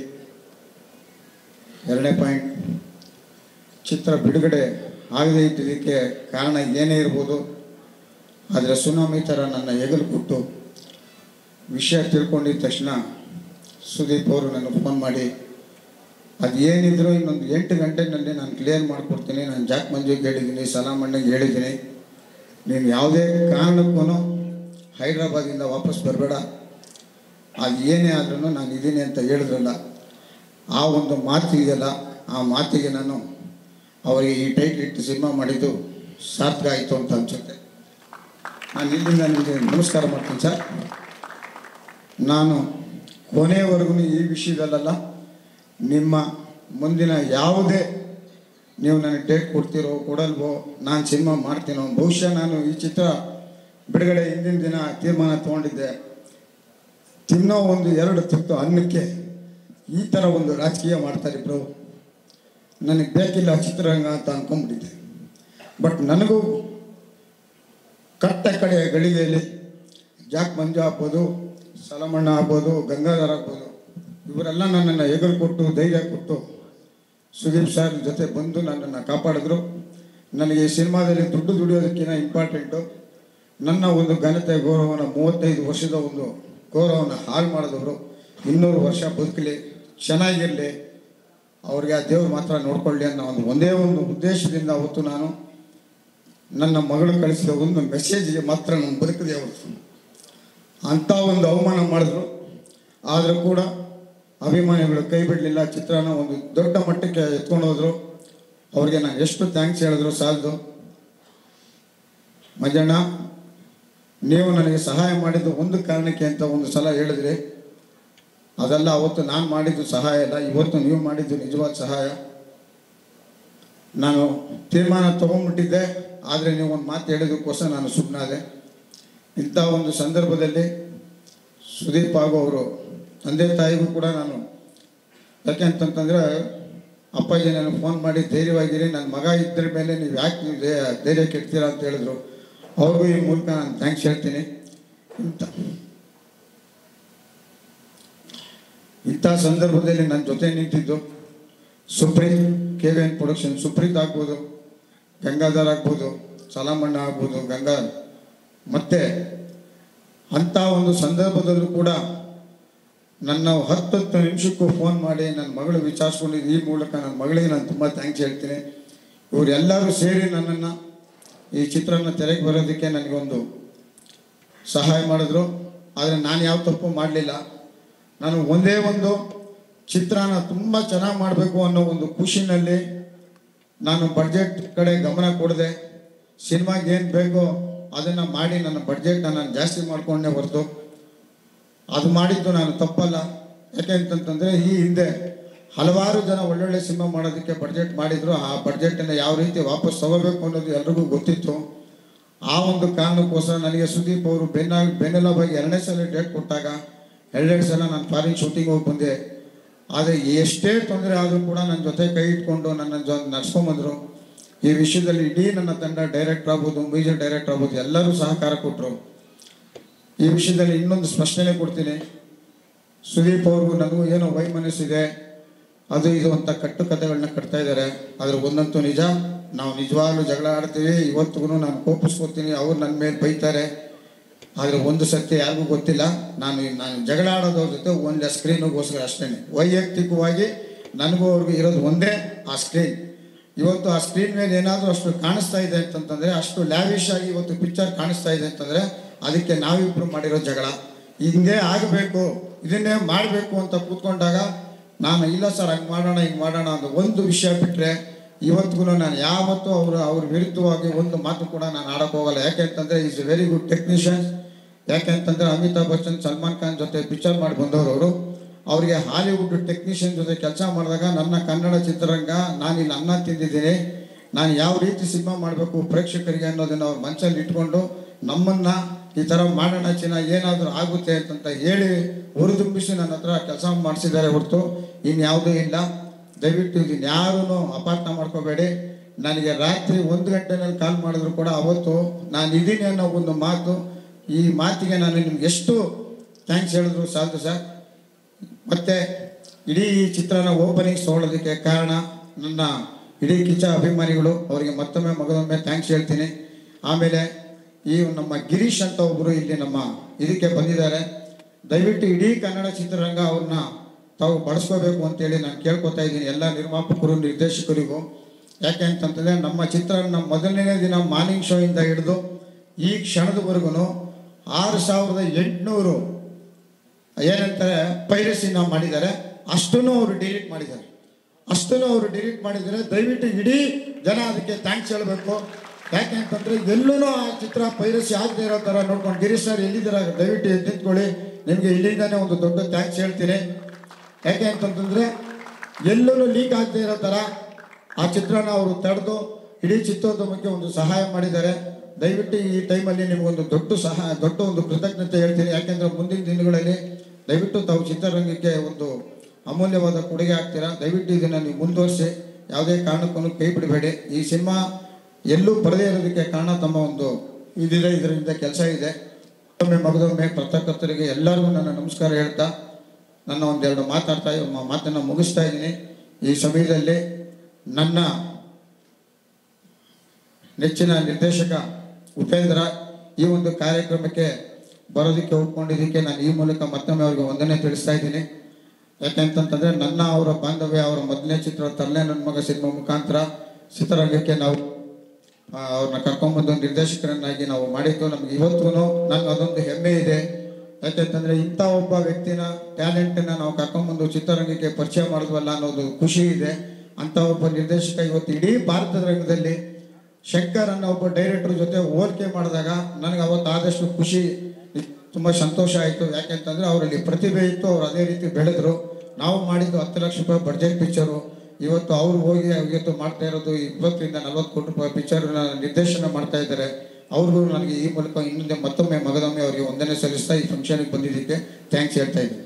ಎರಡನೇ ಪಾಯಿಂಟ್ ಚಿತ್ರ ಬಿಡುಗಡೆ ಆಗದೇ ಇದ್ದಿದ್ದಕ್ಕೆ ಕಾರಣ ಏನೇ ಇರ್ಬೋದು ಆದರೆ ಸುನಾಮಿ ಥರ ನನ್ನ ಹೆಗಲು ಕೊಟ್ಟು ವಿಷಯ ತಿಳ್ಕೊಂಡಿದ್ದ ತಕ್ಷಣ ಸುದೀಪ್ ಅವರು ನನಗೆ ಫೋನ್ ಮಾಡಿ ಅದು ಏನಿದ್ರು ಇನ್ನೊಂದು ಎಂಟು ಗಂಟೆನಲ್ಲಿ ನಾನು ಕ್ಲಿಯರ್ ಮಾಡಿಕೊಡ್ತೀನಿ ನಾನು ಜಾಕ್ ಮಂಜುಗೆ ಹೇಳಿದ್ದೀನಿ ಸಲಾಮಣ್ಣಗೆ ಹೇಳಿದ್ದೀನಿ ನೀನು ಯಾವುದೇ ಕಾರಣಕ್ಕೂ ಹೈದ್ರಾಬಾದಿಂದ ವಾಪಸ್ ಬರಬೇಡ ಅದು ಏನೇ ಆದ್ರೂ ನಾನು ಇದ್ದೀನಿ ಅಂತ ಹೇಳಿದ್ರಲ್ಲ ಆ ಒಂದು ಮಾತು ಇದೆಯಲ್ಲ ಆ ಮಾತಿಗೆ ನಾನು ಅವರಿಗೆ ಈ ಟೈಟ್ ಇಟ್ಟು ಸಿನಿಮಾ ಮಾಡಿದ್ದು ಸಾರ್ಥಕ ಆಯಿತು ಅಂತ ಅನ್ಸುತ್ತೆ ನಾನು ಇಲ್ಲಿಂದ ನಿಮಗೆ ನಮಸ್ಕಾರ ಮಾಡ್ತೀನಿ ಸರ್ ನಾನು ಕೊನೆಯವರೆಗೂ ಈ ವಿಷಯದಲ್ಲ ನಿಮ್ಮ ಮುಂದಿನ ಯಾವುದೇ ನೀವು ನನಗೆ ಡೇಟ್ ಕೊಡ್ತೀರೋ ಕೊಡಲ್ವೋ ನಾನು ಸಿನಿಮಾ ಮಾಡ್ತೀನೋ ಬಹುಶಃ ನಾನು ಈ ಚಿತ್ರ ಬಿಡುಗಡೆ ಹಿಂದಿನ ದಿನ ತೀರ್ಮಾನ ತೊಗೊಂಡಿದ್ದೆ ತಿನ್ನೋ ಒಂದು ಎರಡು ತುತ್ತು ಅನ್ನಕ್ಕೆ ಈ ಥರ ಒಂದು ರಾಜಕೀಯ ಮಾಡ್ತಾರೆ ಬ್ರೋ ನನಗೆ ಬೇಕಿಲ್ಲ ಚಿತ್ರರಂಗ ಅಂತ ಅಂದ್ಕೊಂಡ್ಬಿಟ್ಟಿದ್ದೆ ಬಟ್ ನನಗೂ ಕಟ್ಟ ಕಡೆ ಗಳಿಗೆಯಲ್ಲಿ ಜಾಕ್ ಮಂಜು ಆಗ್ಬೋದು ಸಲಮಣ್ಣ ಆಗ್ಬೋದು ಗಂಗಾಧರ ಆಗ್ಬೋದು ಇವರೆಲ್ಲ ನನ್ನನ್ನು ಎದುರು ಕೊಟ್ಟು ಧೈರ್ಯ ಕೊಟ್ಟು ಸುದೀಪ್ ಸರ್ ಜೊತೆ ಬಂದು ನನ್ನನ್ನು ಕಾಪಾಡಿದ್ರು ನನಗೆ ಈ ಸಿನಿಮಾದಲ್ಲಿ ದುಡ್ಡು ದುಡಿಯೋದಕ್ಕಿಂತ ಇಂಪಾರ್ಟೆಂಟು ನನ್ನ ಒಂದು ಘನತೆ ಗೌರವನ ಮೂವತ್ತೈದು ವರ್ಷದ ಒಂದು ಗೌರವನ ಹಾಳು ಮಾಡಿದವರು ಇನ್ನೂರು ವರ್ಷ ಬದುಕಲಿ ಚೆನ್ನಾಗಿರಲಿ ಅವ್ರಿಗೆ ಆ ದೇವ್ರು ಮಾತ್ರ ನೋಡ್ಕೊಳ್ಳಿ ಅನ್ನೋ ಒಂದು ಒಂದೇ ಒಂದು ಉದ್ದೇಶದಿಂದ ಅವತ್ತು ನಾನು ನನ್ನ ಮಗಳು ಕಳಿಸಿದ ಒಂದು ಮೆಸೇಜ್ಗೆ ಮಾತ್ರ ನಾನು ಬದುಕಿದೆ ಅವತ್ತು ಅಂಥ ಒಂದು ಅವಮಾನ ಮಾಡಿದ್ರು ಆದರೂ ಕೂಡ ಅಭಿಮಾನಿಗಳು ಕೈ ಬಿಡಲಿಲ್ಲ ಚಿತ್ರನ ಒಂದು ದೊಡ್ಡ ಮಟ್ಟಕ್ಕೆ ಎತ್ಕೊಂಡು ಹೋದ್ರು ಅವ್ರಿಗೆ ನಾನು ಎಷ್ಟು ಥ್ಯಾಂಕ್ಸ್ ಹೇಳಿದ್ರು ಸಾಲದು ಮಂಜಣ್ಣ ನೀವು ನನಗೆ ಸಹಾಯ ಮಾಡಿದ್ದು ಒಂದು ಕಾರಣಕ್ಕೆ ಅಂತ ಒಂದು ಸಲ ಹೇಳಿದ್ರಿ ಅದೆಲ್ಲ ಅವತ್ತು ನಾನು ಮಾಡಿದ್ದು ಸಹಾಯ ಇಲ್ಲ ಇವತ್ತು ನೀವು ಮಾಡಿದ್ದು ನಿಜವಾದ ಸಹಾಯ ನಾನು ತೀರ್ಮಾನ ತೊಗೊಂಡ್ಬಿಟ್ಟಿದ್ದೆ ಆದರೆ ನೀವು ಒಂದು ಮಾತು ಹೇಳಿದಕ್ಕೋಸ್ಕರ ನಾನು ಸುಮ್ಮನಾದೆ ಇಂಥ ಒಂದು ಸಂದರ್ಭದಲ್ಲಿ ಸುದೀಪ್ ಹಾಗೂ ಅವರು ತಂದೆ ತಾಯಿಗೂ ಕೂಡ ನಾನು ಯಾಕೆ ಅಂತಂತಂದರೆ ಅಪ್ಪಾಜಿ ನನಗೆ ಫೋನ್ ಮಾಡಿ ಧೈರ್ಯವಾಗಿರಿ ನನ್ನ ಮಗ ಇದ್ರ ಮೇಲೆ ನೀವು ಯಾಕೆ ನೀವು ಧೈ- ಧೈರ್ಯ ಕೆಡ್ತೀರಾ ಅಂತ ಹೇಳಿದ್ರು ಅವ್ರಿಗೂ ಈ ಮೂಲಕ ನಾನು ಥ್ಯಾಂಕ್ಸ್ ಹೇಳ್ತೀನಿ ಇಂಥ ಇಂಥ ಸಂದರ್ಭದಲ್ಲಿ ನನ್ನ ಜೊತೆ ನಿಂತಿದ್ದು Supreeth K V N production Supreeth ಆಗ್ಬೋದು ಗಂಗಾಧರ್ ಆಗ್ಬೋದು ಸಲಾಮಣ್ಣ ಆಗ್ಬೋದು ಗಂಗಾ ಮತ್ತೆ ಅಂಥ ಒಂದು ಸಂದರ್ಭದಲ್ಲೂ ಕೂಡ ನನ್ನ ಹತ್ತತ್ತು ನಿಮಿಷಕ್ಕೂ ಫೋನ್ ಮಾಡಿ ನನ್ನ ಮಗಳು ವಿಚಾರಿಸ್ಕೊಂಡಿದ್ದು ಈ ಮೂಲಕ ನನ್ನ ಮಗಳಿಗೆ ನಾನು ತುಂಬ ಥ್ಯಾಂಕ್ಸ್ ಹೇಳ್ತೀನಿ ಇವರೆಲ್ಲರೂ ಸೇರಿ ನನ್ನನ್ನು ಈ ಚಿತ್ರನ ತೆರೆಗೆ ಬರೋದಕ್ಕೆ ನನಗೊಂದು ಸಹಾಯ ಮಾಡಿದ್ರು ಆದರೆ ನಾನು ಯಾವ ತಪ್ಪು ಮಾಡಲಿಲ್ಲ ನಾನು ಒಂದೇ ಒಂದು ಚಿತ್ರನ ತುಂಬ ಚೆನ್ನಾಗಿ ಮಾಡಬೇಕು ಅನ್ನೋ ಒಂದು ಖುಷಿನಲ್ಲಿ ನಾನು ಬಡ್ಜೆಟ್ ಕಡೆ ಗಮನ ಕೊಡದೆ ಸಿನಿಮಾಗೆ ಏನು ಬೇಕೋ ಅದನ್ನು ಮಾಡಿ ನನ್ನ ಬಡ್ಜೆಟ್ನ ನಾನು ಜಾಸ್ತಿ ಮಾಡ್ಕೊಂಡೆ ಹೊರತು ಅದು ಮಾಡಿದ್ದು ನಾನು ತಪ್ಪಲ್ಲ ಯಾಕೆ ಅಂತಂತಂದರೆ ಈ ಹಿಂದೆ ಹಲವಾರು ಜನ ಒಳ್ಳೊಳ್ಳೆ ಸಿನಿಮಾ ಮಾಡೋದಕ್ಕೆ ಬಡ್ಜೆಟ್ ಮಾಡಿದ್ರು ಆ ಬಡ್ಜೆಟನ್ನು ಯಾವ ರೀತಿ ವಾಪಸ್ ತಗೋಬೇಕು ಅನ್ನೋದು ಎಲ್ರಿಗೂ ಗೊತ್ತಿತ್ತು ಆ ಒಂದು ಕಾರಣಕ್ಕೋಸ್ಕರ ನನಗೆ ಸುದೀಪ್ ಅವರು ಬೆನ್ನ ಬೆನ್ನೆಲುಬಾಗಿ ಎರಡನೇ ಸಲ ಡೇಟ್ ಕೊಟ್ಟಾಗ ಎರಡೆರಡು ಸಲ ನಾನು ಫಾರಿನ್ ಶೂಟಿಂಗ್ ಹೋಗಿ ಬಂದೆ ಆದರೆ ಎಷ್ಟೇ ತೊಂದರೆ ಆದರೂ ಕೂಡ ನನ್ನ ಜೊತೆ ಕೈ ಇಟ್ಕೊಂಡು ನನ್ನ ಜೊ ನಡ್ಸ್ಕೊಂಬಂದರು ಈ ವಿಷಯದಲ್ಲಿ ಇಡೀ ನನ್ನ ತಂಡ ಡೈರೆಕ್ಟರ್ ಆಗ್ಬೋದು ಮ್ಯೂಸಿಕ್ ಡೈರೆಕ್ಟರ್ ಆಗ್ಬೋದು ಎಲ್ಲರೂ ಸಹಕಾರ ಕೊಟ್ಟರು ಈ ವಿಷಯದಲ್ಲಿ ಇನ್ನೊಂದು ಸ್ಪಷ್ಟನೆ ಕೊಡ್ತೀನಿ ಸುದೀಪ್ ಅವ್ರಿಗೂ ನನಗೂ ಏನೋ ವೈಮನಸ್ಸಿದೆ ಅದು ಇದು ಅಂತ ಕಟ್ಟು ಕಥೆಗಳನ್ನ ಕಟ್ತಾ ಇದ್ದಾರೆ ಆದರೆ ಒಂದಂತೂ ನಿಜ ನಾವು ನಿಜವಾಗ್ಲೂ ಜಗಳ ಆಡ್ತೀವಿ ಇವತ್ತಿಗೂ ನಾನು ಕೋಪಿಸ್ಕೊತೀನಿ ಅವ್ರು ನನ್ನ ಮೇಲೆ ಬೈತಾರೆ ಆದರೆ ಒಂದು ಸತ್ಯ ಯಾರಿಗೂ ಗೊತ್ತಿಲ್ಲ ನಾನು ನಾನು ಜಗಳ ಆಡೋದ್ರ ಜೊತೆ ಒಂದು ಸ್ಕ್ರೀನಿಗೋಸ್ಕರ ಅಷ್ಟೇ ವೈಯಕ್ತಿಕವಾಗಿ ನನಗೂ ಅವ್ರಿಗೂ ಇರೋದು ಒಂದೇ ಆ ಸ್ಕ್ರೀನ್ ಇವತ್ತು ಆ ಸ್ಕ್ರೀನ್ ಮೇಲೆ ಏನಾದರೂ ಅಷ್ಟು ಕಾಣಿಸ್ತಾ ಇದೆ ಅಂತಂತಂದರೆ ಅಷ್ಟು ಲ್ಯಾವಿಶ್ ಆಗಿ ಇವತ್ತು ಪಿಕ್ಚರ್ ಕಾಣಿಸ್ತಾ ಇದೆ ಅಂತಂದರೆ ಅದಕ್ಕೆ ನಾವಿಬ್ಬರು ಮಾಡಿರೋ ಜಗಳ ಹಿಂಗೆ ಆಗಬೇಕು ಇದನ್ನೇ ಮಾಡಬೇಕು ಅಂತ ಕೂತ್ಕೊಂಡಾಗ ನಾನು ಇಲ್ಲ ಸರ್ ಹಂಗೆ ಮಾಡೋಣ ಹಿಂಗೆ ಮಾಡೋಣ ಅಂತ ಒಂದು ವಿಷಯ ಬಿಟ್ಟರೆ ಇವತ್ತಿಗೂ ನಾನು ಯಾವತ್ತೂ ಅವರು ಅವ್ರ ವಿರುದ್ಧವಾಗಿ ಒಂದು ಮಾತು ಕೂಡ ನಾನು ಆಡೋಕೆ ಹೋಗಲ್ಲ ಯಾಕೆ ಅಂತಂದರೆ is a very good technician ಯಾಕೆ ಅಂತಂದರೆ ಅಮಿತಾಬ್ ಬಚ್ಚನ್ ಸಲ್ಮಾನ್ ಖಾನ್ ಜೊತೆ ಪಿಕ್ಚರ್ ಮಾಡಿ ಬಂದವರು ಅವರು ಅವರಿಗೆ ಹಾಲಿವುಡ್ ಟೆಕ್ನಿಷಿಯನ್ ಜೊತೆ ಕೆಲಸ ಮಾಡಿದಾಗ ನನ್ನ ಕನ್ನಡ ಚಿತ್ರರಂಗ ನಾನು ಇಲ್ಲಿ ಅನ್ನ ತಿಂದಿದ್ದೀನಿ ನಾನು ಯಾವ ರೀತಿ ಸಿನಿಮಾ ಮಾಡಬೇಕು ಪ್ರೇಕ್ಷಕರಿಗೆ ಅನ್ನೋದನ್ನು ಅವ್ರ ಮನಸ್ಸಲ್ಲಿ ಇಟ್ಕೊಂಡು ನಮ್ಮನ್ನು ಈ ಥರ ಮಾಡೋಣ ಚಿನ್ನ ಏನಾದರೂ ಆಗುತ್ತೆ ಅಂತಂತ ಹೇಳಿ ಹುರಿದುಂಬಿಸಿ ನನ್ನ ಹತ್ರ ಕೆಲಸ ಮಾಡಿಸಿದ್ದಾರೆ ಹೊರತು ಇನ್ಯಾವುದೂ ಇಲ್ಲ ದಯವಿಟ್ಟು ಇದನ್ನ ಯಾರೂ ಅಪಾರ್ಥ ಮಾಡ್ಕೋಬೇಡಿ ನನಗೆ ರಾತ್ರಿ ಒಂದು ಗಂಟೆನಲ್ಲಿ ಕಾಲ್ ಮಾಡಿದ್ರು ಕೂಡ ಅವತ್ತು ನಾನು ಇದ್ದೀನಿ ಅನ್ನೋ ಒಂದು ಮಾತು ಈ ಮಾತಿಗೆ ನಾನು ನಿಮ್ಗೆ ಎಷ್ಟು ಥ್ಯಾಂಕ್ಸ್ ಹೇಳಿದ್ರು ಸಾಲದು ಸರ್ ಮತ್ತು ಇಡೀ ಈ ಚಿತ್ರನ ಓಪನಿಂಗ್ ತೊಗೊಳೋದಕ್ಕೆ ಕಾರಣ ನನ್ನ ಇಡೀ ಕಿಚ್ಚ ಅಭಿಮಾನಿಗಳು ಅವರಿಗೆ ಮತ್ತೊಮ್ಮೆ ಮಗದೊಮ್ಮೆ ಥ್ಯಾಂಕ್ಸ್ ಹೇಳ್ತೀನಿ ಆಮೇಲೆ ಈ ನಮ್ಮ ಗಿರೀಶ್ ಅಂತ ಒಬ್ಬರು ಇಲ್ಲಿ ನಮ್ಮ ಇದಕ್ಕೆ ಬಂದಿದ್ದಾರೆ ದಯವಿಟ್ಟು ಇಡೀ ಕನ್ನಡ ಚಿತ್ರರಂಗ ಅವ್ರನ್ನ ತಾವು ಬಳಸ್ಕೋಬೇಕು ಅಂತೇಳಿ ನಾನು ಕೇಳ್ಕೊತಾ ಇದ್ದೀನಿ ಎಲ್ಲ ನಿರ್ಮಾಪಕರು ನಿರ್ದೇಶಕರಿಗೂ ಯಾಕೆ ಅಂತಂತಂದರೆ ನಮ್ಮ ಚಿತ್ರ ನಮ್ಮ ಮೊದಲನೇ ದಿನ ಮಾರ್ನಿಂಗ್ ಶೋ ಇಂದ ಹಿಡಿದು ಈ ಕ್ಷಣದವರೆಗೂ ಆರು ಸಾವಿರದ ಎಂಟುನೂರು ಏನಂತಾರೆ ಪೈರಸಿನ ಮಾಡಿದ್ದಾರೆ ಅಷ್ಟನ್ನು ಅವರು ಡಿಲೀಟ್ ಮಾಡಿದ್ದಾರೆ ಅಷ್ಟನ್ನು ಅವರು ಡಿಲೀಟ್ ಮಾಡಿದ್ದಾರೆ ದಯವಿಟ್ಟು ಇಡೀ ಜನ ಅದಕ್ಕೆ ಥ್ಯಾಂಕ್ಸ್ ಹೇಳಬೇಕು ಯಾಕೆ ಅಂತಂದ್ರೆ ಎಲ್ಲೂ ಆ ಚಿತ್ರ ಪೈರಸಿ ಆಗದೆ ಇರೋ ಥರ ನೋಡ್ಕೊಂಡು ಗಿರೀಶ್ ಸರ್ ಎಲ್ಲಿದ್ದೀರ ದಯವಿಟ್ಟು ಎದ್ದು ನಿಂತ್ಕೊಳ್ಳಿ ನಿಮಗೆ ಇಲ್ಲಿಂದಾನೇ ಒಂದು ದೊಡ್ಡ ಥ್ಯಾಂಕ್ಸ್ ಹೇಳ್ತೀನಿ ಯಾಕೆ ಅಂತಂತಂದ್ರೆ ಎಲ್ಲೂ ಲೀಕ್ ಆಗದೆ ಇರೋ ಥರ ಆ ಚಿತ್ರನ ಅವರು ತಡೆದು ಇಡೀ ಚಿತ್ರೋದ್ಯಮಕ್ಕೆ ಒಂದು ಸಹಾಯ ಮಾಡಿದ್ದಾರೆ ದಯವಿಟ್ಟು ಈ ಟೈಮಲ್ಲಿ ನಿಮಗೊಂದು ದೊಡ್ಡ ಸಹಾಯ ದೊಡ್ಡ ಒಂದು ಕೃತಜ್ಞತೆ ಹೇಳ್ತೀನಿ ಯಾಕೆಂದ್ರೆ ಮುಂದಿನ ದಿನಗಳಲ್ಲಿ ದಯವಿಟ್ಟು ತಾವು ಚಿತ್ರರಂಗಕ್ಕೆ ಒಂದು ಅಮೂಲ್ಯವಾದ ಕೊಡುಗೆ ಆಗ್ತೀರಾ ದಯವಿಟ್ಟು ಇದನ್ನು ನೀವು ಮುಂದುವರಿಸಿ ಯಾವುದೇ ಕಾರಣಕ್ಕೂ ಕೈ ಬಿಡಬೇಡಿ ಈ ಸಿನಿಮಾ ಎಲ್ಲೂ ಬರದೇ ಇರೋದಕ್ಕೆ ಕಾರಣ ತಮ್ಮ ಒಂದು ಇದಿದೆ ಇದರಿಂದ ಕೆಲಸ ಇದೆ ಮತ್ತೊಮ್ಮೆ ಮಗದೊಮ್ಮೆ ಪತ್ರಕರ್ತರಿಗೆ ಎಲ್ಲರಿಗೂ ನನ್ನ ನಮಸ್ಕಾರ ಹೇಳ್ತಾ ನನ್ನ ಒಂದೆರಡು ಮಾತಾಡ್ತಾ ಮ- ಮಾತನ್ನು ಮುಗಿಸ್ತಾ ಇದ್ದೀನಿ ಈ ಸಮಯದಲ್ಲಿ ನನ್ನ ನೆಚ್ಚಿನ ನಿರ್ದೇಶಕ ಉಪೇಂದ್ರ ಈ ಒಂದು ಕಾರ್ಯಕ್ರಮಕ್ಕೆ ಬರೋದಕ್ಕೆ ಒಪ್ಕೊಂಡಿದ್ದಕ್ಕೆ ನಾನು ಈ ಮೂಲಕ ಮತ್ತೊಮ್ಮೆ ಅವರಿಗೆ ವಂದನೆ ತಿಳಿಸ್ತಾ ಇದ್ದೀನಿ ಯಾಕೆಂತಂತಂದ್ರೆ ನನ್ನ ಅವರ ಬಾಂಧವ್ಯ ಅವರ ಮೊದಲನೇ ಚಿತ್ರ ತರಲೆ ನನ್ನ ಮಗ ಸಿನಿಮಾ ಮುಖಾಂತರ ಚಿತ್ರರಂಗಕ್ಕೆ ನಾವು ಆ, ಅವ್ರನ್ನ ಕರ್ಕೊಂಡ್ಬಂದು ನಿರ್ದೇಶಕರನ್ನಾಗಿ ನಾವು ಮಾಡಿದ್ದು ನಮ್ಗೆ ಇವತ್ತೂ ನನಗೆ ಅದೊಂದು ಹೆಮ್ಮೆ ಇದೆ ಯಾಕೆಂತಂದ್ರೆ ಇಂಥ ಒಬ್ಬ ವ್ಯಕ್ತಿನ ಟ್ಯಾಲೆಂಟನ್ನ ನಾವು ಕರ್ಕೊಂಡ್ಬಂದು ಚಿತ್ರರಂಗಕ್ಕೆ ಪರಿಚಯ ಮಾಡಿದ್ವಲ್ಲ ಅನ್ನೋದು ಖುಷಿ ಇದೆ ಅಂತ ಒಬ್ಬ ನಿರ್ದೇಶಕ ಇವತ್ತು ಇಡೀ ಭಾರತದ ರಂಗದಲ್ಲಿ ಶಂಕರ್ ಅನ್ನೋ ಒಬ್ಬ ಡೈರೆಕ್ಟರ್ ಜೊತೆ ಹೋಲಿಕೆ ಮಾಡಿದಾಗ ನನಗೆ ಅವತ್ತು ಆದಷ್ಟು ಖುಷಿ ತುಂಬ ಸಂತೋಷ ಆಯಿತು ಯಾಕೆಂತಂದ್ರೆ ಅವರಲ್ಲಿ ಪ್ರತಿಭೆ ಇತ್ತು ಅವ್ರು ಅದೇ ರೀತಿ ಬೆಳೆದ್ರು ನಾವು ಮಾಡಿದ್ದು ಹತ್ತು ಲಕ್ಷ ರೂಪಾಯಿ ಬಡ್ಜೆಟ್ ಪಿಕ್ಚರು ಇವತ್ತು ಅವ್ರು ಹೋಗಿ ಇವತ್ತು ಮಾಡ್ತಾ ಇರೋದು ಇಪ್ಪತ್ತರಿಂದ ನಲ್ವತ್ತು ಕೋಟಿ ರೂಪಾಯಿ ಪಿಕ್ಚರ್ನ ನಿರ್ದೇಶನ ಮಾಡ್ತಾ ಇದ್ದಾರೆ ಅವ್ರಿಗೂ ನನಗೆ ಈ ಮೂಲಕ ಇನ್ನೊಂದೇ ಮತ್ತೊಮ್ಮೆ ಮಗದೊಮ್ಮೆ ಅವರಿಗೆ ವಂದನೆ ಸಲ್ಲಿಸ್ತಾ ಈ ಫಂಕ್ಷನ್ಗೆ ಬಂದಿದ್ದಕ್ಕೆ ಥ್ಯಾಂಕ್ಸ್ ಹೇಳ್ತಾ ಇದ್ದೀನಿ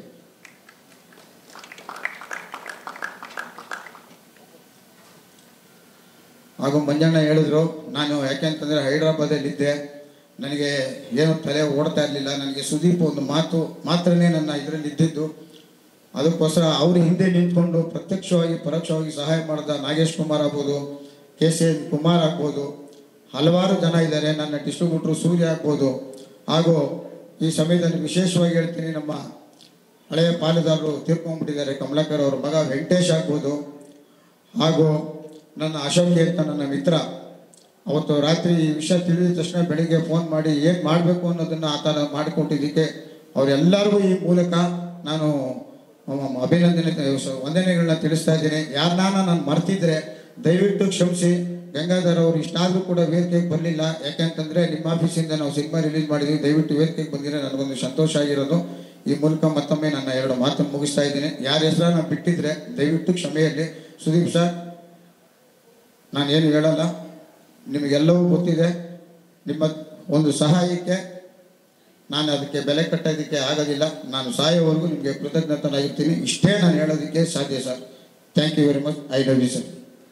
ಹಾಗೂ ಮಂಜಣ್ಣ ಹೇಳಿದ್ರು ನಾನು ಯಾಕೆಂತಂದರೆ ಹೈದ್ರಾಬಾದಲ್ಲಿದ್ದೆ ನನಗೆ ಏನು ತಲೆ ಓಡ್ತಾ ಇರಲಿಲ್ಲ ನನಗೆ ಸುದೀಪ್ ಒಂದು ಮಾತು ಮಾತ್ರನೇ ನನ್ನ ಇದರಲ್ಲಿ ಇದ್ದಿದ್ದು ಅದಕ್ಕೋಸ್ಕರ ಅವ್ರ ಹಿಂದೆ ನಿಂತ್ಕೊಂಡು ಪ್ರತ್ಯಕ್ಷವಾಗಿ ಪರೋಕ್ಷವಾಗಿ ಸಹಾಯ ಮಾಡಿದ ನಾಗೇಶ್ ಕುಮಾರ್ ಆಗ್ಬೋದು ಕೆ ಸಿ ಎನ್ ಕುಮಾರ್ ಆಗ್ಬೋದು ಹಲವಾರು ಜನ ಇದ್ದಾರೆ ನನ್ನ ಡಿಸ್ಟ್ರಿಬ್ಯೂಟ್ರು ಸೂರ್ಯ ಆಗ್ಬೋದು ಹಾಗೂ ಈ ಸಮಯದಲ್ಲಿ ವಿಶೇಷವಾಗಿ ಹೇಳ್ತೀನಿ ನಮ್ಮ ಹಳೆಯ ಪಾಲುದಾರರು ತೀರ್ಕೊಂಡ್ಬಿಟ್ಟಿದ್ದಾರೆ ಕಮಲಾಕರ್ ಅವ್ರ ಮಗ ವೆಂಕಟೇಶ್ ಆಗ್ಬೋದು ಹಾಗೂ ನನ್ನ ಅಶೋಕ್ ಅಂತ ನನ್ನ ಮಿತ್ರ ಅವತ್ತು ರಾತ್ರಿ ಈ ವಿಷಯ ತಿಳಿದ ತಕ್ಷಣ ಬೆಳಿಗ್ಗೆ ಫೋನ್ ಮಾಡಿ ಏನು ಮಾಡಬೇಕು ಅನ್ನೋದನ್ನು ಆತ ಮಾಡಿಕೊಟ್ಟಿದ್ದಕ್ಕೆ ಅವರೆಲ್ಲರಿಗೂ ಈ ಮೂಲಕ ನಾನು ಅಹ್, ಅಭಿನಂದನೆ ಸ- ವಂದನೆಗಳನ್ನ ತಿಳಿಸ್ತಾ ಇದ್ದೀನಿ ಯಾರನ್ನ ನಾನು ಮರ್ತಿದ್ರೆ ದಯವಿಟ್ಟು ಕ್ಷಮಿಸಿ ಗಂಗಾಧರ್ ಅವರು ಇಷ್ಟಾದರೂ ಕೂಡ ವೇದಿಕೆಗೆ ಬರಲಿಲ್ಲ ಯಾಕೆಂತಂದರೆ ನಿಮ್ಮ ಆಫೀಸಿಂದ ನಾವು ಸಿನಿಮಾ ರಿಲೀಸ್ ಮಾಡಿದ್ವಿ ದಯವಿಟ್ಟು ವೇದಿಕೆಗೆ ಬಂದಿರೋ ನನಗೊಂದು ಸಂತೋಷ ಆಗಿರೋದು ಈ ಮೂಲಕ ಮತ್ತೊಮ್ಮೆ ನನ್ನ ಎರಡು ಮಾತನ್ನು ಮುಗಿಸ್ತಾ ಇದ್ದೀನಿ ಯಾರ ಹೆಸರನ್ನ ಬಿಟ್ಟಿದ್ರೆ ದಯವಿಟ್ಟು ಕ್ಷಮೆಯಲ್ಲಿ ಸುದೀಪ್ ಸರ್ ನಾನೇನು ಹೇಳಲ್ಲ ನಿಮಗೆಲ್ಲವೂ ಗೊತ್ತಿದೆ ನಿಮ್ಮ ಒಂದು ಸಹಾಯಕ್ಕೆ ನಾನು ಅದಕ್ಕೆ ಬೆಲೆ ಕಟ್ಟೋದಕ್ಕೆ ಆಗೋದಿಲ್ಲ ನಾನು ಸಾಯೋವರೆಗೂ ನಿಮಗೆ ಕೃತಜ್ಞತನಾಗಿರ್ತೀನಿ ಇಷ್ಟೇ ನಾನು ಹೇಳೋದಕ್ಕೆ ಸಾಧ್ಯ sir thank you very much I love you sir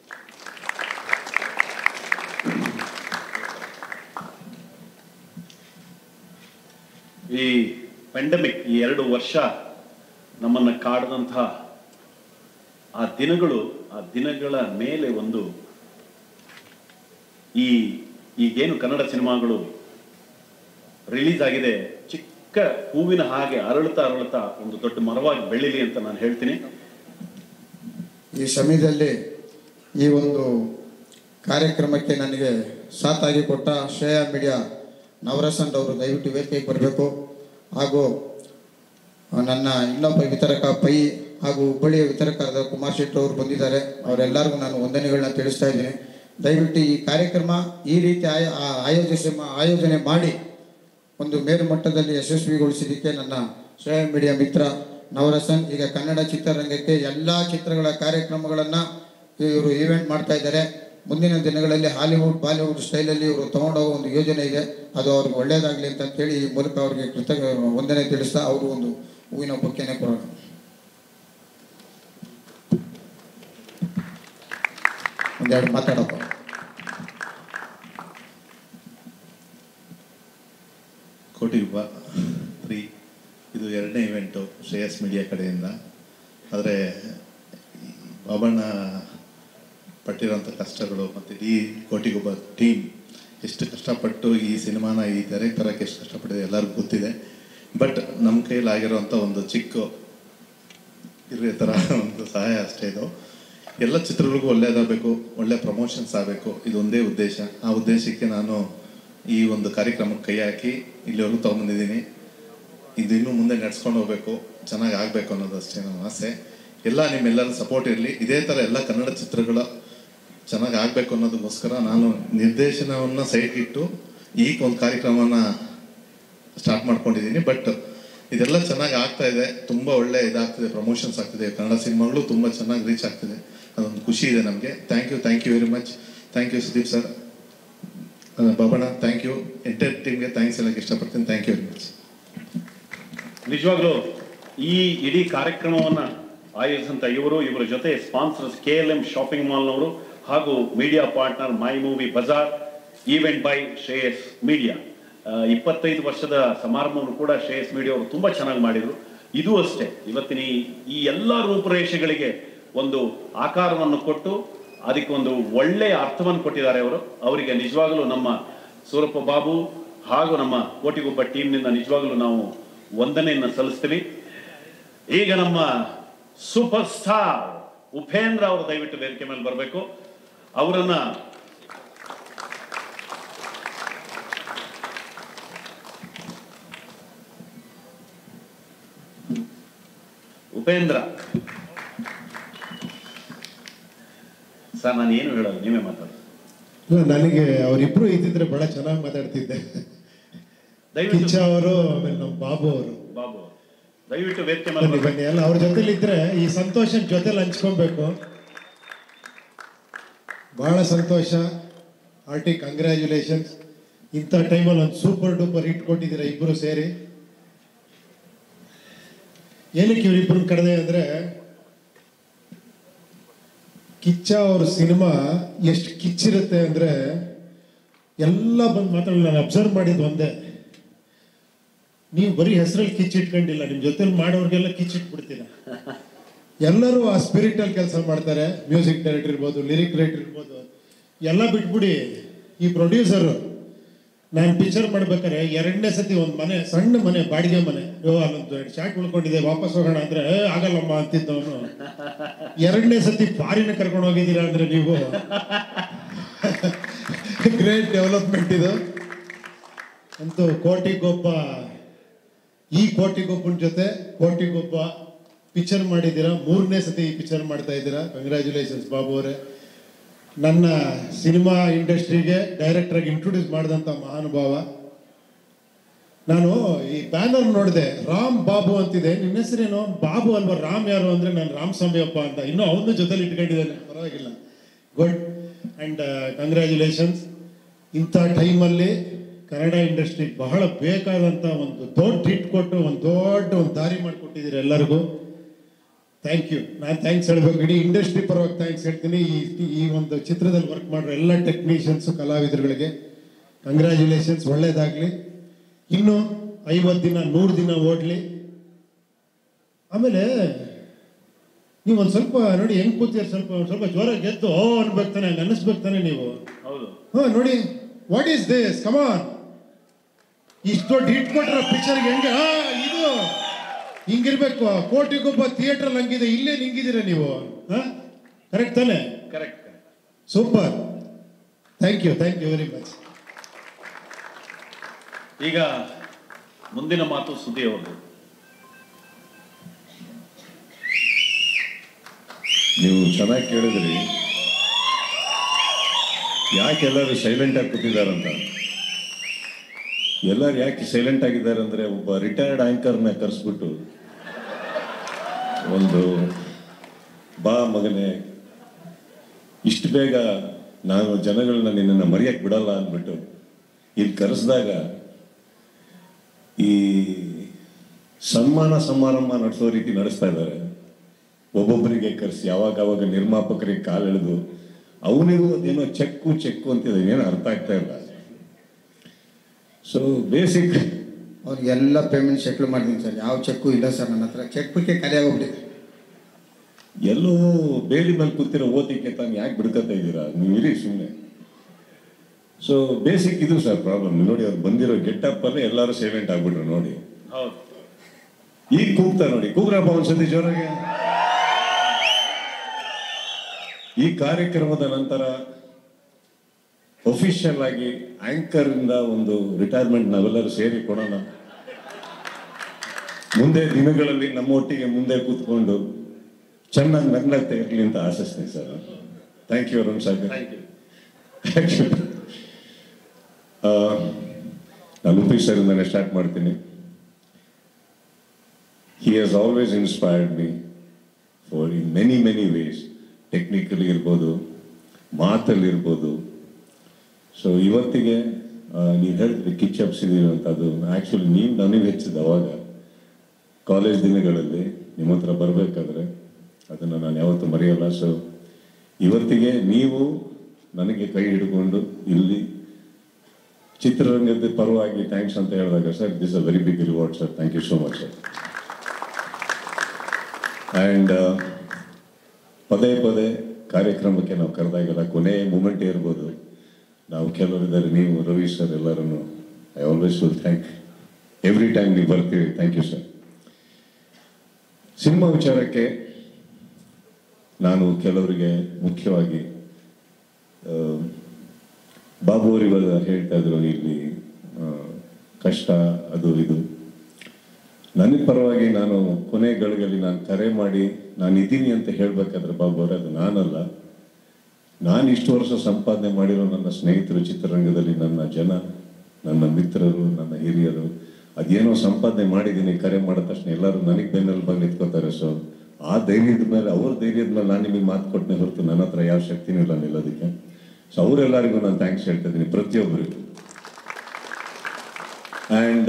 ಈ ಪೆಂಡಮಿಕ್ ಈ ಎರಡು ವರ್ಷ ನಮ್ಮನ್ನು ಕಾಡದಂಥ ಆ ದಿನಗಳು ಆ ದಿನಗಳ ಮೇಲೆ ಒಂದು ಈ ಈಗೇನು ಕನ್ನಡ ಸಿನಿಮಾಗಳು ರಿಲೀಸ್ ಆಗಿದೆ ಚಿಕ್ಕ ಹೂವಿನ ಹಾಗೆ ಅರಳುತ್ತಾ ಅರಳುತ್ತಾ ಒಂದು ದೊಡ್ಡ ಮರವಾಗಿ ಬೆಳೀಲಿ ಅಂತ ನಾನು ಹೇಳ್ತೀನಿ ಈ ಸಮಯದಲ್ಲಿ ಈ ಒಂದು ಕಾರ್ಯಕ್ರಮಕ್ಕೆ ನನಗೆ ಸಾಥಾಗಿ ಕೊಟ್ಟ ಶ್ರೇಯಾ ಮೀಡಿಯಾ ನವರಸನ್ ಅವರು ದಯವಿಟ್ಟು ವೇದಿಕೆಗೆ ಬರಬೇಕು ಹಾಗೂ ನನ್ನ ಇನ್ನೊಬ್ಬ ವಿತರಕ ಪೈ ಹಾಗೂ ಹುಬ್ಬಳ್ಳಿಯ ವಿತರಕರಾದ ಕುಮಾರ್ ಶೆಟ್ಟಿ ಅವರು ಬಂದಿದ್ದಾರೆ ಅವರೆಲ್ಲರಿಗೂ ನಾನು ವಂದನೆಗಳನ್ನ ತಿಳಿಸ್ತಾ ಇದ್ದೀನಿ ದಯವಿಟ್ಟು ಈ ಕಾರ್ಯಕ್ರಮ ಈ ರೀತಿ ಆಯ ಆ- ಆಯೋಜಿಸಿ ಆಯೋಜನೆ ಮಾಡಿ ಒಂದು ಮೇಲ್ಮಟ್ಟದಲ್ಲಿ ಯಶಸ್ವಿಗೊಳಿಸಿದ್ದಕ್ಕೆ ನನ್ನ ಶ್ರೇಯ ಮೀಡಿಯಾ ಮಿತ್ರ ನವರಸನ್ ಈಗ ಕನ್ನಡ ಚಿತ್ರರಂಗಕ್ಕೆ ಎಲ್ಲ ಚಿತ್ರಗಳ ಕಾರ್ಯಕ್ರಮಗಳನ್ನು ಇವರು ಈವೆಂಟ್ ಮಾಡ್ತಾ ಇದ್ದಾರೆ ಮುಂದಿನ ದಿನಗಳಲ್ಲಿ ಹಾಲಿವುಡ್ ಬಾಲಿವುಡ್ ಸ್ಟೈಲಲ್ಲಿ ಇವರು ತಗೊಂಡೋಗೋ ಒಂದು ಯೋಜನೆ ಇದೆ ಅದು ಅವ್ರಿಗೆ ಒಳ್ಳೆಯದಾಗಲಿ ಅಂತ ಹೇಳಿ ಈ ಮೂಲಕ ಅವ್ರಿಗೆ ಕೃತಜ್ಞ ವಂದನೆ ತಿಳಿಸ್ತಾ ಅವರು ಒಂದು ಹೂವಿನ ಬೊಕ್ಕೆನೆ ಕೊಡೋಣ ಒಂದೆರಡು ಮಾತಾಡಪ್ಪ ಕೋಟಿಗುಬ್ಬ ಫ್ರೀ ಇದು ಎರಡನೇ ಇವೆಂಟು ಶ್ರೇಯಸ್ ಮೀಡಿಯಾ ಕಡೆಯಿಂದ ಆದರೆ ಬಾಬಣ್ಣ ಪಟ್ಟಿರೋಂಥ ಕಷ್ಟಗಳು ಮತ್ತು ಇಡೀ ಕೋಟಿಗೊಬ್ಬ ಟೀಮ್ ಎಷ್ಟು ಕಷ್ಟಪಟ್ಟು ಈ ಸಿನಿಮಾನ ಈ ತೆರೆ ತರಕ್ಕೆ ಎಷ್ಟು ಕಷ್ಟಪಟ್ಟಿದೆ ಎಲ್ಲರಿಗೂ ಗೊತ್ತಿದೆ ಬಟ್ ನಮ್ಮ ಕೈಲಾಗಿರೋಂಥ ಒಂದು ಚಿಕ್ಕ ಇರೋ ಥರ ಒಂದು ಸಹಾಯ ಅಷ್ಟೇ ಇದು ಎಲ್ಲ ಚಿತ್ರಗಳಿಗೂ ಒಳ್ಳೇದಾಗಬೇಕು ಒಳ್ಳೆ ಪ್ರಮೋಷನ್ಸ್ ಆಗಬೇಕು ಇದು ಒಂದೇ ಉದ್ದೇಶ ಆ ಉದ್ದೇಶಕ್ಕೆ ನಾನು ಈ ಒಂದು ಕಾರ್ಯಕ್ರಮಕ್ಕೆ ಕೈ ಹಾಕಿ ಇಲ್ಲಿವರೆಗೂ ತೊಗೊಂಬಂದಿದ್ದೀನಿ ಇದು ಇನ್ನೂ ಮುಂದೆ ನಡ್ಸ್ಕೊಂಡು ಹೋಗ್ಬೇಕು ಚೆನ್ನಾಗಿ ಆಗಬೇಕು ಅನ್ನೋದು ಅಷ್ಟೇ ನಮ್ಮ ಆಸೆ ಎಲ್ಲ ನಿಮ್ಮೆಲ್ಲರ ಸಪೋರ್ಟ್ ಇರಲಿ ಇದೇ ಥರ ಎಲ್ಲ ಕನ್ನಡ ಚಿತ್ರಗಳ ಚೆನ್ನಾಗಿ ಆಗಬೇಕು ಅನ್ನೋದಕ್ಕೋಸ್ಕರ ನಾನು ನಿರ್ದೇಶನವನ್ನು ಸೈಡ್ಗಿಟ್ಟು ಈಗ ಒಂದು ಕಾರ್ಯಕ್ರಮನ ಸ್ಟಾರ್ಟ್ ಮಾಡ್ಕೊಂಡಿದ್ದೀನಿ ಬಟ್ ಇದೆಲ್ಲ ಚೆನ್ನಾಗಿ ಆಗ್ತಾ ಇದೆ ತುಂಬ ಒಳ್ಳೆ ಇದಾಗ್ತಿದೆ ಪ್ರಮೋಷನ್ಸ್ ಆಗ್ತಿದೆ ಕನ್ನಡ ಸಿನಿಮಾಗಳು ತುಂಬ ಚೆನ್ನಾಗಿ ರೀಚ್ ಆಗ್ತಿದೆ ಅದೊಂದು ಖುಷಿ ಇದೆ ನಮಗೆ thank you thank you very much thank you Sudeep sir Babanna thank you entire ಟೀಮ್ಗೆ ಥ್ಯಾಂಕ್ಸ್ ಹೇಳಕ್ಕೆ ಇಷ್ಟಪಡ್ತೀನಿ ಥ್ಯಾಂಕ್ ಯು ವೆರಿ ಮಚ್ ನಿಜವಾಗ್ಲೂ ಈ ಇಡೀ ಕಾರ್ಯಕ್ರಮವನ್ನ ಆಯೋಜಿಸಿದಂಥ ಇವರು ಇವರ ಜೊತೆ sponsors K L M shopping ಮಾಲ್ನವರು ಹಾಗೂ media partner my movie bazaar event by Shreyas media ಇಪ್ಪತ್ತೈದು ವರ್ಷದ ಸಮಾರಂಭವನ್ನು ಕೂಡ ಶ್ರೇಯಸ್ ಮೀಡಿಯಾ ಅವರು ತುಂಬಾ ಚೆನ್ನಾಗಿ ಮಾಡಿದರು ಇದು ಅಷ್ಟೇ ಇವತ್ತಿನ ಈ- ಈ ಎಲ್ಲ ರೂಪುರೇಷೆಗಳಿಗೆ ಒಂದು ಆಕಾರವನ್ನು ಕೊಟ್ಟು ಅದಕ್ಕೆ ಒಂದು ಒಳ್ಳೆಯ ಅರ್ಥವನ್ನು ಕೊಟ್ಟಿದ್ದಾರೆ ಅವರು ಅವರಿಗೆ ನಿಜವಾಗಲೂ ನಮ್ಮ ಸೂರಪ್ಪ ಬಾಬು ಹಾಗೂ ನಮ್ಮ ಕೋಟಿಗೊಬ್ಬ ಟೀಮ್ನಿಂದ ನಿಜವಾಗಲೂ ನಾವು ವಂದನೆಯನ್ನು ಸಲ್ಲಿಸ್ತೀವಿ ಈಗ ನಮ್ಮ ಸೂಪರ್ ಸ್ಟಾರ್ ಉಪೇಂದ್ರ ಅವರು ದಯವಿಟ್ಟು ವೇದಿಕೆ ಮೇಲೆ ಬರಬೇಕು ಅವರನ್ನ ಉಪೇಂದ್ರ ಸರ್ ನಾನು ಏನು ಹೇಳಲ್ಲ ನೀವೇ ಮಾತಾಡಿ ಇಲ್ಲ ನನಗೆ ಅವರಿಬ್ರು ಇದ್ದಿದ್ರೆ ಬಹಳ ಚೆನ್ನಾಗಿ ಮಾತಾಡ್ತಿದ್ದೆ ದಯವಿಟ್ಟು ಕಿಚ್ಚ ಅವರು ಆಮೇಲೆ ನಮ್ಮ ಬಾಬು ಅವರು ಬಾಬು ದಯವಿಟ್ಟು ವೇದಿಕೆ ಮೇಲೆ ಬನ್ನಿ ಬರ್ಬೇಕು. ಬನ್ನಿ ಅಲ್ಲ ಅವ್ರ ಜೊತೆಲಿ ಇದ್ರೆ ಈ ಸಂತೋಷ ಜೊತೆಲಿ ಹಂಚ್ಕೊಬೇಕು ಬಹಳ ಸಂತೋಷ ಆರ್ಟಿ ಕಂಗ್ರ್ಯಾಚುಲೇಷನ್ಸ್ ಇಂಥ ಟೈಮಲ್ಲಿ ಒಂದು ಸೂಪರ್ ಡೂಪರ್ ಹಿಟ್ ಕೊಟ್ಟಿದ್ದೀರ ಇಬ್ಬರು ಸೇರಿ ಏನಕ್ಕೆ ಇವರಿಬ್ಬರು ಕರೆದೆ ಅಂದ್ರೆ ಕಿಚ್ಚ ಅವ್ರ ಸಿನಿಮಾ ಎಷ್ಟು ಕಿಚ್ಚಿರುತ್ತೆ ಅಂದ್ರೆ ಎಲ್ಲ ಬಂದು ಮಾತಾಡಲ್ಲ ನಾನು ಅಬ್ಸರ್ವ್ ಮಾಡಿದ್ದು ಒಂದೇ ನೀವು ಬರೀ ಹೆಸರಲ್ಲಿ ಕಿಚ್ಚಿಟ್ಕೊಂಡಿಲ್ಲ ನಿಮ್ಮ ಜೊತೆಲಿ ಮಾಡೋರ್ಗೆಲ್ಲ ಕಿಚ್ಚಿಟ್ಬಿಡ್ತೀರ ಎಲ್ಲರೂ ಆ ಸ್ಪಿರಿಟ್ ಅಲ್ಲಿ ಕೆಲಸ ಮಾಡ್ತಾರೆ ಮ್ಯೂಸಿಕ್ ಡೈರೆಕ್ಟರ್ ಇರ್ಬೋದು ಲಿರಿಕ್ ರೈಟರ್ ಇರ್ಬೋದು ಎಲ್ಲ ಬಿಟ್ಬಿಡಿ ಈ ಪ್ರೊಡ್ಯೂಸರು ನಾನು ಪಿಕ್ಚರ್ ಮಾಡ್ಬೇಕಾದ್ರೆ ಎರಡನೇ ಸತಿ ಒಂದು ಮನೆ ಸಣ್ಣ ಮನೆ ಬಾಡಿಗೆ ಮನೆ ಯೋ ಅಲ್ಲೊಂದು ಶಾಟ್ ಉಳ್ಕೊಂಡಿದೆ ವಾಪಸ್ ಹೋಗೋಣ ಅಂದ್ರೆ "ಏ, ಆಗಲ್ಲಮ್ಮ ಅಂತಿದ್ದವನು ಎರಡನೇ ಸತಿ ಫಾರಿನ್ ಕರ್ಕೊಂಡು ಹೋಗಿದ್ದೀರಾ ಅಂದ್ರೆ ನೀವು ಗ್ರೇಟ್ ಡೆವಲಪ್ಮೆಂಟ್ ಇದು ಅಂತೂ ಕೋಟಿಗೊಬ್ಬ ಈ ಕೋಟಿಗೊಬ್ಬನ ಜೊತೆ ಕೋಟಿಗೊಬ್ಬ ಪಿಕ್ಚರ್ ಮಾಡಿದ್ದೀರಾ ಮೂರನೇ ಸತಿ ಈ ಪಿಕ್ಚರ್ ಮಾಡ್ತಾ ಇದ್ದೀರಾ ಕಂಗ್ರ್ಯಾಚುಲೇಷನ್ಸ್ ಬಾಬು ಅವರೇ ನನ್ನ ಸಿನಿಮಾ ಇಂಡಸ್ಟ್ರಿಗೆ ಡೈರೆಕ್ಟರ್ ಆಗಿ ಇಂಟ್ರೊಡ್ಯೂಸ್ ಮಾಡಿದಂಥ ಮಹಾನುಭಾವ ನಾನು ಈ ಬ್ಯಾನರ್ ನೋಡಿದೆ ರಾಮ್ ಬಾಬು ಅಂತಿದೆ ನಿನ್ನ ಹೆಸರೇನು ಬಾಬು ಅಲ್ವಾ ರಾಮ್ ಯಾರು ಅಂದ್ರೆ ನಾನು ರಾಮ್ ಸ್ವಾಮಿಯಪ್ಪ ಅಂತ ಇನ್ನೂ ಅವನ ಜೊತೆಲಿ ಇಟ್ಕೊಂಡಿದ್ದೇನೆ ಪರವಾಗಿಲ್ಲ ಗುಡ್ ಅಂಡ್ ಕಂಗ್ರ್ಯಾಚುಲೇಷನ್ಸ್ ಇಂಥ ಟೈಮಲ್ಲಿ ಕನ್ನಡ ಇಂಡಸ್ಟ್ರಿ ಬಹಳ ಬೇಕಾದಂಥ ಒಂದು ದೊಡ್ಡ ಹಿಟ್ ಕೊಟ್ಟು ಒಂದು ದೊಡ್ಡ ಒಂದು ದಾರಿ ಮಾಡಿಕೊಟ್ಟಿದ್ದೀರಿ ಎಲ್ಲರಿಗೂ ಥ್ಯಾಂಕ್ ಯು ನಾನು ಥ್ಯಾಂಕ್ಸ್ ಹೇಳ್ಬೇಕು ಇಡೀ ಇಂಡಸ್ಟ್ರಿ ಪರವಾಗಿ ಥ್ಯಾಂಕ್ಸ್ ಹೇಳ್ತೀನಿ ಈ ಈ ಒಂದು ಚಿತ್ರದಲ್ಲಿ ವರ್ಕ್ ಮಾಡಿರೋ ಎಲ್ಲ ಟೆಕ್ನಿಷಿಯನ್ಸು ಕಲಾವಿದರುಗಳಿಗೆ ಕಂಗ್ರ್ಯಾಚುಲೇಷನ್ಸ್ ಒಳ್ಳೇದಾಗಲಿ ಇನ್ನು ಐವತ್ತು ದಿನ ನೂರು ದಿನ ಓಡಲಿ ಆಮೇಲೆ ನೀವು ಒಂದು ಸ್ವಲ್ಪ ನೋಡಿ ಹೆಂಗ್ ಕೂತೀರಿ ಸ್ವಲ್ಪ ಒಂದ್ ಸ್ವಲ್ಪ ಜೋರಾಗಿ ಗೆದ್ದು ಓ ಅನ್ಬೇಕು ತಾನೆ ಹಂಗ್ ಅನ್ನಿಸ್ಬೇಕು ತಾನೆ ನೀವು ಹೌದು ಹಾ ನೋಡಿ ವಾಟ್ ಈಸ್ ದಿಸ್ ಕಮಾನ್ ಇಷ್ಟು ದೊಡ್ಡ ಹಿಟ್ ಕೊಟ್ರ ಪಿಕ್ಚರ್ಗೆ ಹೆಂಗೆ ಹಾ ಇದು ಹಿಂಗಿರ್ಬೇಕು ಕೋಟಿಗೊಬ್ಬ ಥಿಯೇಟರ್ ಹಂಗಿದೆ ಇಲ್ಲೇ ನಿಂಗಿದ್ದೀರ ನೀವು ಹಾ ಕರೆಕ್ಟ್ ತಾನೆ correct super thank you thank you very much ಈಗ ಮುಂದಿನ ಮಾತು ಸುದ್ದಿ ಅವ್ರದ್ದು ನೀವು ಚೆನ್ನಾಗಿ ಕೇಳಿದ್ರಿ ಯಾಕೆ ಎಲ್ಲರೂ ಸೈಲೆಂಟ್ ಆಗಿ ಕೂತಿದ್ದಾರಂತ ಎಲ್ಲರೂ ಯಾಕೆ ಸೈಲೆಂಟ್ ಆಗಿದ್ದಾರೆ ಅಂದ್ರೆ ಒಬ್ಬ ರಿಟೈರ್ಡ್ ಆಂಕರ್ನ ಕರೆಸ್ಬಿಟ್ಟು ಒಂದು ಬಾ ಮಗನೇ ಇಷ್ಟು ಬೇಗ ನಾನು ಜನಗಳನ್ನ ನಿನ್ನನ್ನು ಮರೆಯಕ್ಕೆ ಬಿಡಲ್ಲ ಅಂದ್ಬಿಟ್ಟು ಇಲ್ಲಿ ಕರೆಸಿದಾಗ ಈ ಸನ್ಮಾನ ಸಮಾರಂಭ ನಡೆಸೋ ರೀತಿ ನಡೆಸ್ತಾ ಇದ್ದಾರೆ ಒಬ್ಬೊಬ್ಬರಿಗೆ ಕರೆಸಿ ಯಾವಾಗ ಅವಾಗ ನಿರ್ಮಾಪಕರಿಗೆ ಕಾಲೆಳೆದು ಅವನಿಗೂ ಅದೇನೋ ಚೆಕ್ಕು ಚೆಕ್ಕು ಅಂತಿದೆ ಏನು ಅರ್ಥ ಆಗ್ತಾ ಇಲ್ಲ ಸೊ ಬೇಸಿಕ್ ಅವ್ರಿಗೆಲ್ಲ ಪೇಮೆಂಟ್ ಸೆಟ್ಲ್ ಮಾಡಿದ್ದೀನಿ ಸರ್ ಯಾವ ಚೆಕ್ಕು ಇಲ್ಲ ಸರ್ ನನ್ನ ಹತ್ರ ಚೆಕ್ ಬುಕ್ಕೆ ಖಾಲಿ ಆಗೋಗ್ಬಿಟ್ಟಿದೆ ಎಲ್ಲೋ ಬೇಲಿ ಮೇಲೆ ಕೂತಿರೋ ಓದಿಕ್ಕೆ ತಾನು ಯಾಕೆ ಬಿಡ್ಕೊತಾ ಇದ್ದೀರಾ ನೀವು ಇರಿ ಸುಮ್ಮನೆ ಸೊ ಬೇಸಿಕ್ ಇದು ಸರ್ ಪ್ರಾಬ್ಲಮ್ ನೋಡಿ ಅವ್ರು ಬಂದಿರೋ ಗೆಟಪ್ ಅಲ್ಲೇ ಎಲ್ಲರೂ ಸೈಲೆಂಟ್ ಆಗ್ಬಿಟ್ರು ನೋಡಿ ಹೌದು ಈಗ ಕೂಗ್ತಾ ನೋಡಿ ಕೂಗ್ರಪ್ಪ ಒಂದ್ಸತಿ ಜೋರಾಗಿ ಈ ಕಾರ್ಯಕ್ರಮದ ನಂತರ ಒಫಿಷಿಯಲ್ ಆಗಿ ಆಂಕರ್ ಇಂದ ಒಂದು ರಿಟೈರ್ಮೆಂಟ್ ನಾವೆಲ್ಲರೂ ಸೇರಿ ಕೊಡೋಣ ಮುಂದೆ ದಿನಗಳಲ್ಲಿ ನಮ್ಮೊಟ್ಟಿಗೆ ಮುಂದೆ ಕೂತ್ಕೊಂಡು ಚೆನ್ನಾಗಿ ನಗ್ನಗ್ತಾ ಇರಲಿ ಅಂತ ಆಶಿಸ್ತೀನಿ sir thank you Arun Sagar thank you ನಾನು ಉಪೇಶ್ ಸರಿಂದನೇ ಸ್ಟಾರ್ಟ್ ಮಾಡ್ತೀನಿ he has always inspired me for in many many ways technically ಇರ್ಬೋದು ಮಾತಲ್ಲಿ ಇರ್ಬೋದು ಸೊ ಇವತ್ತಿಗೆ ನೀವು ಹೇಳಿದ್ರಿ ಕಿಚ್ ಹಬ್ಸಿದೀವಿ ಅಂತ ಅದು ಆ್ಯಕ್ಚುಲಿ ನೀವು ನನಗೆ ಹೆಚ್ಚಿದ ಅವಾಗ ಕಾಲೇಜ್ ದಿನಗಳಲ್ಲಿ ನಿಮ್ಮ ಹತ್ರ ಬರಬೇಕಾದ್ರೆ ಅದನ್ನು ನಾನು ಯಾವತ್ತೂ ಮರೆಯಲ್ಲ ಸೊ ಇವತ್ತಿಗೆ ನೀವು ನನಗೆ ಕೈ ಹಿಡ್ಕೊಂಡು ಇಲ್ಲಿ ಚಿತ್ರರಂಗದ ಪರವಾಗಿ ಥ್ಯಾಂಕ್ಸ್ ಅಂತ ಹೇಳಿದಾಗ sir this a very big reward sir thank you so much sir and ಪದೇ ಪದೇ ಕಾರ್ಯಕ್ರಮಕ್ಕೆ ನಾವು ಕರೆದಾಗೆಲ್ಲ ಕೊನೆ ಮೂಮೆಂಟ್ ಇರ್ಬೋದು ನಾವು ಕೆಲವರಿದ್ದಾರೆ ನೀವು ರವಿ ಸರ್ ಎಲ್ಲರನ್ನು I always will thank every time ನೀವು ಬರ್ತೀವಿ ಥ್ಯಾಂಕ್ ಯು ಸರ್ ಸಿನಿಮಾ ವಿಚಾರಕ್ಕೆ ನಾನು ಕೆಲವರಿಗೆ ಮುಖ್ಯವಾಗಿ ಆ, ಬಾಬು ಅವರು ಇವಾಗ ಹೇಳ್ತಾ ಇದ್ರು ಇಲ್ಲಿ ಆ, ಕಷ್ಟ ಅದು ಇದು ನನಗೆ ಪರವಾಗಿ ನಾನು ಕೊನೆ ಗಳಿಗೆಯಲ್ಲಿ ನಾನು ಕರೆ ಮಾಡಿ ನಾನು ಇದ್ದೀನಿ ಅಂತ ಹೇಳ್ಬೇಕಾದ್ರೆ ಬಾಬು ಅವರೇ ಅದು ನಾನಲ್ಲ ನಾನು ಇಷ್ಟು ವರ್ಷ ಸಂಪಾದನೆ ಮಾಡಿರೋ ನನ್ನ ಸ್ನೇಹಿತರು ಚಿತ್ರರಂಗದಲ್ಲಿ ನನ್ನ ಜನ ನನ್ನ ಮಿತ್ರರು ನನ್ನ ಹಿರಿಯರು ಅದೇನೋ ಸಂಪಾದನೆ ಮಾಡಿದ್ದೀನಿ ಕರೆ ಮಾಡಿದ ತಕ್ಷಣ ಎಲ್ಲರೂ ನನಗೆ ಬೆನ್ನಲ್ಲಿ ಬಂದು ನಿಂತ್ಕೋತಾರೆ ಸೊ ಆ ಧೈರ್ಯದ ಮೇಲೆ ಅವ್ರ ಧೈರ್ಯದ ಮೇಲೆ ನಾನು ನಿಮಗೆ ಮಾತು ಕೊಟ್ಟನೆ ಹೊರತು ನನ್ನ ಹತ್ರ ಯಾವ ಶಕ್ತಿನೂ ಇಲ್ಲ ನಿಲ್ಲೋದಕ್ಕೆ ಸೊ ಅವರೆಲ್ಲರಿಗೂ ನಾನು ಥ್ಯಾಂಕ್ಸ್ ಹೇಳ್ತಾ ಇದ್ದೀನಿ ಪ್ರತಿಯೊಬ್ಬರಿಗೂ ಆ್ಯಂಡ್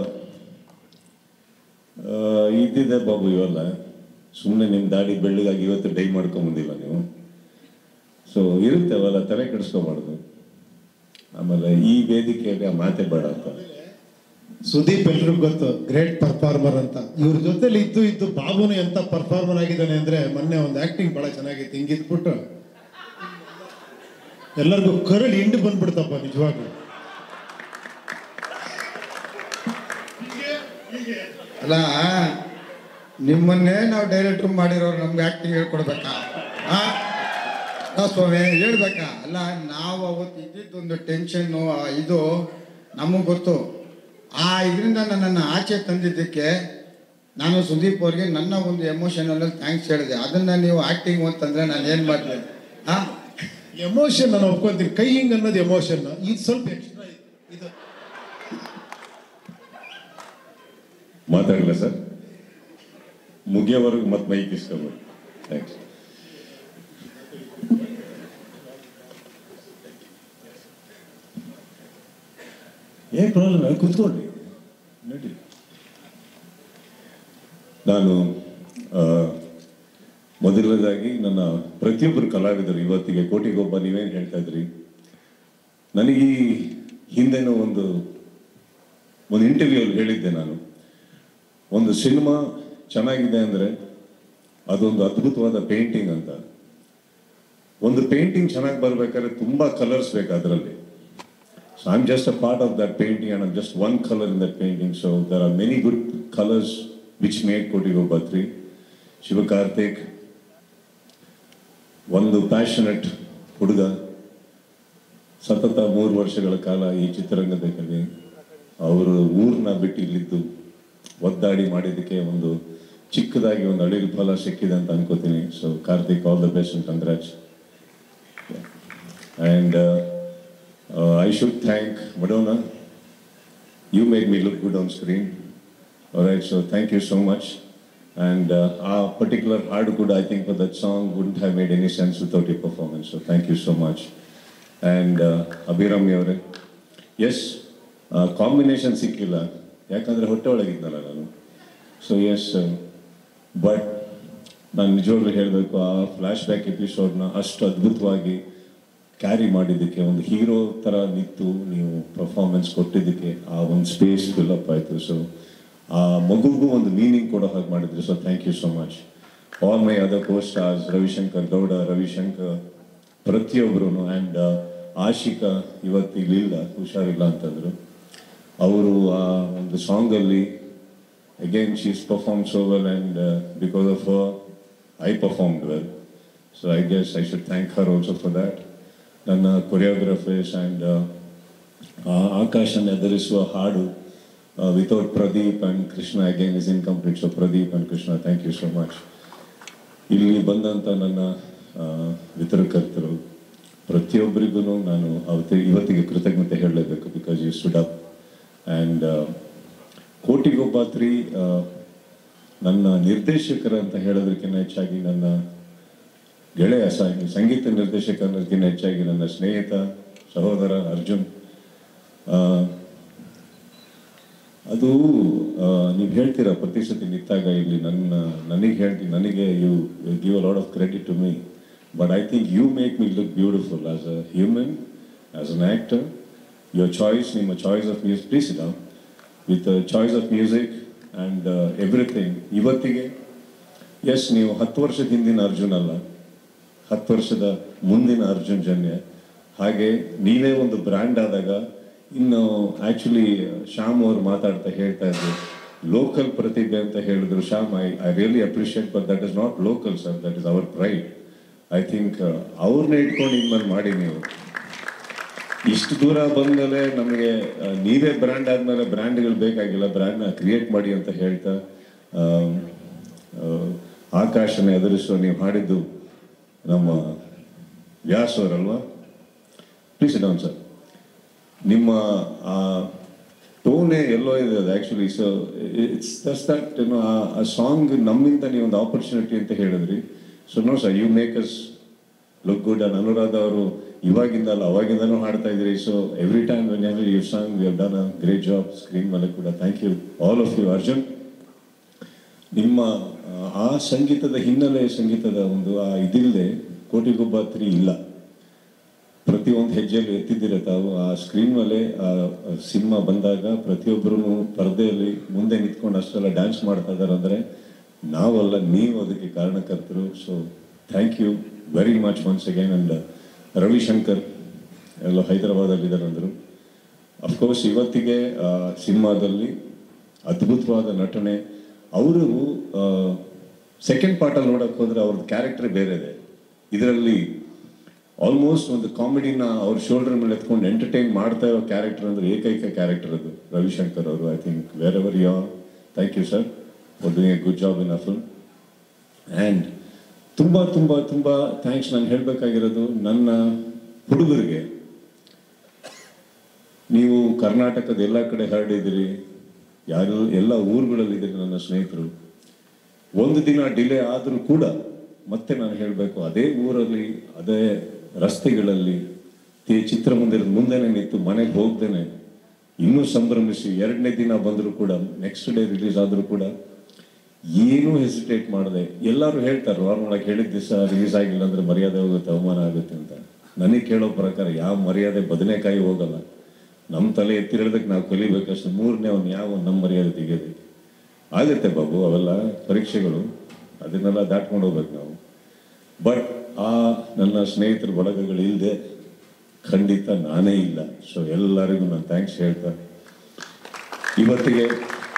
ಇದ್ದಿದೆ ಬಾಬು ಇವೆಲ್ಲ ಸುಮ್ಮನೆ ನಿಮ್ಮ ದಾಡಿ ಬೆಳ್ಳಗಾಗಿ ಇವತ್ತು ಡೈ ಮಾಡ್ಕೊಂಬಂದಿಲ್ಲ ನೀವು ಸೊ ಇರುತ್ತೆ ಅವೆಲ್ಲ ತಲೆ ಕೆಡಿಸ್ಕೋಬಾರ್ದು ಆಮೇಲೆ ಈ ವೇದಿಕೆಯಲ್ಲಿ ಆ ಮಾತೇ ಬೇಡ ಅಂತ ಸುದೀಪ್ ಎಲ್ರಿಗೂ ಗೊತ್ತು ಗ್ರೇಟ್ ಪರ್ಫಾರ್ಮರ್ ಅಂತ ಇವ್ರ ಜೊತೆಲಿ ಇದ್ದು ಇದ್ದು ಬಾಬುನು ಎಂತ ಪರ್ಫಾರ್ಮರ್ ಆಗಿದ್ದಾನೆ ಅಂದ್ರೆ ಮೊನ್ನೆ ಒಂದು ಆಕ್ಟಿಂಗ್ ಬಹಳ ಚೆನ್ನಾಗಿತ್ತು ಹಿಂಗಿದ್ಬಿಟ್ಟು ಎಲ್ಲರಿಗೂ ಕರಳು ಹಿಂಡು ಬಂದ್ಬಿಡ್ತಪ್ಪ ನಿಜವಾಗ್ಲು ಅಲ್ಲ ನಿಮ್ಮನ್ನೇ ನಾವು ಡೈರೆಕ್ಟ್ರ್ ಮಾಡಿರೋರು ನಮ್ಗೆ ಆ್ಯಕ್ಟಿಂಗ್ ಹೇಳ್ಕೊಡ್ಬೇಕಾ ಆ? ಆ ಸ್ವಾಮಿ ಹೇಳ್ಬೇಕಾ ಅಲ್ಲ ನಾವು ಅವತ್ತು ಇದ್ದಿದ್ದೊಂದು ಟೆನ್ಷನ್ನು ಇದು ನಮಗೆ ಗೊತ್ತು ಆ ಇದರಿಂದ ನನ್ನನ್ನು ಆಚೆ ತಂದಿದ್ದಕ್ಕೆ ನಾನು ಸುದೀಪ್ ಅವ್ರಿಗೆ ನನ್ನ ಒಂದು ಎಮೋಷನಲ್ಲಿ ಥ್ಯಾಂಕ್ಸ್ ಹೇಳಿದೆ ಅದನ್ನು ನೀವು ಆ್ಯಕ್ಟಿಂಗ್ ಅಂತಂದರೆ ನಾನು ಏನು ಮಾಡಲಿ ಹಾಂ ಎಮೋಷನ್ ನಾನು ಒಪ್ಕೊಳ್ತೀನಿ ಕೈ ಹಿಂಗ್ ಅನ್ನೋದು ಎಮೋಷನ್ ಇದು ಸ್ವಲ್ಪ ಎಕ್ಸ್ಟ್ರಾ ಇದು ಮಾತಾಡಲ್ಲ ಸರ್ ಮುಗಿಯೋವರೆಗೂ ಮತ್ತೆ ಮೈಕ್ ಇಸ್ಕೊಬೋದು ಥ್ಯಾಂಕ್ಸ್ ಏನ್ ಪ್ರಾಬ್ಲಮ್ ಕೂತ್ಕೊಳ್ಳಿ ನೋಡಿ ನಾನು ಆ, ಮೊದಲನೇದಾಗಿ ನನ್ನ ಪ್ರತಿಯೊಬ್ಬರು ಕಲಾವಿದರು ಇವತ್ತಿಗೆ ಕೋಟಿಗೊಬ್ಬ ನೀವೇನು ಹೇಳ್ತಾ ಇದ್ರಿ ನನಗೆ ಈ ಹಿಂದೆನೂ ಒಂದು ಒಂದು ಇಂಟರ್ವ್ಯೂ ಅಲ್ಲಿ ಹೇಳಿದ್ದೆ ನಾನು ಒಂದು ಸಿನಿಮಾ ಚೆನ್ನಾಗಿದೆ ಅಂದರೆ ಅದೊಂದು ಅದ್ಭುತವಾದ ಪೇಂಟಿಂಗ್ ಅಂತ ಒಂದು ಪೇಂಟಿಂಗ್ ಚೆನ್ನಾಗಿ ಬರ್ಬೇಕಾದ್ರೆ ತುಂಬಾ ಕಲರ್ಸ್ ಬೇಕು ಅದರಲ್ಲಿ so I am just a part of that painting and I'm just one colour in that painting so there are many good colours which made Kotigobba three Shivakarthik ಒಂದು ಪ್ಯಾಷನೆಟ್ ಹುಡುಗ ಸತತ ಮೂರು ವರ್ಷಗಳ ಕಾಲ ಈ ಚಿತ್ರರಂಗದಲ್ಲಿ ಅವರು ಊರನ್ನ ಬಿಟ್ಟು ಇಲ್ಲಿದ್ದು ಒದ್ದಾಡಿ ಮಾಡಿದ್ದಕ್ಕೆ ಒಂದು ಚಿಕ್ಕದಾಗಿ ಒಂದು ಅಳಿಲು ಫಲ ಸಿಕ್ಕಿದೆ ಅಂತ ಅನ್ಕೋತೀನಿ so Karthik all the best and congrats and I should thank Madonna you make me look good on screen right so thank you so much and ಆ ಪರ್ಟಿಕ್ಯುಲರ್ ಹಾಡು ಕೂಡ I think for that song would have made any sense without you performance so thank you so much and Abhirami ಅವರೇ ಎಸ್ combination ಸಿಕ್ಕಿಲ್ಲ ಯಾಕಂದರೆ ಹೊಟ್ಟೆ ಒಳಗಿದ್ನಲ್ಲ ನಾನು so S but ನಾನು ನಿಜವಾಗ್ಲೂ ಹೇಳಬೇಕು ಆ ಫ್ಲ್ಯಾಶ್ ಬ್ಯಾಕ್ ಎಪಿಸೋಡ್ನ ಅಷ್ಟು ಅದ್ಭುತವಾಗಿ ಕ್ಯಾರಿ ಮಾಡಿದ್ದಕ್ಕೆ ಒಂದು ಹೀರೋ ಥರ ನಿಂತು ನೀವು ಪರ್ಫಾರ್ಮೆನ್ಸ್ ಕೊಟ್ಟಿದ್ದಕ್ಕೆ ಆ ಒಂದು ಸ್ಪೇಸ್ ಫಿಲ್ಅಪ್ ಆಯಿತು ಸೊ ಆ ಮಗುಗೂ ಒಂದು ಮೀನಿಂಗ್ ಕೊಡೋ ಹಾಗೆ ಮಾಡಿದ್ರಿ so thank you so much all my other co stars Ravishankar Gowda Ravishankar ಪ್ರತಿಯೊಬ್ಬರು ಆ್ಯಂಡ್ ಆಶಿಕಾ ಇವತ್ತು ಇಲ್ಲಿಲ್ಲ ಹುಷಾರಿಲ್ಲ ಅಂತಂದ್ರು ಅವರು ಆ ಒಂದು ಸಾಂಗಲ್ಲಿ again she's perform so well and because of I performed well so I guess I should thank her also for that ನನ್ನ ಕೊರಿಯೋಗ್ರಫರ್ಸ್ ಆ್ಯಂಡ್ ಆಕಾಶನ ಎದುರಿಸುವ ಹಾಡು without Pradeep and Krishna again is incomplete so Pradeep and Krishna thank you so much ಇಲ್ಲಿ ಬಂದಂಥ ನನ್ನ ಆ, ವಿತರಕರ್ತರು ಪ್ರತಿಯೊಬ್ಬರಿಗೂ ನಾನು ಅವತ್ತು ಇವತ್ತಿಗೆ ಕೃತಜ್ಞತೆ ಹೇಳಲೇಬೇಕು because you stood up and Kotigobba three ನನ್ನ ನಿರ್ದೇಶಕರ ಅಂತ ಹೇಳೋದಕ್ಕಿಂತ ಹೆಚ್ಚಾಗಿ ನನ್ನ ಗೆಳೆಯ ಸ- ಸಂಗೀತ ನಿರ್ದೇಶಕ ಅನ್ನೋದಕ್ಕಿಂತ ಹೆಚ್ಚಾಗಿ ನನ್ನ ಸ್ನೇಹಿತ ಸಹೋದರ ಅರ್ಜುನ್ ಆ, ಅದು ನೀವು ಹೇಳ್ತೀರಾ ಪ್ರತಿ ಸತಿ ನಿಂತಾಗ ಇಲ್ಲಿ ನನ್ನ ನನಗೆ ಹೇಳ್ತೀನಿ ನನಗೆ you give a lot of credit to me but I think you make me look beautiful as a human as an actor your choice ನಿಮ್ಮ ಚಾಯ್ಸ್ ಆಫ್ ಮ್ಯೂಸಿಕ್ ಪ್ಲೀಸ್ ಇಡ with choice of music and everything ಇವತ್ತಿಗೆ ಎಸ್ ನೀವು ಹತ್ತು ವರ್ಷದ ಹಿಂದಿನ ಅರ್ಜುನ್ ಅಲ್ಲ ಹತ್ತು ವರ್ಷದ ಮುಂದಿನ ಅರ್ಜುನ್ ಜನ್ಯ ಹಾಗೆ ನೀವೇ ಒಂದು ಬ್ರ್ಯಾಂಡ್ ಆದಾಗ ಇನ್ನು ಆಕ್ಚುಲಿ ಶ್ಯಾಮ್ ಅವರು ಮಾತಾಡ್ತಾ ಹೇಳ್ತಾ ಇದ್ರು ಲೋಕಲ್ ಪ್ರತಿಭೆ ಅಂತ ಹೇಳಿದ್ರು Shyam I I really appreciate but that is not local sir that is our pride I think ಅವ್ರನ್ನ ಇಟ್ಕೊಂಡು ಇನ್ಮೇಲೆ ಮಾಡಿ ನೀವು ಇಷ್ಟು ದೂರ ಬಂದ್ಮೇಲೆ ನಮಗೆ ಆ, ನೀವೇ ಬ್ರ್ಯಾಂಡ್ ಆದ್ಮೇಲೆ ಬ್ರ್ಯಾಂಡ್ಗಳು ಬೇಕಾಗಿಲ್ಲ ಬ್ರ್ಯಾಂಡ್ನ ಕ್ರಿಯೇಟ್ ಮಾಡಿ ಅಂತ ಹೇಳ್ತಾ ಆಮ್, ಆ, ಆಕಾಶನ ಎದುರಿಸುವ ನೀವು ಹಾಡಿದ್ದು ನಮ್ಮ ವ್ಯಾಸ್ ಅವರಲ್ವಾ ಪ್ಲೀಸ್ ಡೌನ್ ಸರ್ ನಿಮ್ಮ ಆ ಟೋನೇ ಎಲ್ಲೋ ಇದೆ ಅದು actually so it's thus that ಏನೋ ಆ ಸಾಂಗ್ ನಮ್ಮಿಂದ ನೀವು ಒಂದು ಆಪರ್ಚುನಿಟಿ ಅಂತ ಹೇಳಿದ್ರಿ so no sir you make us look good and Anuradha ಅವರು ಇವಾಗಿಂದ ಅಲ್ಲ ಅವಾಗಿಂದನೂ ಹಾಡ್ತಾ ಇದ್ರಿ so every time when ever you song we have done a great job screen ಮೇಲೆ ಕೂಡ thank you all of you Arjun ನಿಮ್ಮ ಆ, ಆ ಸಂಗೀತದ ಹಿನ್ನೆಲೆ ಸಂಗೀತದ ಒಂದು ಆ ಇದಿಲ್ಲದೆ ಕೋಟಿಗೊಬ್ಬ ತ್ರೀ ಇಲ್ಲ ಪ್ರತಿಯೊಂದು ಹೆಜ್ಜೆಯಲ್ಲಿ ಎತ್ತಿದ್ದೀರ ತಾವು ಆ ಸ್ಕ್ರೀನ್ ಮೇಲೆ ಆ ಸಿನಿಮಾ ಬಂದಾಗ ಪ್ರತಿಯೊಬ್ಬರೂ ಪರದೆಯಲ್ಲಿ ಮುಂದೆ ನಿಂತ್ಕೊಂಡು ಅಷ್ಟೆಲ್ಲ ಡ್ಯಾನ್ಸ್ ಮಾಡ್ತಾ ಇದ್ದಾರೆ ಅಂದರೆ ನಾವಲ್ಲ ನೀವು ಅದಕ್ಕೆ ಕಾರಣಕರ್ತರು so thank you very much once again and Ravishankar ಎಲ್ಲ ಹೈದರಾಬಾದಲ್ಲಿ ಇದ್ದಾರೆ ಅಂದರು ಅಫ್ಕೋರ್ಸ್ ಇವತ್ತಿಗೆ ಆ ಸಿನಿಮಾದಲ್ಲಿ ಅದ್ಭುತವಾದ ನಟನೆ ಅವರು ಸೆಕೆಂಡ್ ಪಾರ್ಟಲ್ಲಿ ನೋಡಕ್ಕೆ ಹೋದ್ರೆ ಅವ್ರದ್ದು ಕ್ಯಾರೆಕ್ಟರ್ ಬೇರೆ ಇದೆ ಇದರಲ್ಲಿ ಆಲ್ಮೋಸ್ಟ್ ಒಂದು ಕಾಮಿಡಿನ ಅವ್ರ ಶೋಲ್ಡರ್ ಮೇಲೆ ಎತ್ಕೊಂಡು ಎಂಟರ್ಟೈನ್ ಮಾಡ್ತಾ ಇರೋ ಕ್ಯಾರೆಕ್ಟರ್ ಅಂದ್ರೆ ಏಕೈಕ ಕ್ಯಾರೆಕ್ಟರ್ ಅದು ರವಿಶಂಕರ್ ಅವರು I think where ever you thank you sir for doing a good job in a film and ತುಂಬ ತುಂಬ ತುಂಬ ಥ್ಯಾಂಕ್ಸ್ ನಾನು ಹೇಳಬೇಕಾಗಿರೋದು ನನ್ನ ಹುಡುಗರಿಗೆ ನೀವು ಕರ್ನಾಟಕದ ಎಲ್ಲ ಕಡೆ ಹರಡಿದಿರಿ ಯಾರು ಎಲ್ಲ ಊರುಗಳಲ್ಲಿದ್ದೀರಿ ನನ್ನ ಸ್ನೇಹಿತರು ಒಂದು ದಿನ ಡಿಲೇ ಆದರೂ ಕೂಡ ಮತ್ತೆ ನಾನು ಹೇಳಬೇಕು ಅದೇ ಊರಲ್ಲಿ ಅದೇ ರಸ್ತೆಗಳಲ್ಲಿ ತಿ- ಚಿತ್ರಮಂದಿರದ ಮುಂದೆನೆ ನಿಂತು ಮನೆಗೆ ಹೋಗ್ದೇನೆ ಇನ್ನೂ ಸಂಭ್ರಮಿಸಿ ಎರಡನೇ ದಿನ ಬಂದರೂ ಕೂಡ ನೆಕ್ಸ್ಟ್ ಡೇ ರಿಲೀಸ್ ಆದರೂ ಕೂಡ ಏನೂ ಹೆಸಿಟೇಟ್ ಮಾಡದೆ ಎಲ್ಲರೂ ಹೇಳ್ತಾರೆ ನಾರ್ಮಲ್ ಆಗಿ ಹೇಳಿದ ದಿವಸ ರಿಲೀಸ್ ಆಗಿಲ್ಲ ಅಂದ್ರೆ ಮರ್ಯಾದೆ ಹೋಗುತ್ತೆ ಅವಮಾನ ಆಗುತ್ತೆ ಅಂತ ನನಗೆ ಕೇಳೋ ಪ್ರಕಾರ ಯಾವ ಮರ್ಯಾದೆ ಬದನೆಕಾಯಿ ಹೋಗಲ್ಲ ನಮ್ಮ ತಲೆ ಎತ್ತಿರೋದಕ್ಕೆ ನಾವು ಕಲಿಬೇಕಷ್ಟು ಮೂರನೇ ಅವ್ನು ಯಾವ ನಮ್ಮ ಮರ್ಯಾದೆ ತೆಗೆಯೋದಕ್ಕೆ ಆಗುತ್ತೆ ಬಾಬು ಅವೆಲ್ಲ ಪರೀಕ್ಷೆಗಳು ಅದನ್ನೆಲ್ಲ ದಾಟ್ಕೊಂಡು ಹೋಗ್ಬೇಕು ನಾವು ಬಟ್ ಆ ನನ್ನ ಸ್ನೇಹಿತರ ಬಳಗಗಳು ಇಲ್ಲದೆ ಖಂಡಿತ ನಾನೇ ಇಲ್ಲ ಸೊ ಎಲ್ಲರಿಗೂ ನಾನು ಥ್ಯಾಂಕ್ಸ್ ಹೇಳ್ತಾ ಇವತ್ತಿಗೆ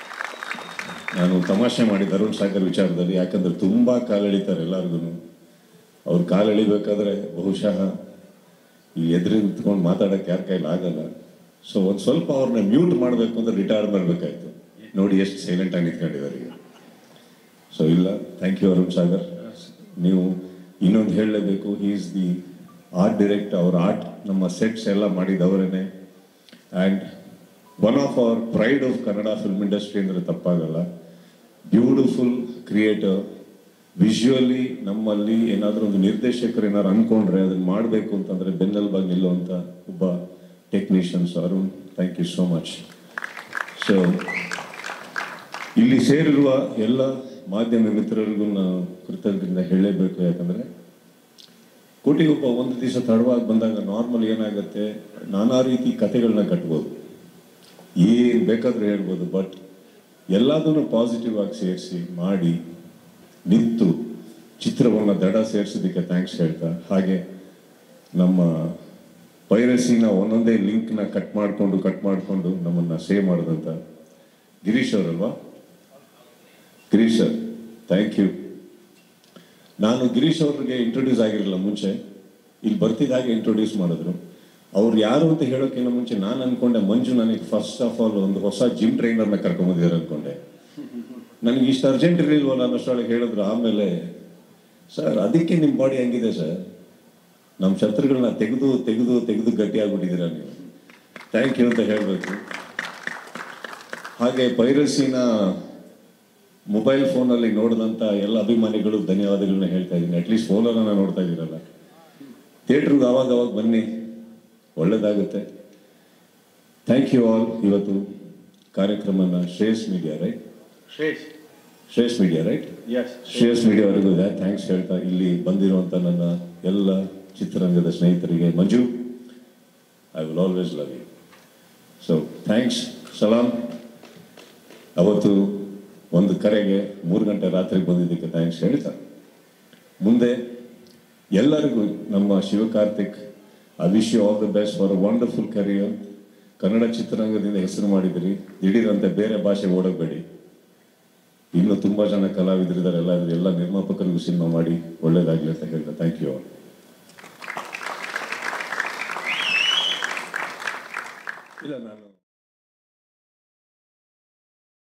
ನಾನು ತಮಾಷೆ ಮಾಡಿದ ಅರುಣ್ ಸಾಗರ್ ವಿಚಾರದಲ್ಲಿ ಯಾಕಂದ್ರೆ ತುಂಬಾ ಕಾಲೆಳಿತಾರೆ ಎಲ್ಲರಿಗೂ ಅವ್ರು ಕಾಲೆಳಿಬೇಕಾದ್ರೆ ಬಹುಶಃ ಈ ಎದುರಿಗೆ ನಿಂತ್ಕೊಂಡು ಮಾತಾಡಕ್ಕೆ ಯಾರ ಕೈಲಿ ಆಗಲ್ಲ ಸೊ ಒಂದು ಸ್ವಲ್ಪ ಅವ್ರನ್ನ ಮ್ಯೂಟ್ ಮಾಡಬೇಕು ಅಂದ್ರೆ ರಿಟೈರ್ ಮಾಡಬೇಕಾಯ್ತು ನೋಡಿ ಎಷ್ಟು ಸೈಲೆಂಟ್ ಆಗಿ ನಿಂತ್ಕೊಂಡಿದ್ದಾರೆ ಈಗ ಸೊ ಇಲ್ಲ ಥ್ಯಾಂಕ್ ಯು ಅರುಣ್ ಸಾಗರ್ ನೀವು ಇನ್ನೊಂದು ಹೇಳಲೇಬೇಕು he is the art direct ಅವ್ರ ಆರ್ಟ್ ನಮ್ಮ ಸೆಟ್ಸ್ ಎಲ್ಲ ಮಾಡಿದವರೇನೆ and one of our pride of Kannada film industry ಅಂದರೆ ತಪ್ಪಾಗಲ್ಲ ಬ್ಯೂಟಿಫುಲ್ ಕ್ರಿಯೇಟರ್ ವಿಜುವಲಿ ನಮ್ಮಲ್ಲಿ ಏನಾದರೂ ಒಂದು ನಿರ್ದೇಶಕರು ಏನಾದ್ರು ಅನ್ಕೊಂಡ್ರೆ ಅದನ್ನ ಮಾಡಬೇಕು ಅಂತಂದ್ರೆ ಬೆನ್ನೆಲುಬಾಗಿ ನಿಲ್ಲುವಂಥ ಒಬ್ಬ technicians Arun thank you so much so ಇಲ್ಲಿ ಸೇರಿರುವ ಎಲ್ಲ ಮಾಧ್ಯಮ ಮಿತ್ರರಿಗೂ ನಾವು ಕೃತಜ್ಞದಿಂದ ಹೇಳಲೇಬೇಕು ಯಾಕಂದ್ರೆ ಕೋಟಿಗೊಬ್ಬ ಒಂದು ದಿವಸ ತಡವಾಗಿ ಬಂದಾಗ ನಾರ್ಮಲ್ ಏನಾಗುತ್ತೆ ನಾನಾ ರೀತಿ ಕಥೆಗಳನ್ನ ಕಟ್ಬೋದು ಏನ್ ಬೇಕಾದ್ರೂ ಹೇಳ್ಬೋದು ಬಟ್ ಎಲ್ಲದನ್ನು ಪಾಸಿಟಿವ್ ಆಗಿ ಸೇರಿಸಿ ಮಾಡಿ ನಿಂತು ಚಿತ್ರವನ್ನು ದಡ ಸೇರಿಸೋದಕ್ಕೆ ಥ್ಯಾಂಕ್ಸ್ ಹೇಳ್ತಾ ಹಾಗೆ ನಮ್ಮ ಪೈರಸಿನ ಒಂದೊಂದೇ ಲಿಂಕ್ನ ಕಟ್ ಮಾಡಿಕೊಂಡು ಕಟ್ ಮಾಡಿಕೊಂಡು ನಮ್ಮನ್ನ ಸೇವ್ ಮಾಡಿದಂಥ ಗಿರೀಶ್ ಅವರಲ್ವಾ ಗಿರೀಶ್ ಸರ್ ಥ್ಯಾಂಕ್ ಯು ನಾನು ಗಿರೀಶ್ ಅವ್ರಿಗೆ ಇಂಟ್ರೊಡ್ಯೂಸ್ ಆಗಿರಲಿಲ್ಲ ಮುಂಚೆ ಇಲ್ಲಿ ಬರ್ತಿದ್ದ ಹಾಗೆ ಇಂಟ್ರೊಡ್ಯೂಸ್ ಮಾಡಿದ್ರು ಅವ್ರು ಯಾರು ಅಂತ ಹೇಳೋಕ್ಕಿಂತ ಮುಂಚೆ ನಾನು ಅನ್ಕೊಂಡೆ ಮಂಜು ನನಗೆ ಫಸ್ಟ್ ಆಫ್ ಆಲ್ ಒಂದು ಹೊಸ ಜಿಮ್ ಟ್ರೈನರ್ನ ಕರ್ಕೊಂಬಂದಿದ್ದಾರೆ ಅನ್ಕೊಂಡೆ ನನಗೆ ಇಷ್ಟು ಅರ್ಜೆಂಟ್ ಇರಲಿಲ್ವಲ್ಲ ಅನ್ನೋಷ್ಟೊಳಗೆ ಹೇಳಿದ್ರು ಆಮೇಲೆ ಸರ್ ಅದಕ್ಕೆ ನಿಮ್ಮ ಬಾಡಿ ಹೆಂಗಿದೆ ಸರ್ ನಮ್ಮ ಶತ್ರುಗಳನ್ನ ತೆಗೆದು ತೆಗೆದು ತೆಗೆದು ಗಟ್ಟಿಯಾಗ್ಬಿಟ್ಟಿದ್ದೀರ ನೀವು ಥ್ಯಾಂಕ್ ಯು ಅಂತ ಹೇಳಬೇಕು ಹಾಗೆ ಪೈರಸಿನ ಮೊಬೈಲ್ ಫೋನಲ್ಲಿ ನೋಡಿದಂಥ ಎಲ್ಲ ಅಭಿಮಾನಿಗಳು ಧನ್ಯವಾದಗಳನ್ನ ಹೇಳ್ತಾ ಇದ್ದೀನಿ ಅಟ್ಲೀಸ್ಟ್ ಫೋನಲ್ಲಿ ನಾನು ನೋಡ್ತಾ ಇದ್ದೀರಲ್ಲ ಥಿಯೇಟ್ರಿಗೆ ಅವಾಗ ಅವಾಗ ಬನ್ನಿ ಒಳ್ಳೇದಾಗುತ್ತೆ ಥ್ಯಾಂಕ್ ಯು ಆಲ್ ಇವತ್ತು ಕಾರ್ಯಕ್ರಮನ ಶ್ರೇಯಸ್ ಮೀಡಿಯಾ ರೈಟ್ ಶ್ರೇಷ್ Shreyas media right Yes. Shreyas media ಅವರಿಗೂ ಥ್ಯಾಂಕ್ಸ್ ಹೇಳ್ತಾ ಇಲ್ಲಿ ಬಂದಿರುವಂಥ ನನ್ನ ಎಲ್ಲ ಚಿತ್ರರಂಗದ ಸ್ನೇಹಿತರಿಗೆ Manju I will always love you so thanks ಸಲಾಂ ಅವತ್ತು ಒಂದು ಕರೆಗೆ ಮೂರು ಗಂಟೆ ರಾತ್ರಿ ಬಂದಿದ್ದಕ್ಕೆ ಥ್ಯಾಂಕ್ಸ್ ಹೇಳ್ತಾ ಮುಂದೆ ಎಲ್ಲರಿಗೂ ನಮ್ಮ Shivakarthik I wish you all the best for a wonderful career Kannada ಚಿತ್ರರಂಗದಿಂದ ಹೆಸರು ಮಾಡಿದಿರಿ ದಿಢೀರಂತೆ ಬೇರೆ ಭಾಷೆ ಓಡೋಬೇಡಿ ಇನ್ನು ತುಂಬಾ ಜನ ಕಲಾವಿದರಿದ್ದಾರೆ ಎಲ್ಲ ಎಲ್ಲ ನಿರ್ಮಾಪಕರಿಗೂ ಸಿನಿಮಾ ಮಾಡಿ ಒಳ್ಳೇದಾಗ್ಲಿ ಅಂತ ಹೇಳ್ತಾ ಥ್ಯಾಂಕ್ ಯು ಇಲ್ಲ ನಾನು